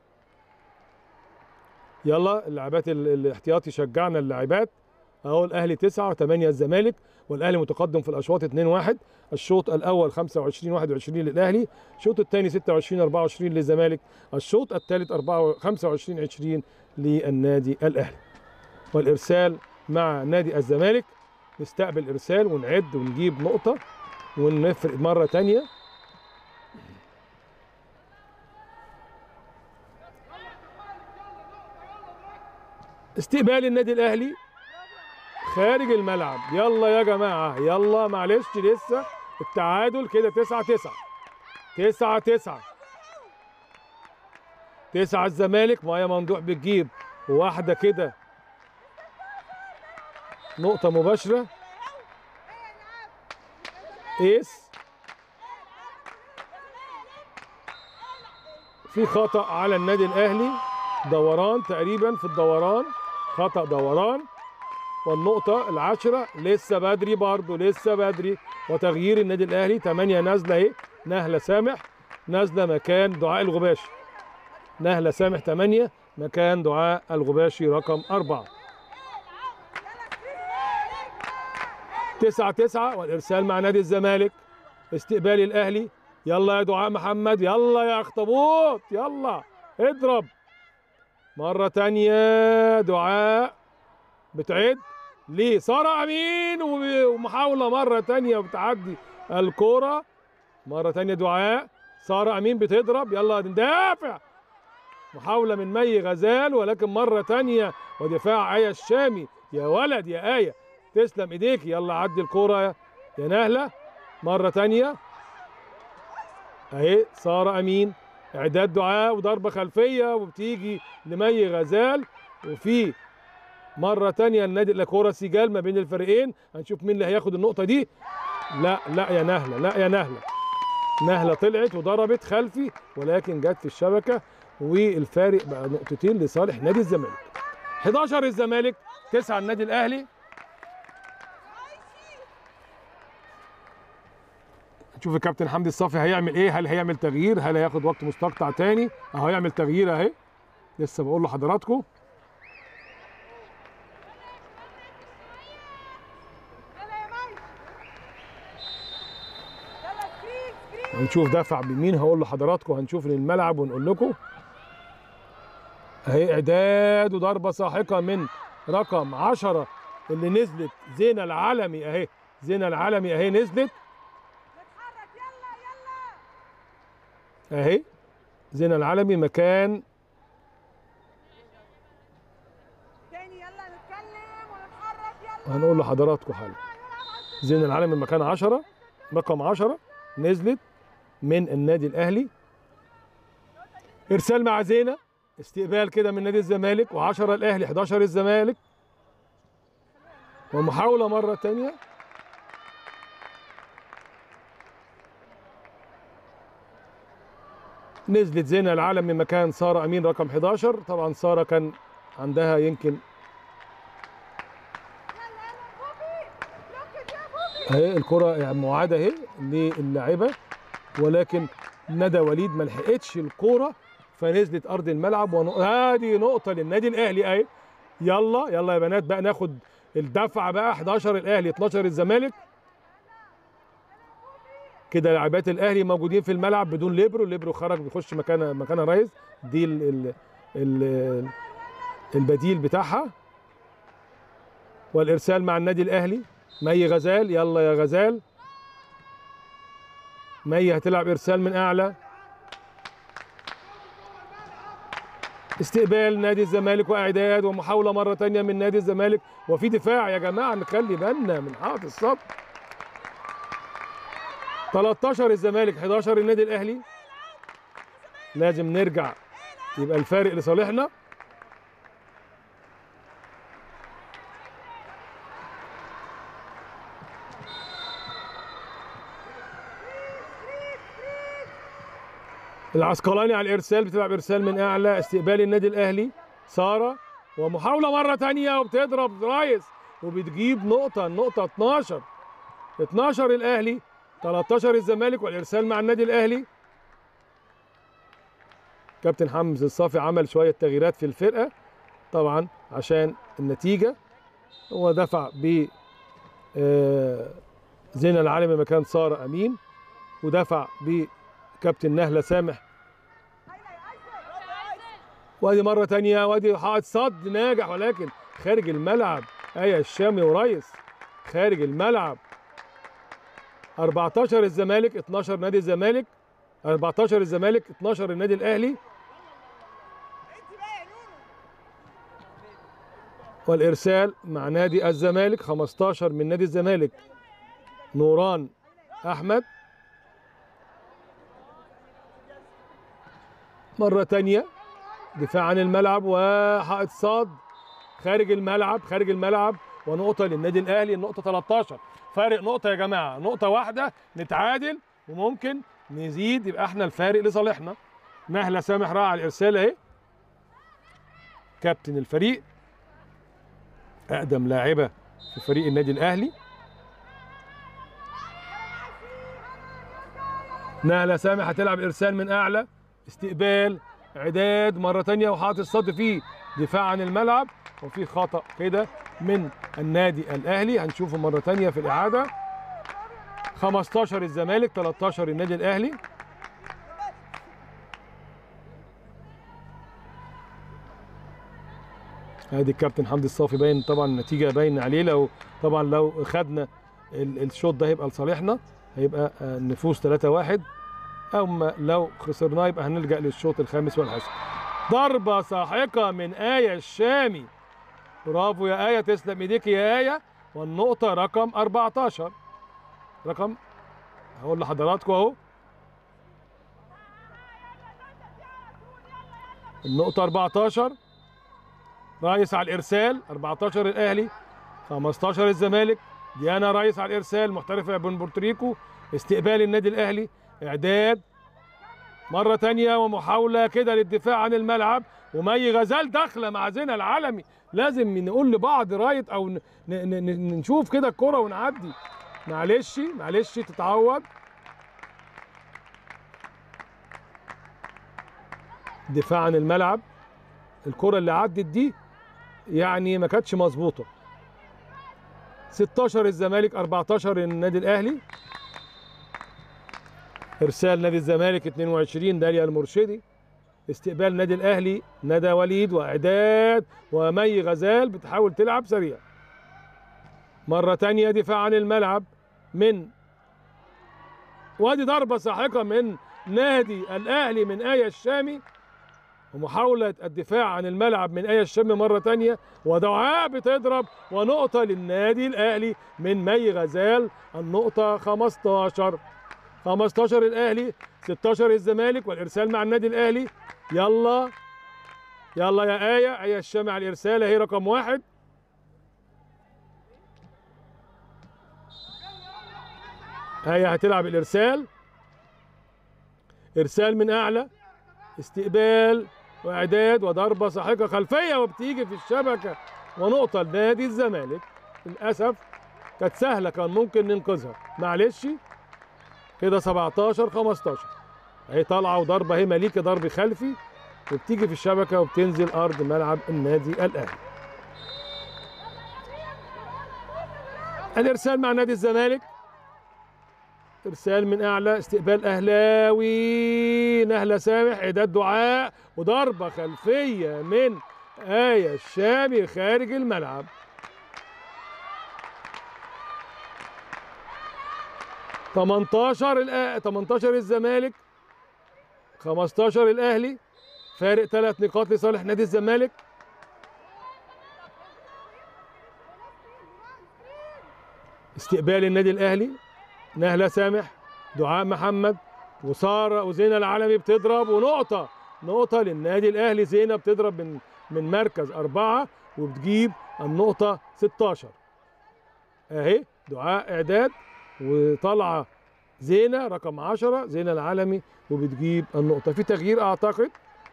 يلا اللاعبات ال- الاحتياطي شجعنا اللاعبات اهو الاهلي 9 و8 الزمالك والاهلي متقدم في الاشواط 2-1 الشوط الاول 25 21 للاهلي الشوط الثاني 26 24 للزمالك الشوط الثالث 25 20 للنادي الاهلي والارسال مع نادي الزمالك نستقبل ارسال ونعد ونجيب نقطه ونفرق مره تانية استقبال النادي الاهلي خارج الملعب يلا يا جماعه يلا معلش لسه التعادل كده 9 9 9 9 9 الزمالك مايا ممدوح بتجيب واحده كده نقطة مباشرة ايس في خطأ على النادي الأهلي دوران تقريبا في الدوران خطأ دوران والنقطة العاشرة لسه بدري برضه لسه بدري وتغيير النادي الأهلي 8 نازلة اهي نهلة سامح نازلة مكان دعاء الغباشي نهلة سامح 8 مكان دعاء الغباشي رقم أربعة تسعة تسعة والإرسال مع نادي الزمالك استقبال الأهلي يلا يا دعاء محمد يلا يا أخطبوط يلا اضرب مرة تانية دعاء بتعد لسارة أمين وب- ومحاولة مرة تانية بتعدي الكرة مرة تانية دعاء سارة أمين بتضرب يلا ندافع محاولة من مي غزال ولكن مرة تانية ودفاع آية الشامي يا ولد يا آية تسلم ايديك يلا عدي الكرة يا- يا نهلة مرة تانية اهي سارة امين اعداد دعاء وضربة خلفية وبتيجي لمي غزال وفي مرة تانية النادي الكرة سجال ما بين الفريقين هنشوف مين اللي هياخد النقطة دي لا لا يا نهلة لا يا نهلة نهلة طلعت وضربت خلفي ولكن جت في الشبكة والفارق بقى نقطتين لصالح نادي الزمالك 11 الزمالك 9 النادي الاهلي نشوف الكابتن حمدي الصافي هيعمل ايه هل هيعمل تغيير هل هياخد وقت مستقطع تاني اهو هيعمل تغيير اهي لسه بقول لحضراتكم يلا يا ماي يلا سكرين سكرين هنشوف دفع بمين هقول لحضراتكم هنشوف الملعب ونقول لكم اهي اعداد وضربه ساحقه من رقم 10 اللي نزلت زينه العالمي اهي زينه العالمي اهي نزلت نتحرك يلا يلا اهي زينه العالمي مكان تاني يلا نتكلم ونتحرك يلا هنقول لحضراتكم حالا زين العالمي مكان 10 رقم 10 نزلت من النادي الاهلي ارسال مع زينه استقبال كده من نادي الزمالك و10 الاهلي 11 الزمالك ومحاولة مرة تانية نزلت زينة العالم من مكان سارة أمين رقم 11 طبعا سارة كان عندها يمكن اهي الكرة يعني معادة اهي للاعبة ولكن ندى وليد ما لحقتش الكرة فنزلت ارض الملعب وهذه نقطة للنادي الاهلي اهي يلا يلا يا بنات بقى ناخد الدفعة بقى 11 الاهلي 12 الزمالك كده لاعبات الاهلي موجودين في الملعب بدون ليبرو الليبرو خرج بيخش مكان مكان ريس دي ال ال ال البديل بتاعها والارسال مع النادي الاهلي مي غزال يلا يا غزال مي هتلعب ارسال من اعلى استقبال نادي الزمالك واعداد ومحاوله مره تانية من نادي الزمالك وفي دفاع يا جماعه نخلي بالنا من حائط الصد 13 الزمالك 11 النادي الاهلي لازم نرجع يبقى الفارق لصالحنا العسقلاني على الارسال بتلعب ارسال من اعلى استقبال النادي الاهلي ساره ومحاوله مره تانية وبتضرب رايس وبتجيب نقطه النقطه 12 12 الاهلي 13 الزمالك والارسال مع النادي الاهلي كابتن حمزه الصافي عمل شويه تغييرات في الفرقه طبعا عشان النتيجه هو دفع ب آه، زين العالمي مكان ساره امين ودفع بكابتن نهله سامح وادي مره تانية وادي حائط صد ناجح ولكن خارج الملعب ايه الشامي وريس خارج الملعب 14 الزمالك 12 نادي الزمالك 14 الزمالك 12 النادي الاهلي والارسال مع نادي الزمالك 15 من نادي الزمالك نوران احمد مره تانية دفاع عن الملعب وحائط صاد خارج الملعب خارج الملعب ونقطة للنادي الأهلي النقطة 13 فارق نقطة يا جماعة نقطة واحدة نتعادل وممكن نزيد يبقى احنا الفارق لصالحنا نهلة سامح راعي على الإرسال أهي كابتن الفريق أقدم لاعبة في فريق النادي الأهلي نهلة سامح هتلعب إرسال من أعلى استقبال اعداد مره تانية وحاطط الصد فيه دفاع عن الملعب وفي خطا كده من النادي الاهلي هنشوفه مره تانية في الاعاده 15 الزمالك 13 النادي الاهلي ادي الكابتن حمدي الصافي باين طبعا النتيجه باين عليه لو طبعا لو خدنا ال- الشوط ده هيبقى لصالحنا هيبقى آه، نفوز 3 1 اما لو خسرناه يبقى هنلجا للشوط الخامس والحاسم ضربه ساحقه من ايه الشامي برافو يا ايه تسلم ايديك يا ايه والنقطه رقم 14 رقم هقول لحضراتكم اهو النقطه 14 رايس على الارسال 14 الاهلي 15 الزمالك ديانا رايس على الارسال محترفه من بورتوريكو استقبال النادي الاهلي اعداد مره تانية ومحاوله كده للدفاع عن الملعب ومي غزال داخله مع زينة العالمي لازم نقول لبعض رايت او ن- ن- ن- نشوف كده الكره ونعدي معلش معلش تتعوض دفاع عن الملعب الكره اللي عدت دي يعني ما كانتش مظبوطه 16 الزمالك 14 النادي الاهلي ارسال نادي الزمالك 22 داليا المرشدي استقبال نادي الاهلي ندى وليد واعداد ومي غزال بتحاول تلعب سريع مره تانية دفاع عن الملعب من وادي ضربه ساحقه من نادي الاهلي من ايه الشامي ومحاولة الدفاع عن الملعب من آية الشامي مرة تانية ودعاء بتضرب ونقطة للنادي الأهلي من مي غزال النقطة 15 15 الأهلي 16 الزمالك والإرسال مع النادي الأهلي يلا يلا يا آية آية الشامي على الإرسال أهي رقم واحد هي هتلعب الارسال ارسال من اعلى استقبال واعداد وضربه ساحقه خلفيه وبتيجي في الشبكه ونقطه لنادي الزمالك للاسف كانت سهله كان ممكن ننقذها معلش كده 17 15 اهي طالعه وضربه اهي مليكه ضرب خلفي وبتيجي في الشبكه وبتنزل ارض ملعب النادي الاهلي الارسال مع نادي الزمالك ارسال من اعلى استقبال اهلاوي نهله سامح اعداد دعاء وضربه خلفيه من ايه الشامي خارج الملعب تمنتاشر الأ... 18 الزمالك 15 الاهلي فارق ثلاث نقاط لصالح نادي الزمالك استقبال النادي الاهلي نهله سامح دعاء محمد وساره وزينه العالمي بتضرب ونقطه نقطه للنادي الاهلي زينه بتضرب من من مركز اربعه وبتجيب النقطه 16 اهي دعاء اعداد وطالعه زينه رقم 10 زينه العالمي وبتجيب النقطه في تغيير اعتقد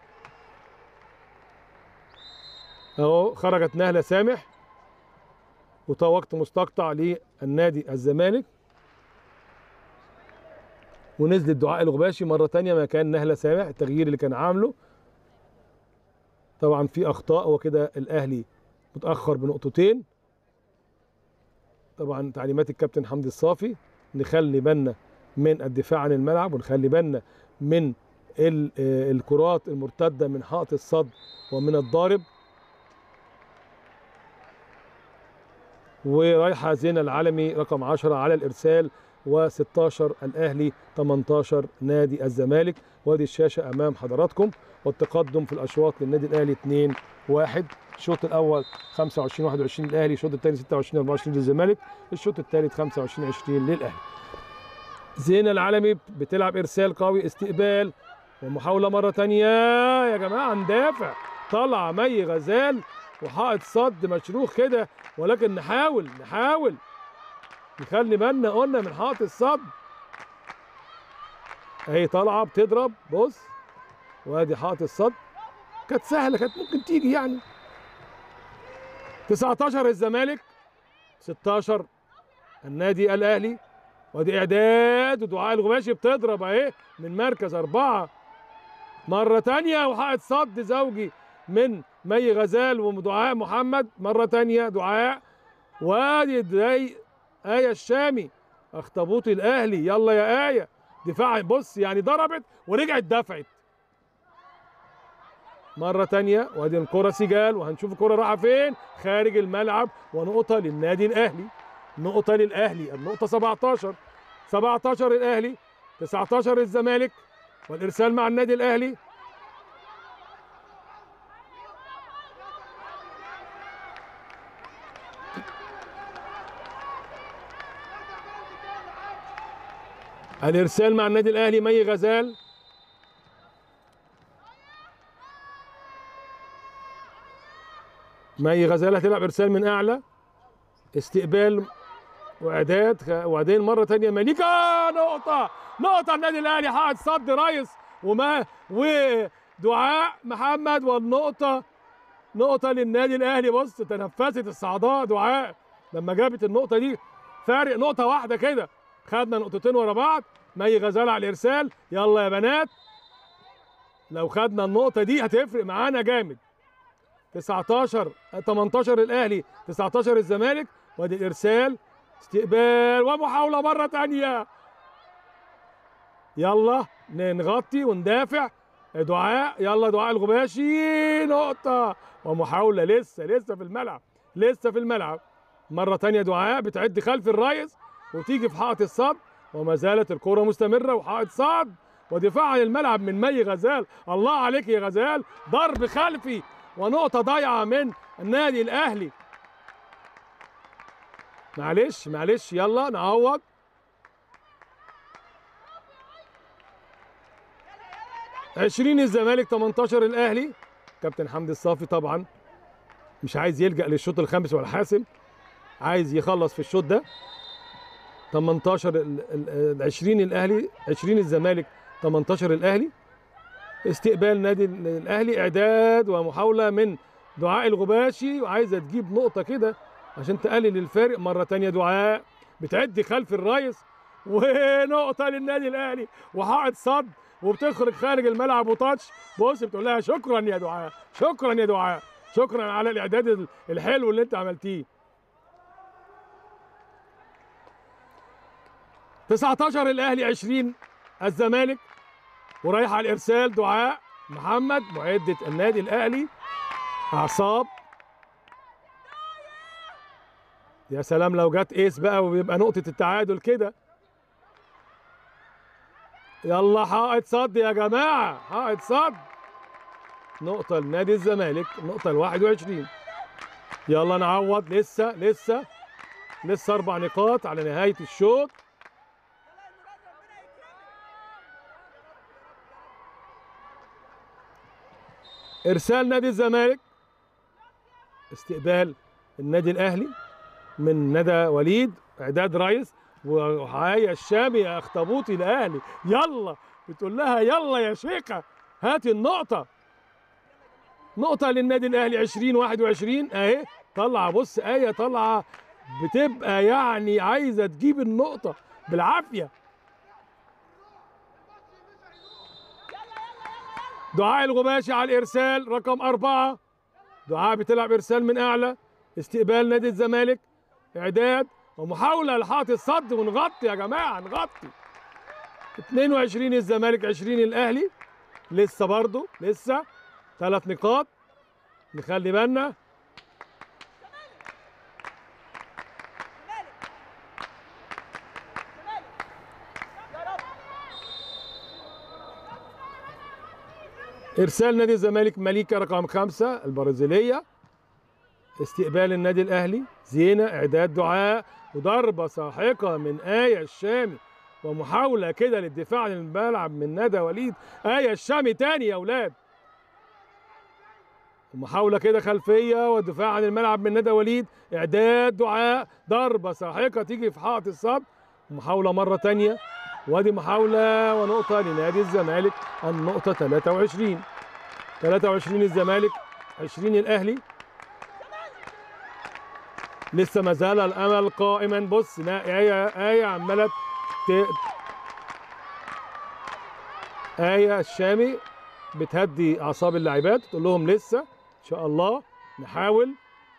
اهو خرجت نهله سامح وده وقت مستقطع للنادي الزمالك ونزلت دعاء الغباشي مره تانية مكان نهله سامح التغيير اللي كان عامله طبعا في اخطاء وكده الاهلي متاخر بنقطتين طبعا تعليمات الكابتن حمدي الصافي نخلي بالنا من الدفاع عن الملعب ونخلي بالنا من ال- آه، الكرات المرتده من حائط الصد ومن الضارب ورايحه زينه العالمي رقم 10 على الارسال و16 الاهلي 18 نادي الزمالك وادي الشاشه امام حضراتكم والتقدم في الاشواط للنادي الاهلي 2 1 الشوط الاول 25 21 للاهلي الشوط الثاني 26 24 للزمالك الشوط الثالث 25 20 للاهلي زينة العالمي بتلعب ارسال قوي استقبال ومحاولة مرة تانية يا جماعة ندافع طلع مي غزال وحائط صد مشروخ كده ولكن نحاول نحاول نخلي بالنا قلنا من حائط الصد اهي طالعة بتضرب بص وادي حائط الصد كانت سهلة كانت ممكن تيجي يعني 19 الزمالك 16 النادي الاهلي وادي اعداد ودعاء الغباشي بتضرب اهي من مركز اربعه مره تانية وحائط صد زوجي من مي غزال ودعاء محمد مره تانية دعاء وادي داي ايه الشامي اخطبوط الاهلي يلا يا ايه دفاع بص يعني ضربت ورجعت دفعت مرة تانية وادي الكرة سجال وهنشوف الكرة رايحة فين خارج الملعب ونقطة للنادي الأهلي نقطة للأهلي النقطة 17 17 الأهلي 19 الزمالك والإرسال مع النادي الأهلي الإرسال مع النادي الأهلي مي غزال مي غزال هتلعب إرسال من أعلى استقبال واعداد خ- وبعدين مره تانية مليكه نقطه نقطه النادي الاهلي حائط صد ريس وما ودعاء محمد والنقطه نقطه للنادي الاهلي بص تنفست الصعداء دعاء لما جابت النقطه دي فارق نقطه واحده كده خدنا نقطتين ورا بعض مي غزال على الارسال يلا يا بنات لو خدنا النقطه دي هتفرق معانا جامد 19 18 الاهلي 19 الزمالك وادي الارسال استقبال ومحاوله مره تانية يلا ن- نغطي وندافع دعاء يلا دعاء الغباشي نقطة ومحاولة لسه لسه في الملعب لسه في الملعب مرة تانية دعاء بتعد خلف الريس وتيجي في حائط الصد وما زالت الكرة مستمرة وحائط صد ودفاع عن الملعب من مي غزال الله عليك يا غزال ضرب خلفي ونقطة ضايعة من النادي الأهلي معلش معلش يلا نعوض عشرين الزمالك 18 الأهلي كابتن حمدي الصافي طبعا مش عايز يلجأ للشوط الخامس ولا حاسم عايز يخلص في الشوط ده 18 ال- ال- ال 20 الاهلي 20 الزمالك 18 الاهلي استقبال نادي ال- الاهلي اعداد ومحاوله من دعاء الغباشي وعايزه تجيب نقطه كده عشان تقلل الفارق مره تانية دعاء بتعدي خلف الريس ونقطه للنادي الاهلي وحائط صد وبتخرج خارج الملعب وتاتش بص بتقول لها شكرا يا دعاء شكرا يا دعاء شكرا على الاعداد ال- الحلو اللي انت عملتيه 19 الاهلي 20 الزمالك ورايح على الارسال دعاء محمد معده النادي الاهلي اعصاب يا سلام لو جت ايس بقى ويبقى نقطه التعادل كده يلا حائط صد يا جماعه حائط صد نقطه لنادي الزمالك نقطه ال 21 يلا نعوض لسه لسه لسه اربع نقاط على نهايه الشوط ارسال نادي الزمالك استقبال النادي الاهلي من ندى وليد اعداد ريس وحايا الشامي يا اخطبوطي الاهلي يلا بتقول لها يلا يا شيخه هاتي النقطه نقطه للنادي الاهلي 20 21 اهي طلع بص ايه طالعه بتبقى يعني عايزه تجيب النقطه بالعافيه دعاء الغباشي على الارسال رقم أربعة دعاء بتلعب ارسال من اعلى استقبال نادي الزمالك اعداد ومحاوله لحاط الصد ونغطي يا جماعه نغطي 22 الزمالك 20 الاهلي لسه برضه لسه ثلاث نقاط نخلي بالنا ارسال نادي الزمالك مليكه رقم خمسة البرازيليه استقبال النادي الاهلي زينه اعداد دعاء وضربه ساحقه من ايه الشامي ومحاوله كده للدفاع عن الملعب من ندى وليد ايه الشامي تاني يا اولاد محاوله كده خلفيه والدفاع عن الملعب من ندى وليد اعداد دعاء ضربه ساحقه تيجي في حائط الصد محاوله مره تانية وادي محاوله ونقطه لنادي الزمالك النقطه 23 23 الزمالك 20 الاهلي لسه ما زال الامل قائما بص لا ايه ايه عماله ت... ايه الشامي بتهدي اعصاب اللاعبات تقول لهم لسه ان شاء الله نحاول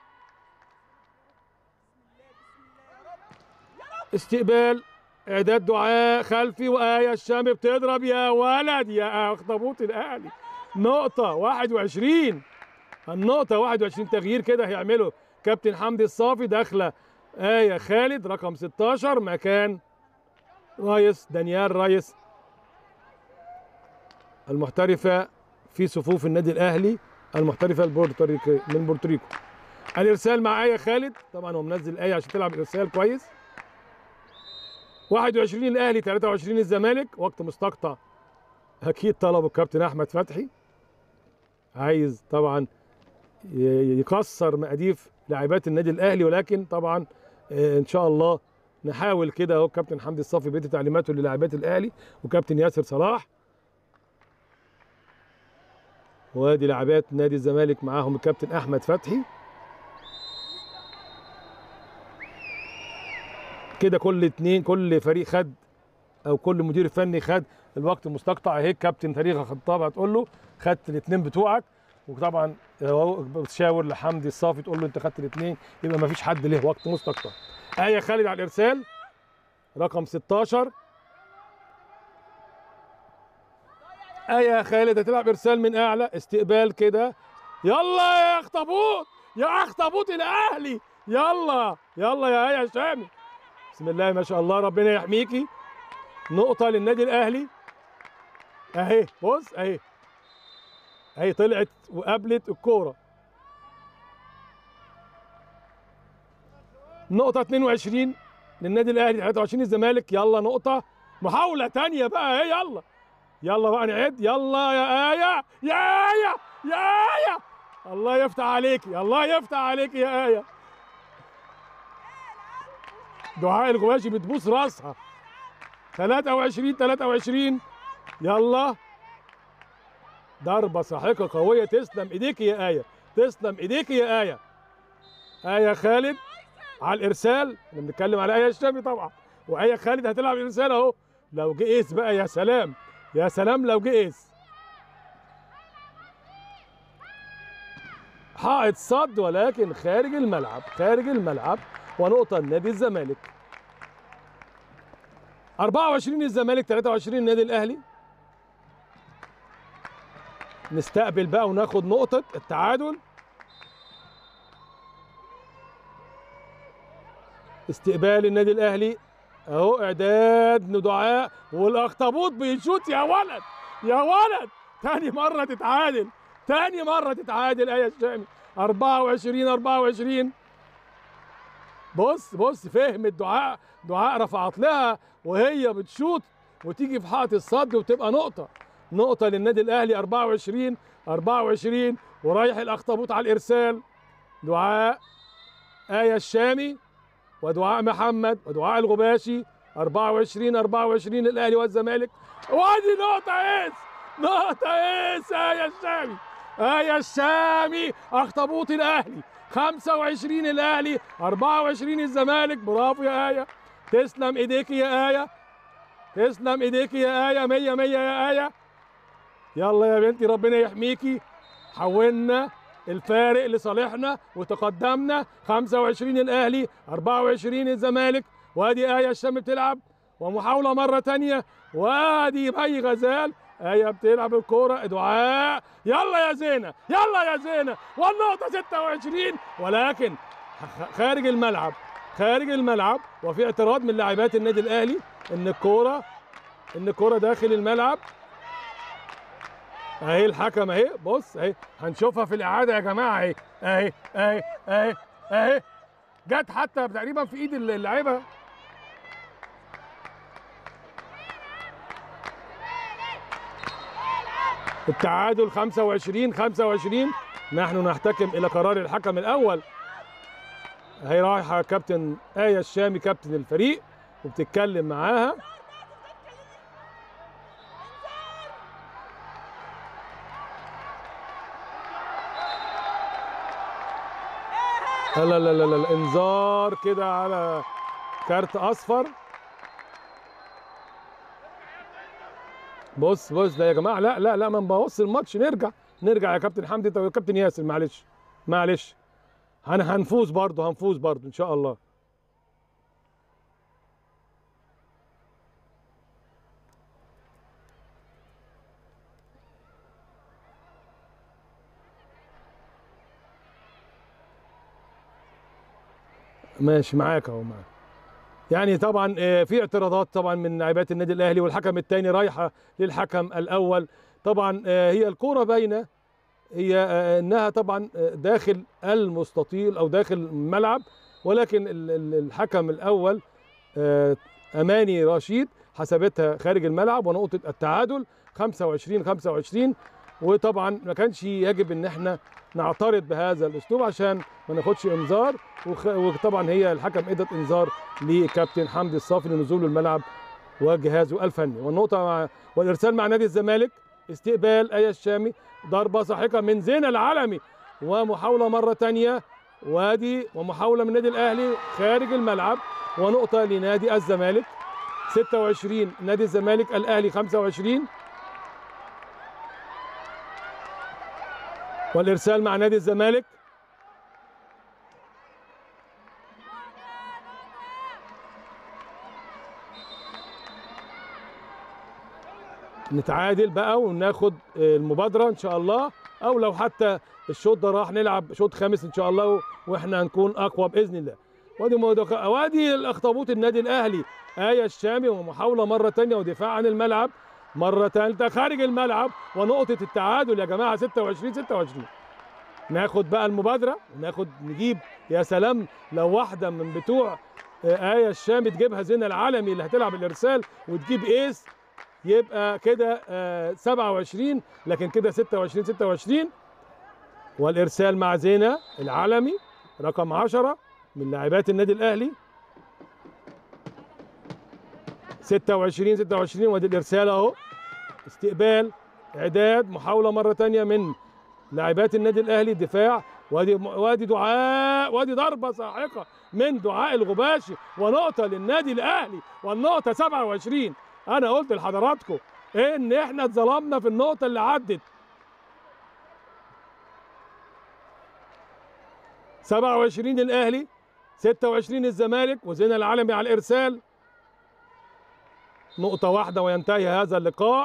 استقبال اعداد دعاء خلفي وايه الشامي بتضرب يا ولد يا اخطبوط الاهلي نقطه 21 النقطه 21 تغيير كده هيعمله كابتن حمدي الصافي داخله آية خالد رقم 16 مكان رايس دانيال رايس المحترفة في صفوف النادي الأهلي المحترفة البورتوريكي من بورتوريكو الإرسال مع آية خالد طبعا هو منزل آية عشان تلعب الإرسال كويس 21 الأهلي 23 الزمالك وقت مستقطع أكيد طلبه الكابتن أحمد فتحي عايز طبعا ي- يكسر مقاديف لاعبات النادي الاهلي ولكن طبعا آه، ان شاء الله نحاول كده اهو كابتن حمدي الصافي بيدي تعليماته للاعبات الاهلي وكابتن ياسر صلاح وادي لاعبات نادي الزمالك معاهم الكابتن احمد فتحي كده كل اتنين كل فريق خد او كل مدير فني خد الوقت المستقطع اهي كابتن فريق خطاب هتقول له خدت الاثنين بتوعك وطبعا هو بتشاور لحمدي الصافي تقول له انت خدت الاثنين يبقى ما فيش حد له وقت مستقطع آية خالد على الارسال رقم 16 آية خالد هتلعب ارسال من اعلى استقبال كده يلا يا اخطبوط يا اخطبوط الاهلي يلا يلا يا آية شامي بسم الله ما شاء الله ربنا يحميكي نقطة للنادي الأهلي أهي بص أهي أهي طلعت وقابلت الكورة نقطة 22 للنادي الأهلي 23 الزمالك يلا نقطة محاولة تانية بقى أهي يلا يلا بقى نعد يلا يا آية يا آية يا آية الله يفتح عليكي الله يفتح عليكي يا آية دعاء الغباشي بتبوس راسها 23 23 يلا ضربة ساحقة قوية تسلم ايديك يا آية تسلم ايديك يا آية آية خالد على الإرسال احنا بنتكلم على آية الشامي طبعا وآية خالد هتلعب الإرسال أهو لو جه إيس بقى يا سلام يا سلام لو جه إيس حائط صد ولكن خارج الملعب خارج الملعب ونقطة لنادي الزمالك 24 الزمالك 23 النادي الأهلي نستقبل بقى وناخد نقطة التعادل استقبال النادي الأهلي أهو إعداد ندعاء والأخطبوط بيشوط يا ولد يا ولد تاني مرة تتعادل تاني مرة تتعادل آية الشامي 24 24 بص بص فهم الدعاء دعاء رفعت لها وهي بتشوط وتيجي في حائط الصد وتبقى نقطة نقطة للنادي الأهلي 24 24 ورايح الأخطبوط على الإرسال دعاء آية الشامي ودعاء محمد ودعاء الغباشي 24 24 الأهلي والزمالك وادي نقطة إيس نقطة إيس آية الشامي آية الشامي أخطبوط الأهلي 25 الأهلي 24 الزمالك برافو يا آية تسلم إيديك يا آية تسلم إيديك يا آية 100 100 يا آية يلا يا بنتي ربنا يحميكي حولنا الفارق لصالحنا وتقدمنا 25 الاهلي 24 الزمالك وادي ايه الشام بتلعب ومحاوله مره تانية وادي مي غزال ايه بتلعب الكوره دعاء يلا يا زينه يلا يا زينه والنقطه 26 ولكن خ- خارج الملعب خارج الملعب وفي اعتراض من لاعبات النادي الاهلي ان الكوره ان الكوره داخل الملعب اهي الحكم اهي بص اهي هنشوفها في الاعاده يا جماعه اهي اهي اهي اهي اهي جت حتى تقريبا في ايد اللعيبه التعادل 25 25 نحن نحتكم الى قرار الحكم الاول هي رايحه كابتن آية الشامي كابتن الفريق وبتتكلم معاها لا لا لا لا لا انذار كده على كارت اصفر بص بص ده يا جماعه لا لا لا ما نبوظش الماتش نرجع نرجع يا كابتن حمدي طب يا كابتن ياسر معلش معلش هن هنفوز برضه هنفوز برضه ان شاء الله ماشي معاك اهو معاك يعني طبعا آه، في اعتراضات طبعا من لاعبات النادي الاهلي والحكم الثاني رايحه للحكم الاول طبعا آه، هي الكوره باينه هي آه، انها طبعا آه، داخل المستطيل او داخل الملعب ولكن ال- ال- الحكم الاول آه، اماني رشيد حسبتها خارج الملعب ونقطه التعادل 25 25 وطبعا ما كانش يجب ان احنا نعترض بهذا الاسلوب عشان ما ناخدش انذار وخ- وطبعا هي الحكم ادت انذار لكابتن حمدي الصافي لنزول الملعب وجهازه الفني والنقطه مع والارسال مع نادي الزمالك استقبال ايه الشامي ضربه ساحقه من زين العالمي ومحاوله مره تانية وادي ومحاوله من النادي الاهلي خارج الملعب ونقطه لنادي الزمالك 26 نادي الزمالك الاهلي 25 والارسال مع نادي الزمالك نتعادل بقى وناخد آه، المبادره ان شاء الله او لو حتى الشوط ده راح نلعب شوط خامس ان شاء الله و- واحنا هنكون اقوى باذن الله وادي مودك- وادي الاخطبوط النادي الاهلي ايه الشامي ومحاوله مره تانية ودفاع عن الملعب مره ثالثه خارج الملعب ونقطه التعادل يا جماعه 26 26 ناخد بقى المبادره وناخد نجيب يا سلام لو واحده من بتوع آه، آية الشامي تجيبها زينة العالمي اللي هتلعب الإرسال وتجيب إيس يبقى كده آه، 27 لكن كده 26 26 والإرسال مع زينة العالمي رقم 10 من لاعبات النادي الأهلي 26 26 وادي الارسال اهو استقبال اعداد محاوله مره تانية من لاعبات النادي الاهلي دفاع وادي وادي دعاء وادي ضربه ساحقه من دعاء الغباشي ونقطه للنادي الاهلي والنقطه 27 انا قلت لحضراتكم ان احنا اتظلمنا في النقطه اللي عدت 27 الاهلي 26 الزمالك وزين العالمي على الارسال نقطة واحدة وينتهي هذا اللقاء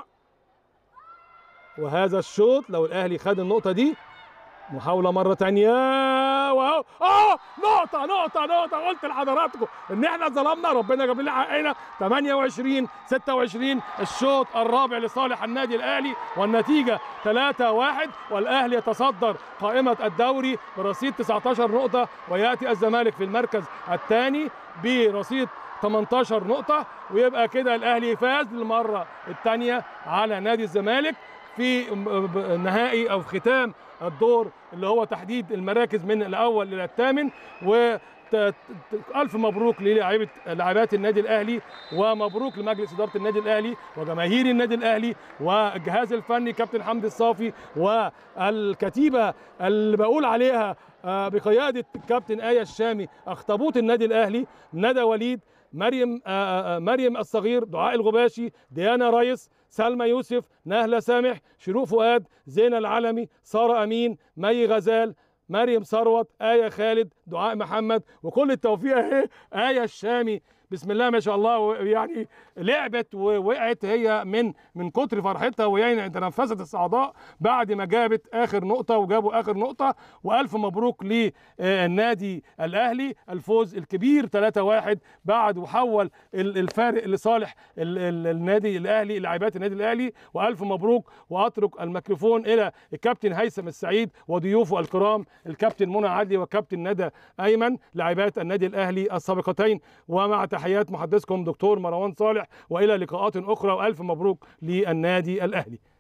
وهذا الشوط لو الاهلي خد النقطة دي محاولة مرة تانية واهو اه نقطة نقطة نقطة قلت لحضراتكم ان احنا ظلمنا ربنا جاب لنا حقنا 28 26 الشوط الرابع لصالح النادي الاهلي والنتيجة 3 1 والاهلي يتصدر قائمة الدوري برصيد 19 نقطة وياتي الزمالك في المركز الثاني برصيد 18 نقطة ويبقى كده الاهلي فاز للمرة الثانية على نادي الزمالك في نهائي او في ختام الدور اللي هو تحديد المراكز من الاول الى الثامن و الف مبروك للاعيبه لاعبات النادي الاهلي ومبروك لمجلس اداره النادي الاهلي وجماهير النادي الاهلي والجهاز الفني كابتن حمدي الصافي والكتيبه اللي بقول عليها بقياده الكابتن ايه الشامي اخطبوط النادي الاهلي ندى وليد مريم مريم الصغير دعاء الغباشي ديانا ريس سلمى يوسف نهلة سامح شروق فؤاد زينة العلمي سارة أمين مي غزال مريم ثروت آية خالد دعاء محمد وكل التوفيق اهي آية الشامي بسم الله ما شاء الله يعني لعبت ووقعت هي من من كتر فرحتها وهي تنفست الصعداء بعد ما جابت اخر نقطه وجابوا اخر نقطه والف مبروك للنادي الاهلي الفوز الكبير 3-1 بعد وحول الفارق لصالح النادي الاهلي لاعبات النادي الاهلي والف مبروك واترك الميكروفون الى الكابتن هيثم السعيد وضيوفه الكرام الكابتن منى عدلي والكابتن ندى ايمن لاعبات النادي الاهلي السابقتين ومع تحيات محدثكم دكتور مروان صالح والى لقاءات اخرى والف مبروك للنادي الاهلي